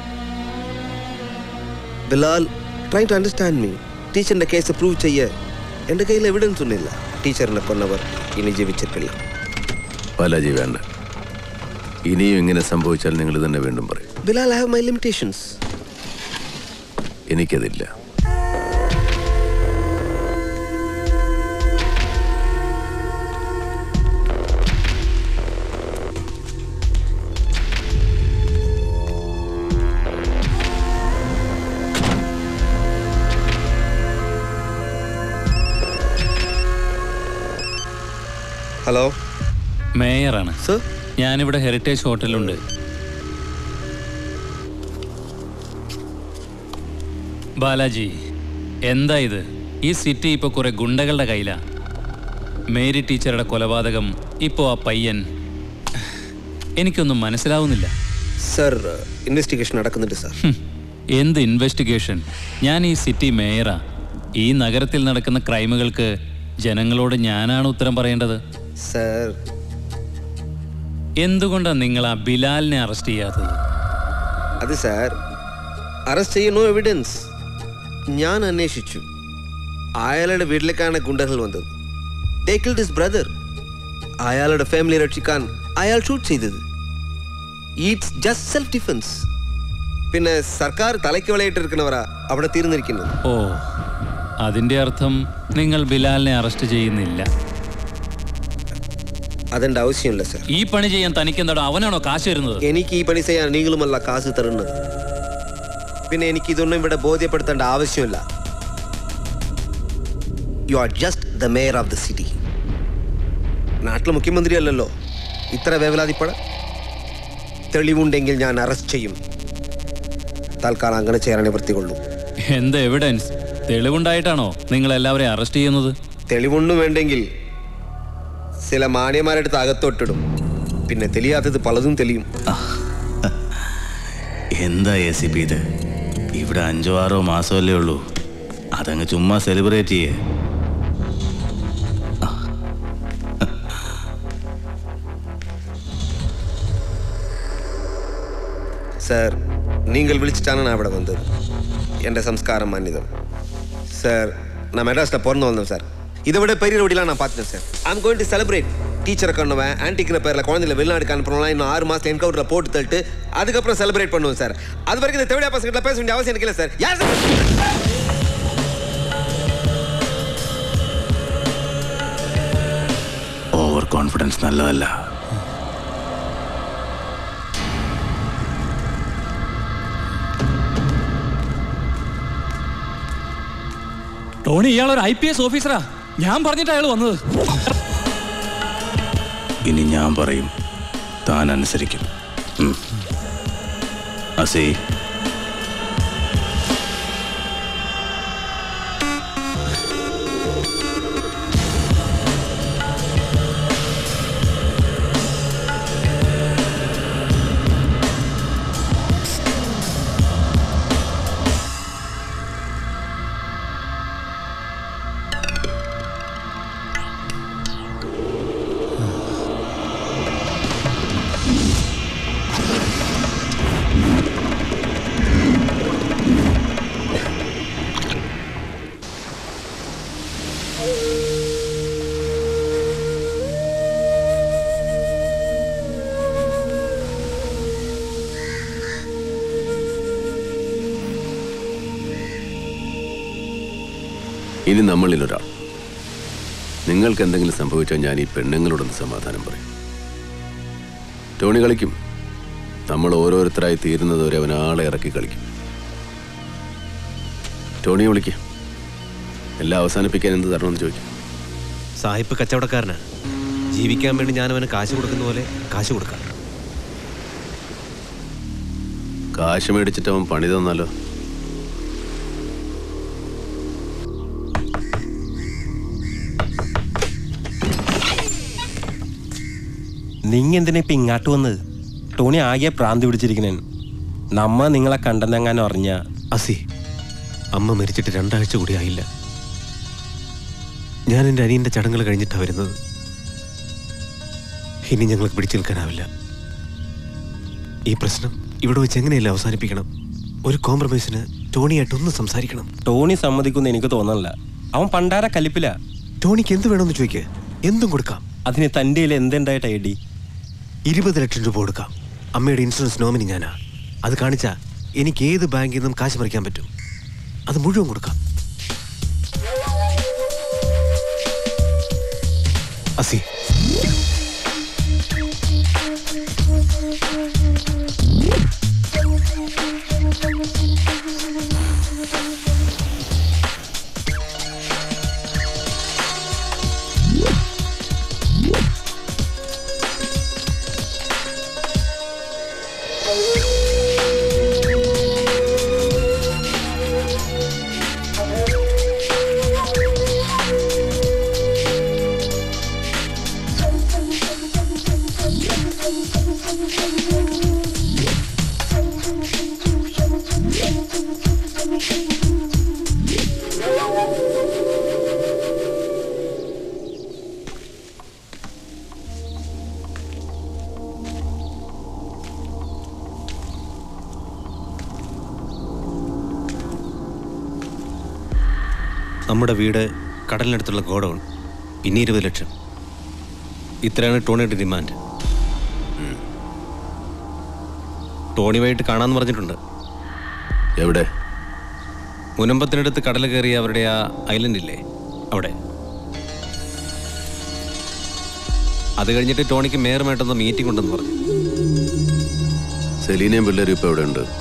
Bilal try to understand me ടീച്ചറിന്റെ കേസ് പ്രൂവ് ചെയ്യ എൻ്റെ കയ്യിൽ എവിഡൻസ് ഒന്നുമില്ല ടീച്ചറിനെ കൊന്നവർ ഇനി ജീവിച്ചിട്ടില്ല ബാലാജി വേണ്ട ഇനിയും ഇങ്ങനെ സംഭവിച്ചാൽ നിങ്ങൾ തന്നെ വീണ്ടും പറയും Bilal I have my limitations എനിക്കതില്ല ഹലോ മേയറാണ് ഞാനിവിടെ ഹെറിറ്റേജ് ഹോട്ടലുണ്ട് ബാലാജി എന്താ ഇത് ഈ സിറ്റി ഇപ്പോൾ കുറെ ഗുണ്ടകളുടെ കയ്യിലാ മേരി ടീച്ചറുടെ കൊലപാതകം ഇപ്പോൾ ആ പയ്യൻ എനിക്കൊന്നും മനസ്സിലാവുന്നില്ല സർ ഇൻവെസ്റ്റിഗേഷൻ നടക്കുന്നുണ്ട് സർ ഹും, എന്ത് ഇൻവെസ്റ്റിഗേഷൻ ഞാൻ ഈ സിറ്റി മേയറാ ഈ നഗരത്തിൽ നടക്കുന്ന ക്രൈമുകൾക്ക് ജനങ്ങളോട് ഞാനാണ് ഉത്തരം പറയേണ്ടത് സർ എന്തുകൊണ്ടാണ് നിങ്ങൾ ആ ബിലാലിനെ അറസ്റ്റ് ചെയ്യാത്തത് അത് സാർ അറസ്റ്റ് ചെയ്യുന്ന നോ എവിഡൻസ് ഞാൻ അന്വേഷിച്ചു അയാളുടെ വീട്ടിലേക്കാണ് ഗുണ്ടകൾ വന്നത് They killed his ബ്രദർ അയാളുടെ ഫാമിലി രക്ഷിക്കാൻ അയാൾ ഷൂട്ട് ചെയ്തത് ഇറ്റ്സ് ജസ്റ്റ് സെൽഫ് ഡിഫൻസ് പിന്നെ സർക്കാർ തലയ്ക്ക് വിളയിട്ട് ഇരിക്കുന്നവരാ അവിടെ തീർന്നിരിക്കുന്നത് ഓ അതിന്റെ അർത്ഥം നിങ്ങൾ ബിലാലിനെ അറസ്റ്റ് ചെയ്യുന്നില്ല അതെന്റെ ആവശ്യമില്ല സർ ഈ പണി ചെയ്യാൻ തനിക്ക് എന്താണോ അവനാണോ കാശ് തരുന്നത് എനിക്ക് ഈ പണി ചെയ്യാൻ നീങ്ങളുമല്ല കാശ് തരുന്നത് പിന്നെ എനിക്ക് ഇതൊന്നും ഇവിടെ ബോധ്യപ്പെടുത്തേണ്ട ആവശ്യമില്ല you are just the mayor of the city നാട്ടിലെ മുഖ്യമന്ത്രി അല്ലല്ലോ ഇത്ര വേവലാതിപ്പട തെളിവുണ്ടെങ്കിൽ ഞാൻ അറസ്റ്റ് ചെയ്യും തൽക്കാലം അങ്ങനെ ചെയ്യാനേ വൃത്തികൊള്ളൂ എന്ത് എവിഡൻസ് തെളിവുണ്ടായിട്ടാണോ നിങ്ങൾ എല്ലാവരെയും അറസ്റ്റ് ചെയ്യുന്നത് തെളിവൊന്നും വേണ്ടെങ്കിൽ ചില മാന്യന്മാരെടുത്ത് അകത്തോട്ടിടും പിന്നെ തെളിയാത്തത് പലതും തെളിയും എന്താ എ സി പി ഇത് ഇവിടെ അഞ്ചോ ആറോ മാസമല്ലേ ഉള്ളൂ അതങ്ങ് ചുമ്മാ സെലിബ്രേറ്റ് ചെയ്യേ சார் நீங்கள் விழிச்சிட்டான நான் ഇവിടെ வந்தது എൻ്റെ സംസ്കാരം മാന്യതം സാർ நான் மெட்ராஸில் பிறந்து வந்தேன் சார் இதை விட பெரிய ரோடிலாம் நான் பார்த்துட்டேன் sir I'm going to celebrate டீச்சரை கண்ணுவேன் ஆன்டிக்கிற பேரில் குழந்தைல வெளிநாடுக்கு அனுப்புறோம்லாம் இன்னும் ஆறு மாதம் என்கவுண்டரில் போட்டு தள்ளிட்டு அதுக்கப்புறம் செலிப்ரேட் பண்ணுவேன் சார் அது வரைக்கும் இந்த தேவையா பசங்கிட்ட பேச வேண்டிய அவசியம் எனக்கு இல்லை சார் யார் சார் ഓവർ കോൺഫിഡൻസ് നല്ലതല്ല ടോണി ഇയാൾ ഒരു ഐ പി എസ് ഓഫീസറാ ഞാൻ പറഞ്ഞിട്ട് അയാൾ വന്നത് ഇനി ഞാൻ പറയും താൻ അനുസരിക്കും ഉം. അസി ഇനി നമ്മളിലൊരാൾ നിങ്ങൾക്ക് എന്തെങ്കിലും സംഭവിച്ചാൽ ഞാൻ ഈ പെണ്ണുങ്ങളോടൊന്ന് സമാധാനം പറയും ടോണി കളിക്കും നമ്മൾ ഓരോരുത്തരായി തീരുന്നതുവരെ അവൻ ആളെ ഇറക്കി കളിക്കും ടോണിയെ വിളിക്കാം എല്ലാം അവസാനിപ്പിക്കാൻ എന്ത് തരണമെന്ന് ചോദിക്കും സാഹിബ് കച്ചവടക്കാരനാ ജീവിക്കാൻ വേണ്ടി ഞാൻ അവന് കാശ് കൊടുക്കുന്ന പോലെ കാശ് കൊടുക്കാം കാശ് മേടിച്ചിട്ട് അവൻ പണി തന്നാലോ നിങ്ങ എന്തിനാ ഇപ്പൊ ഇങ്ങാട്ട് വന്നത് ടോണി ആകെ പ്രാന്തി പിടിച്ചിരിക്കണേ നമ്മ നിങ്ങളെ കണ്ടെന്നെങ്ങാനും അറിഞ്ഞ അസി അമ്മ മരിച്ചിട്ട് രണ്ടാഴ്ച കൂടി ആയില്ല ഞാൻ എൻ്റെ അനിയൻ്റെ ചടങ്ങുകൾ കഴിഞ്ഞിട്ടാണ് വരുന്നത് ഇനി ഞങ്ങൾക്ക് പിടിച്ചു നിൽക്കാനാവില്ല ഈ പ്രശ്നം ഇവിടെ വെച്ച് എങ്ങനെയല്ല അവസാനിപ്പിക്കണം ഒരു കോംപ്രമൈസിന് ടോണിയായിട്ട് ഒന്ന് സംസാരിക്കണം ടോണി സമ്മതിക്കുന്ന എനിക്ക് തോന്നണില്ല അവൻ പണ്ടാര കലിപ്പില ടോണിക്ക് എന്ത് വേണമെന്ന് ചോദിക്കുക എന്തും കൊടുക്കാം അതിന് തൻ്റെ കയ്യിൽ എന്തുണ്ടായിട്ട് ഐഡി ഇരുപത് ലക്ഷം രൂപ കൊടുക്കാം അമ്മയുടെ ഇൻഷുറൻസ് നോമിനി ഞാനാ അത് കാണിച്ചാ എനിക്ക് ഏത് ബാങ്കിൽ നിന്നും കാശ് പറിക്കാൻ പറ്റും അത് മുഴുവൻ കൊടുക്കാം അസി നമ്മുടെ വീട് കടലിനടുത്തുള്ള ഗോഡൗൺ പിന്നെ ഇരുപത് ലക്ഷം ഇത്രയാണ് ടോണിയുടെ ഡിമാൻഡ് ഉം. ടോണിയുമായിട്ട് കാണാമെന്ന് പറഞ്ഞിട്ടുണ്ട് എവിടെ മുനമ്പത്തിനടുത്ത് കടൽ കയറിയ അവരുടെ ആ ഐലൻഡ് ഇല്ലേ അവിടെ അത് കഴിഞ്ഞിട്ട് ടോണിക്ക് മേയറുമായിട്ടൊന്ന് മീറ്റിംഗ് ഉണ്ടെന്ന് പറഞ്ഞു സെലീനയും പിള്ളേരും ഇപ്പോൾ എവിടെ ഉണ്ട്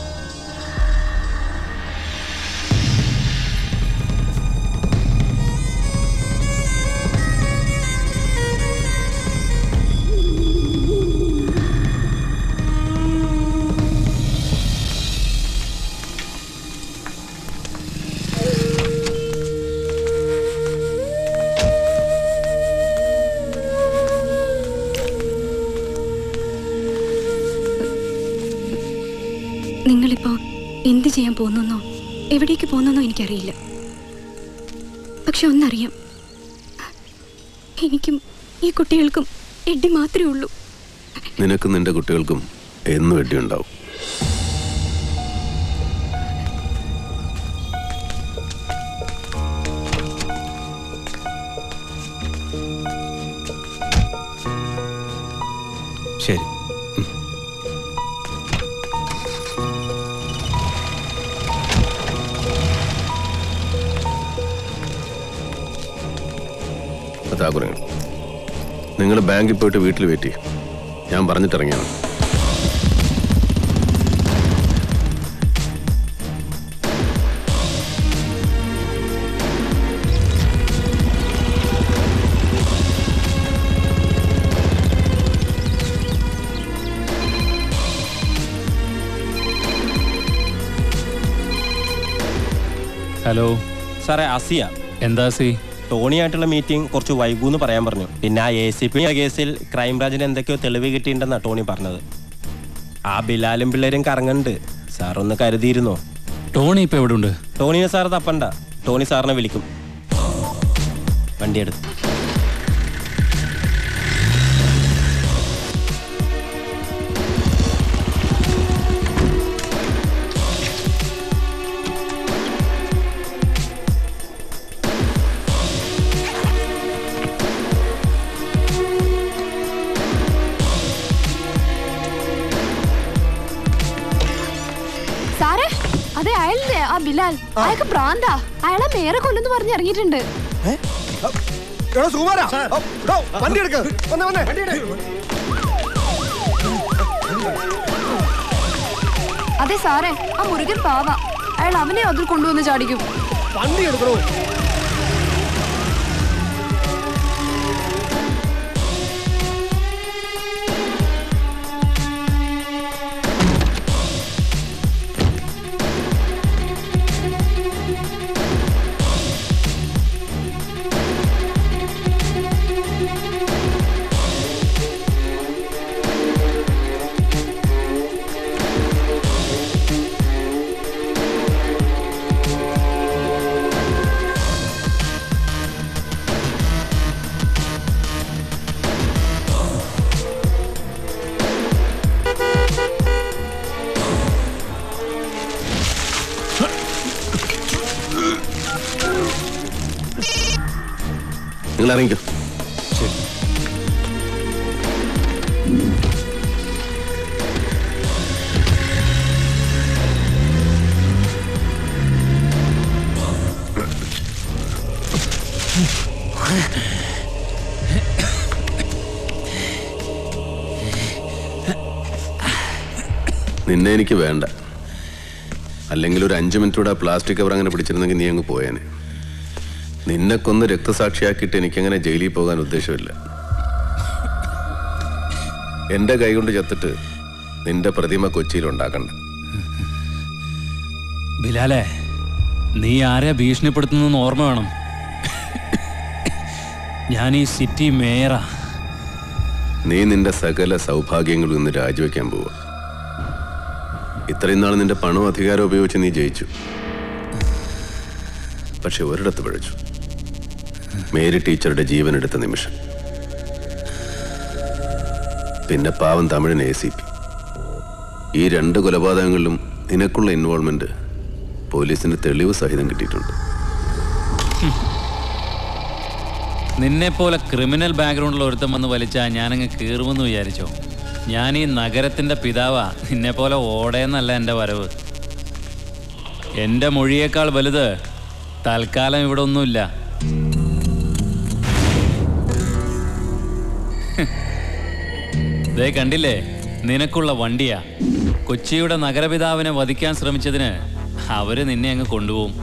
നിങ്ങളിപ്പോ എന്ത് ചെയ്യാൻ പോകുന്നെന്നോ എവിടേക്ക് പോകുന്നെന്നോ എനിക്കറിയില്ല പക്ഷെ ഒന്നറിയാം എനിക്കും ഈ കുട്ടികൾക്കും എഡി മാത്രമേ ഉള്ളൂ നിനക്കും നിന്റെ കുട്ടികൾക്കും എന്നും വെട്ടിയുണ്ടാവും ശരി താകുറങ്ങൾ നിങ്ങൾ ബാങ്കിൽ പോയിട്ട് വീട്ടിൽ വെയിറ്റ് ചെയ്യും ഞാൻ പറഞ്ഞിട്ടിറങ്ങിയാണ് ഹലോ സാറേ അസിയ എന്താ സി ടോണിയായിട്ടുള്ള മീറ്റിംഗ് കുറച്ച് വൈകൂന്ന് പറയാൻ പറഞ്ഞു പിന്നെ ആ എ സി പി കേസിൽ ക്രൈംബ്രാഞ്ചിന് എന്തൊക്കെയോ തെളിവ് കിട്ടിയിട്ടുണ്ടെന്നാണ് ടോണി പറഞ്ഞത് ആ ബിലാലും പിള്ളേരും കറങ്ങുന്നുണ്ട് സാർ ഒന്ന് കരുതിയിരുന്നോ ടോണി ഇപ്പൊ എവിടെ ഉണ്ട് ടോണിനെ സാർ തപ്പണ്ട ടോണി സാറിനെ വിളിക്കും വണ്ടിയെടുത്ത് സാറേ അതെ അയാളില്ലേ ആ ബിലാൽ അയാൾക്ക് പ്രാന്താ അയാളെ മേറെ കൊല്ലെന്ന് പറഞ്ഞ് ഇറങ്ങിയിട്ടുണ്ട് എടോ സുകുമാരാ ഓ, ഡോ, വണ്ടി എടുക്ക് വന്നേ വന്നേ അതെ സാറേ ആ മുരുകൻ പാവ അയാൾ അവനെ അതിൽ കൊണ്ടുവന്ന് ചാടിക്കും വണ്ടി എടുക്കണോ നിങ്ങൾ ഇറങ്ങിക്കോ നിന്നെ എനിക്ക് വേണ്ട അല്ലെങ്കിൽ ഒരു അഞ്ച് മിനിറ്റ് കൂടെ പ്ലാസ്റ്റിക് കവർ അങ്ങനെ പിടിച്ചിരുന്നെങ്കിൽ നീ അങ്ങ് പോയേനെ നിന്നെ കൊന്ന് രക്തസാക്ഷിയാക്കിയിട്ട് എനിക്കങ്ങനെ ജയിലിൽ പോകാൻ ഉദ്ദേശമില്ല എന്റെ കൈകൊണ്ട് ചത്തിട്ട് നിന്റെ പ്രതിമ കൊച്ചിയിൽ ഉണ്ടാക്കണ്ട ബിലാലെ നീ ആരെയാ ഭീഷണിപ്പെടുത്തുന്നെന്ന് ഓർമ്മ വേണം ഞാൻ ഈ സിറ്റി മേയറാ നീ നിന്റെ സകല സൗഭാഗ്യങ്ങളും ഇന്ന് രാജിവെക്കാൻ പോവുക ഇത്രയും നാൾ നിന്റെ പണവും അധികാരം ഉപയോഗിച്ച് നീ ജയിച്ചു പക്ഷെ ഒരിടത്ത് പിഴച്ചു മേരി ടീച്ചറുടെ ജീവൻ എടുത്ത നിമിഷം പിന്നെ പാവം തമിഴൻ എ സി പി ഈ രണ്ട് കൊലപാതകങ്ങളിലും നിനക്കുള്ള ഇൻവോൾവ്മെന്റ് പോലീസിന് തെളിവ് സഹിതം കിട്ടിയിട്ടുണ്ട് നിന്നെ പോലെ ക്രിമിനൽ ബാക്ക്ഗ്രൗണ്ടിൽ ഒരുത്തം വന്ന് വലിച്ചാ ഞാനങ്ങ് കീറുമെന്ന് വിചാരിച്ചോ ഞാൻ ഈ നഗരത്തിന്റെ പിതാവാ നിന്നെ പോലെ ഓടേന്നല്ല എൻ്റെ വരവ് എൻ്റെ മൊഴിയേക്കാൾ വലുത് തൽക്കാലം ഇവിടെ ഒന്നുമില്ല ദേ കണ്ടില്ലേ നിനക്കുള്ള വണ്ടിയാ കൊച്ചിയുടെ നഗരപിതാവിനെ വധിക്കാൻ ശ്രമിച്ചതിന് അവര് നിന്നെ അങ്ങ് കൊണ്ടുപോകും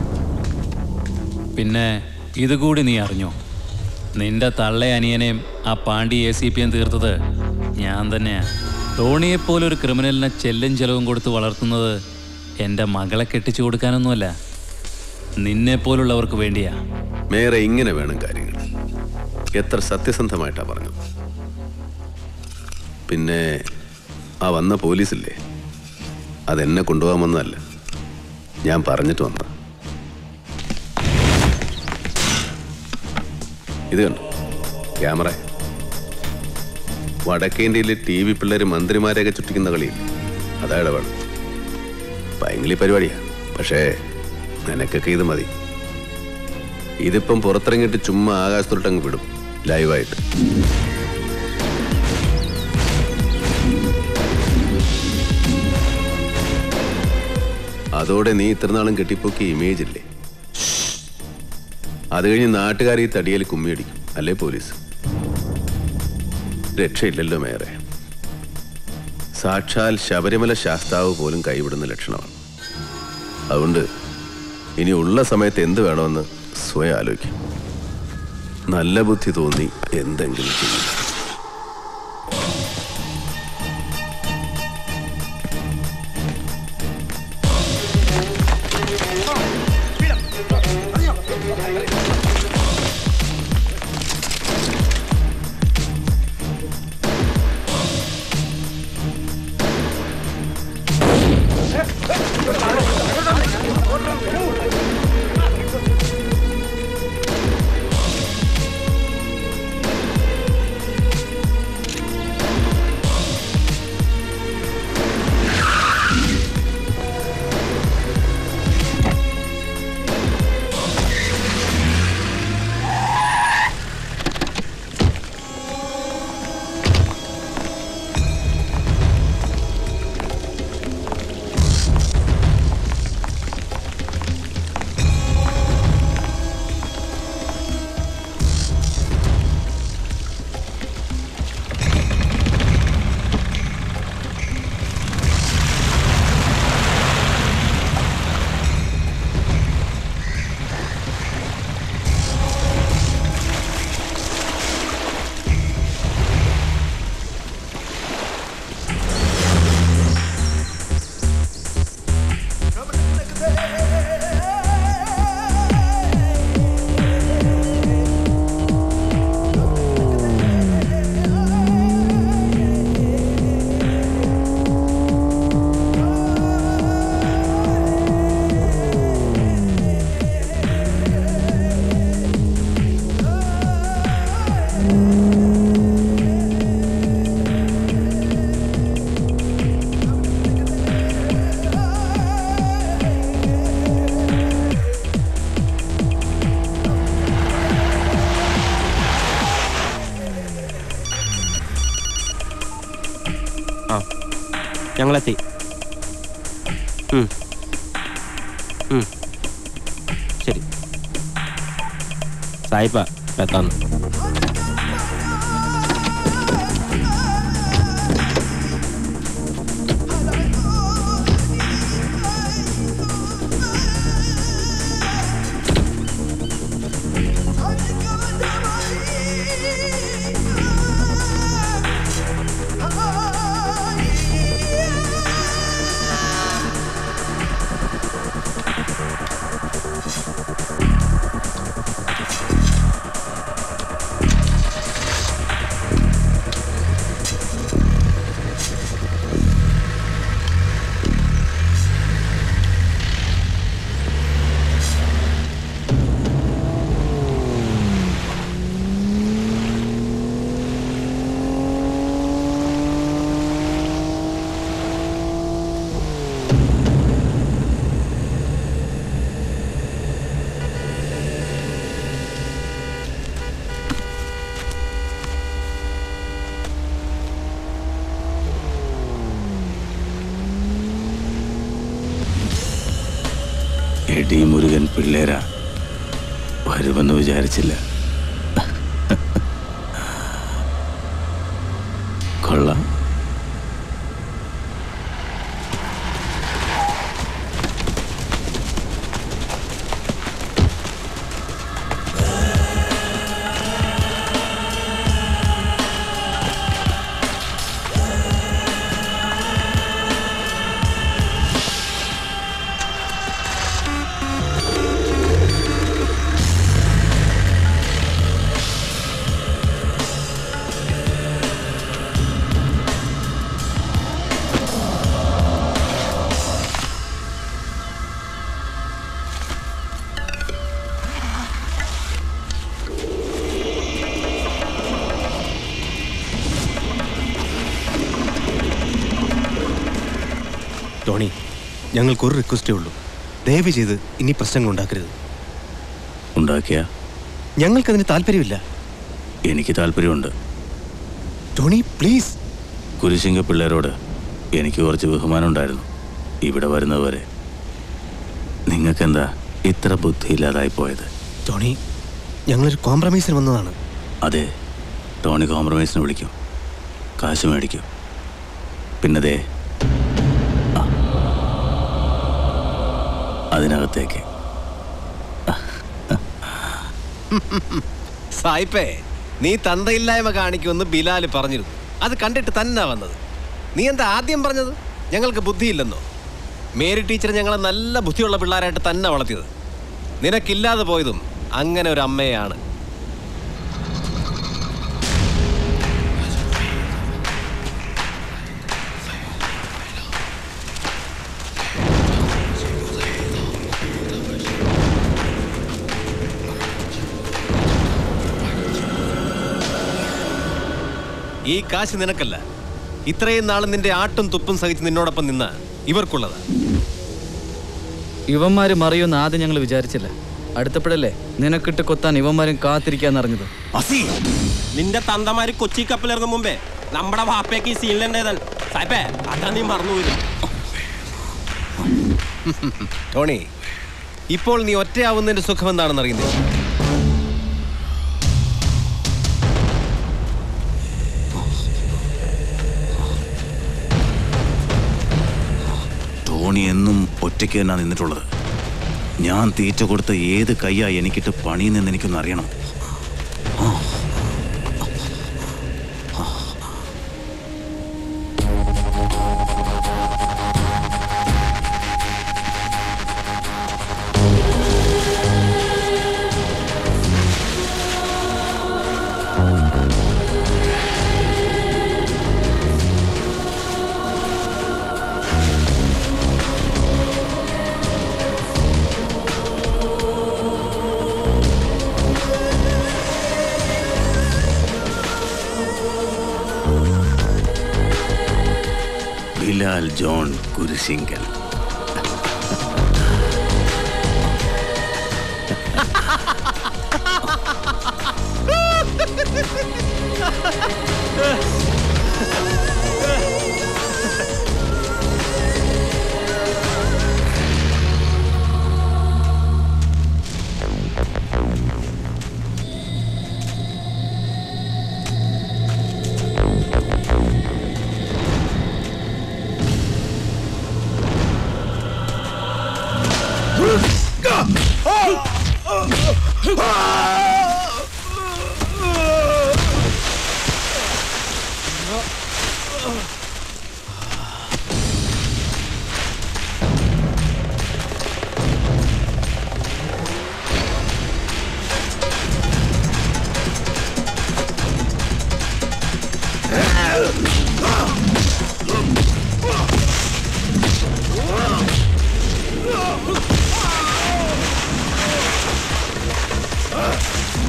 പിന്നെ ഇതുകൂടി നീ അറിഞ്ഞോ നിന്റെ തള്ളെ അനിയനെയും ആ പാണ്ടി എ സി പി എം തീർത്തത് ഞാൻ തന്നെയാ ടോണിയെപ്പോലൊരു ക്രിമിനലിനെ ചെല്ലും ചെലവും കൊടുത്ത് വളർത്തുന്നത് എൻ്റെ മകളെ കെട്ടിച്ചു കൊടുക്കാനൊന്നുമല്ല നിന്നെപ്പോലുള്ളവർക്ക് വേണ്ടിയാ മേറെ ഇങ്ങനെ വേണം കാര്യങ്ങൾ എത്ര സത്യസന്ധമായിട്ടാ പറഞ്ഞത് പിന്നെ ആ വന്ന പോലീസില്ലേ അതെന്നെ കൊണ്ടുപോകാൻ വന്നതല്ല ഞാൻ പറഞ്ഞിട്ട് വന്ന ഇത് കണ്ടു ക്യാമറ വടക്കേന്ത്യയിലെ ടി വി പിള്ളേർ മന്ത്രിമാരെയൊക്കെ ചുറ്റിക്കുന്ന കളിയില്ല അതാ ഇടപാട് പൈങ്കിളി പരിപാടിയാ പക്ഷേ നിനക്കൊക്കെ ഇത് മതി ഇതിപ്പം പുറത്തിറങ്ങിയിട്ട് ചുമ്മാ ആകാശത്തോട്ട് അങ്ങ് വിടും ലൈവായിട്ട് അതോടെ നീ ഇത്രനാളും കെട്ടിപ്പോക്കിയ ഇമേജ് ഇല്ലേ അത് കഴിഞ്ഞ് നാട്ടുകാർ ഈ തടിയിൽ കുമ്മിയടിക്കും അല്ലേ പോലീസ് രക്ഷയില്ലല്ലോ മേറെ സാക്ഷാൽ ശബരിമല ശാസ്താവ് പോലും കൈവിടുന്ന ലക്ഷണമാണ് അതുകൊണ്ട് ഇനി ഉള്ള സമയത്ത് എന്ത് വേണമെന്ന് സ്വയം ആലോചിക്കും നല്ല ബുദ്ധി തോന്നി എന്തെങ്കിലും ചെയ്യും ആ ഞങ്ങളെത്തി ഉം. ഉം. ശരി സായിപ്പ എത്താന്ന് ആ എടി മുരുകൻ പിള്ളേരാ വരുമെന്ന് വിചാരിച്ചില്ല കൊള്ളാം ടോണി ഞങ്ങൾക്ക് ഒരു റിക്വസ്റ്റേ ഉള്ളൂ ദയവ് ചെയ്ത് ഇനി പ്രശ്നങ്ങൾ ഉണ്ടാക്കരുത് ഉണ്ടാക്കിയ ഞങ്ങൾക്കതിന് താല്പര്യമില്ല എനിക്ക് താല്പര്യമുണ്ട് ടോണി പ്ലീസ് കുരിശിങ്ക പിള്ളേരോട് എനിക്ക് കുറച്ച് ബഹുമാനം ഉണ്ടായിരുന്നു ഇവിടെ വരുന്നവരെ നിങ്ങൾക്കെന്താ ഇത്ര ബുദ്ധിയില്ലാതായി പോയത് ടോണി ഞങ്ങളൊരു കോംപ്രമൈസിന് വന്നതാണ് അതെ ടോണി കോംപ്രമൈസിന് വിളിക്കും കാശ് മേടിക്കും പിന്നെ ദേ ആ. അതിനകത്തേക്ക് സായിപ്പേ നീ തന്തയില്ലായ്മ കാണിക്കുമെന്ന് ബിലാല് പറഞ്ഞിരുന്നു അത് കണ്ടിട്ട് തന്നെ വന്നത് നീ എന്താ ആദ്യം പറഞ്ഞത് ഞങ്ങൾക്ക് ബുദ്ധിയില്ലെന്നോ മേരി ടീച്ചർ ഞങ്ങളെ നല്ല ബുദ്ധിയുള്ള പിള്ളേരായിട്ട് തന്നെ വളർത്തിയത് നിനക്കില്ലാതെ പോയതും അങ്ങനെ ഒരു അമ്മയാണ് ഈ കാശ് നിനക്കല്ല ഇത്രയും നാൾ നിന്റെ ആട്ടും തുപ്പും സഹിച്ച് നിന്നോടൊപ്പം നിന്ന ഇവർക്കുള്ളതാ ഇവന്മാര് മറിയുമെന്ന് ആദ്യം ഞങ്ങൾ വിചാരിച്ചില്ല അടുത്തപ്പോഴല്ലേ നിനക്കിട്ട് കൊത്താൻ ഇവന്മാരും കാത്തിരിക്കാന്നറിഞ്ഞത് നിന്റെ തന്തമാര് കൊച്ചി കപ്പലിറങ്ങും മുമ്പേ നമ്മുടെ വാപ്പയ്ക്ക് ഈ സീനിലുണ്ടേതൻ സായിപ്പേ അതാ നീ മറന്നുപോയി ടോണി ഇപ്പോൾ നീ ഒറ്റയാവുന്നതിന്റെ സുഖം എന്താണെന്ന് അറിയുന്നില്ല ടോണി എന്നും ഒറ്റയ്ക്ക് തന്നെ നിന്നിട്ടുള്ളത് ഞാൻ തീറ്റ കൊടുത്ത ഏത് കയ്യാ എനിക്കിട്ട് പണിയെന്ന് എനിക്കൊന്ന് അറിയണം ബിലാൽ ജോൺ കുരിശിങ്കൽ Ah!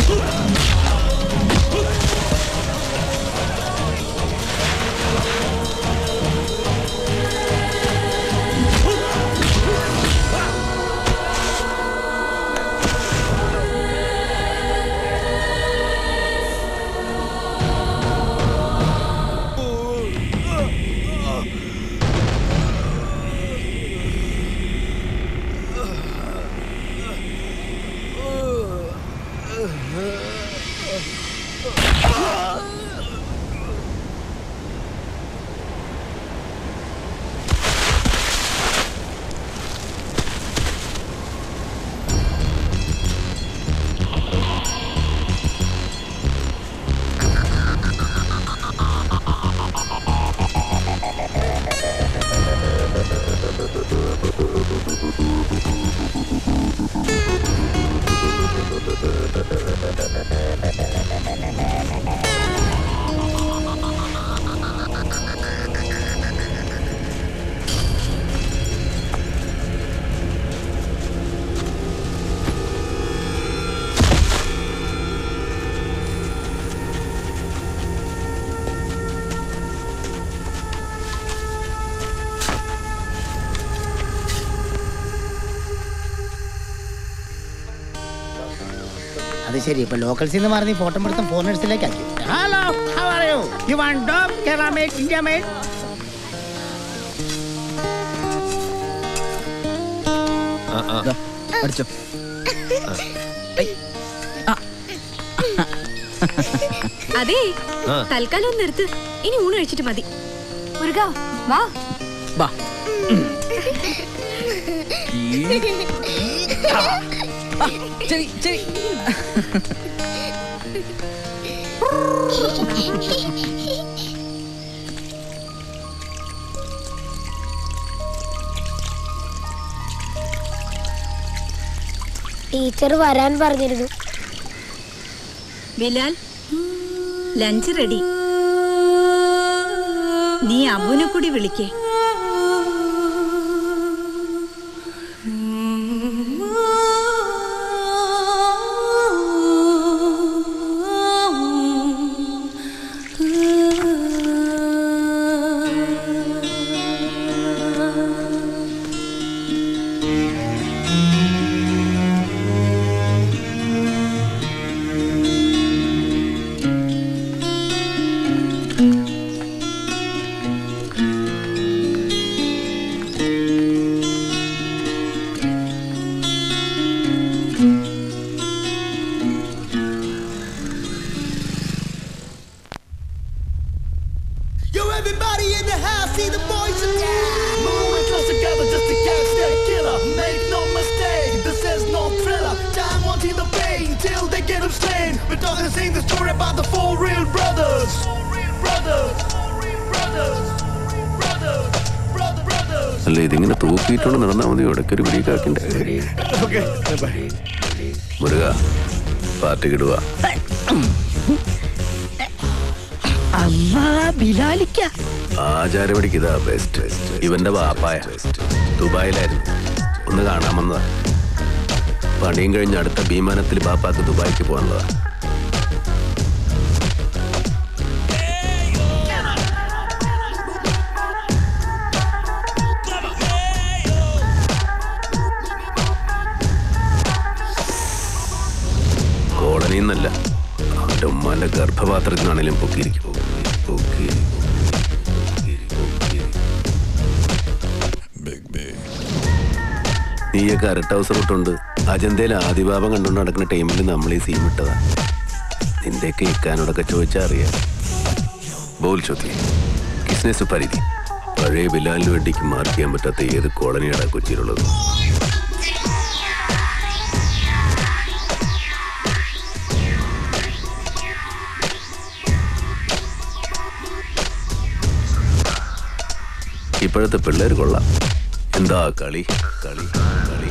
അത് ശരി ഇപ്പൊ ലോക്കൽസിൽ നിന്ന് മാറി നീ ഫോട്ടോ എടുത്തും ഫോറിനേഴ്സിലേക്ക് ആക്കി hello how are you you want dog Kerala made India made പഠിച്ചോ അതെ ആ. തൽക്കാലം ഒന്ന് നിർത്ത് ഇനി ഊണ് കഴിച്ചിട്ട് മതി മുരുക വാ വാ ശരി ശരി ടീച്ചർ വരാൻ പറഞ്ഞിരുന്നു ബിലാൽ ലഞ്ച് റെഡി നീ അബുനെ കൂടി വിളിക്കേ Yo, everybody in the house, see the boys are down. Moving close together just to catch that killer. Make no mistake, this is no thriller. Time wanting the pain till they get him slain. We're talking, sing the story about the four real brothers. Brothers, brothers, brothers, brother, brothers. അല്ല ഇതിങ്ങനെ തൂക്കിയിട്ടുണ്ട് നടന്നാൽ മതി ഇടയ്ക്കൊരു പിടിക്കാക്കിൻ്റെ okay bye Muruga party കിടുക അമ്മാ ബിലാലിക്ക ആചാരപടിക്ക് ഇതാ ബെസ്റ്റ് ഇവന്റെ വാപ്പായ ദുബായിലായിരുന്നു ഒന്ന് കാണാൻ വന്നതാ പണിയും കഴിഞ്ഞ് അടുത്ത വിമാനത്തിൽ ബാപ്പാക്ക് ദുബായിക്ക് പോകാനുള്ളതാ കോളനിയിൽ നിന്നല്ല അവന്റെ ഉമ്മാന്റെ ഗർഭപാത്രത്തിൽ നിന്നാണേലും പൊക്കിയിരിക്കും പൊക്കി നീയൊക്കെ അരട്ട ഹൗസ് ഇട്ടുണ്ട് അജന്തയിൽ ആദിഭാവം കണ്ടുകൊണ്ട് നടക്കുന്ന ടൈമിൽ നമ്മൾ ഈ സീം ഇട്ടതാ നിന്റെയൊക്കെ ഇക്കാനോടൊക്കെ ചോദിച്ചാൽ അറിയാം ബോൽ ചോദ്യം കിസ്നെ സുപരിധി പഴയ ബിലാലിന് വേണ്ടിക്ക് മാർക്ക് ചെയ്യാൻ പറ്റാത്ത ഏത് കോളനിയാണ് കൊച്ചിയിലുള്ളത് ഇപ്പോഴത്തെ പിള്ളേർ കൊള്ളാം എന്താ കളി കളി കളി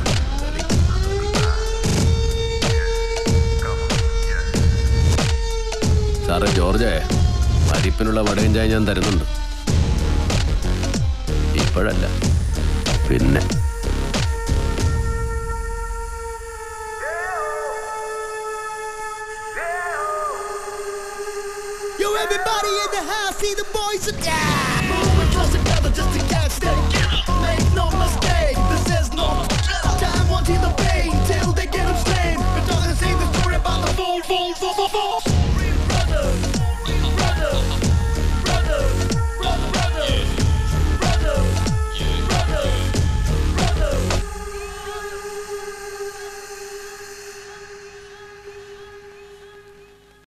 സാറേ ജോർജേ പരിപ്പിനുള്ള വടയും ചായ ഞാൻ തരുന്നുണ്ട് ഇപ്പോഴല്ല പിന്നെ everybody in the house, see the boys are down. Moving close together just to catch that killer. Make no mistake, this is no time wanting the pain till they get him slain. We're talking the same story about the fall, fall, fall, fall, fall.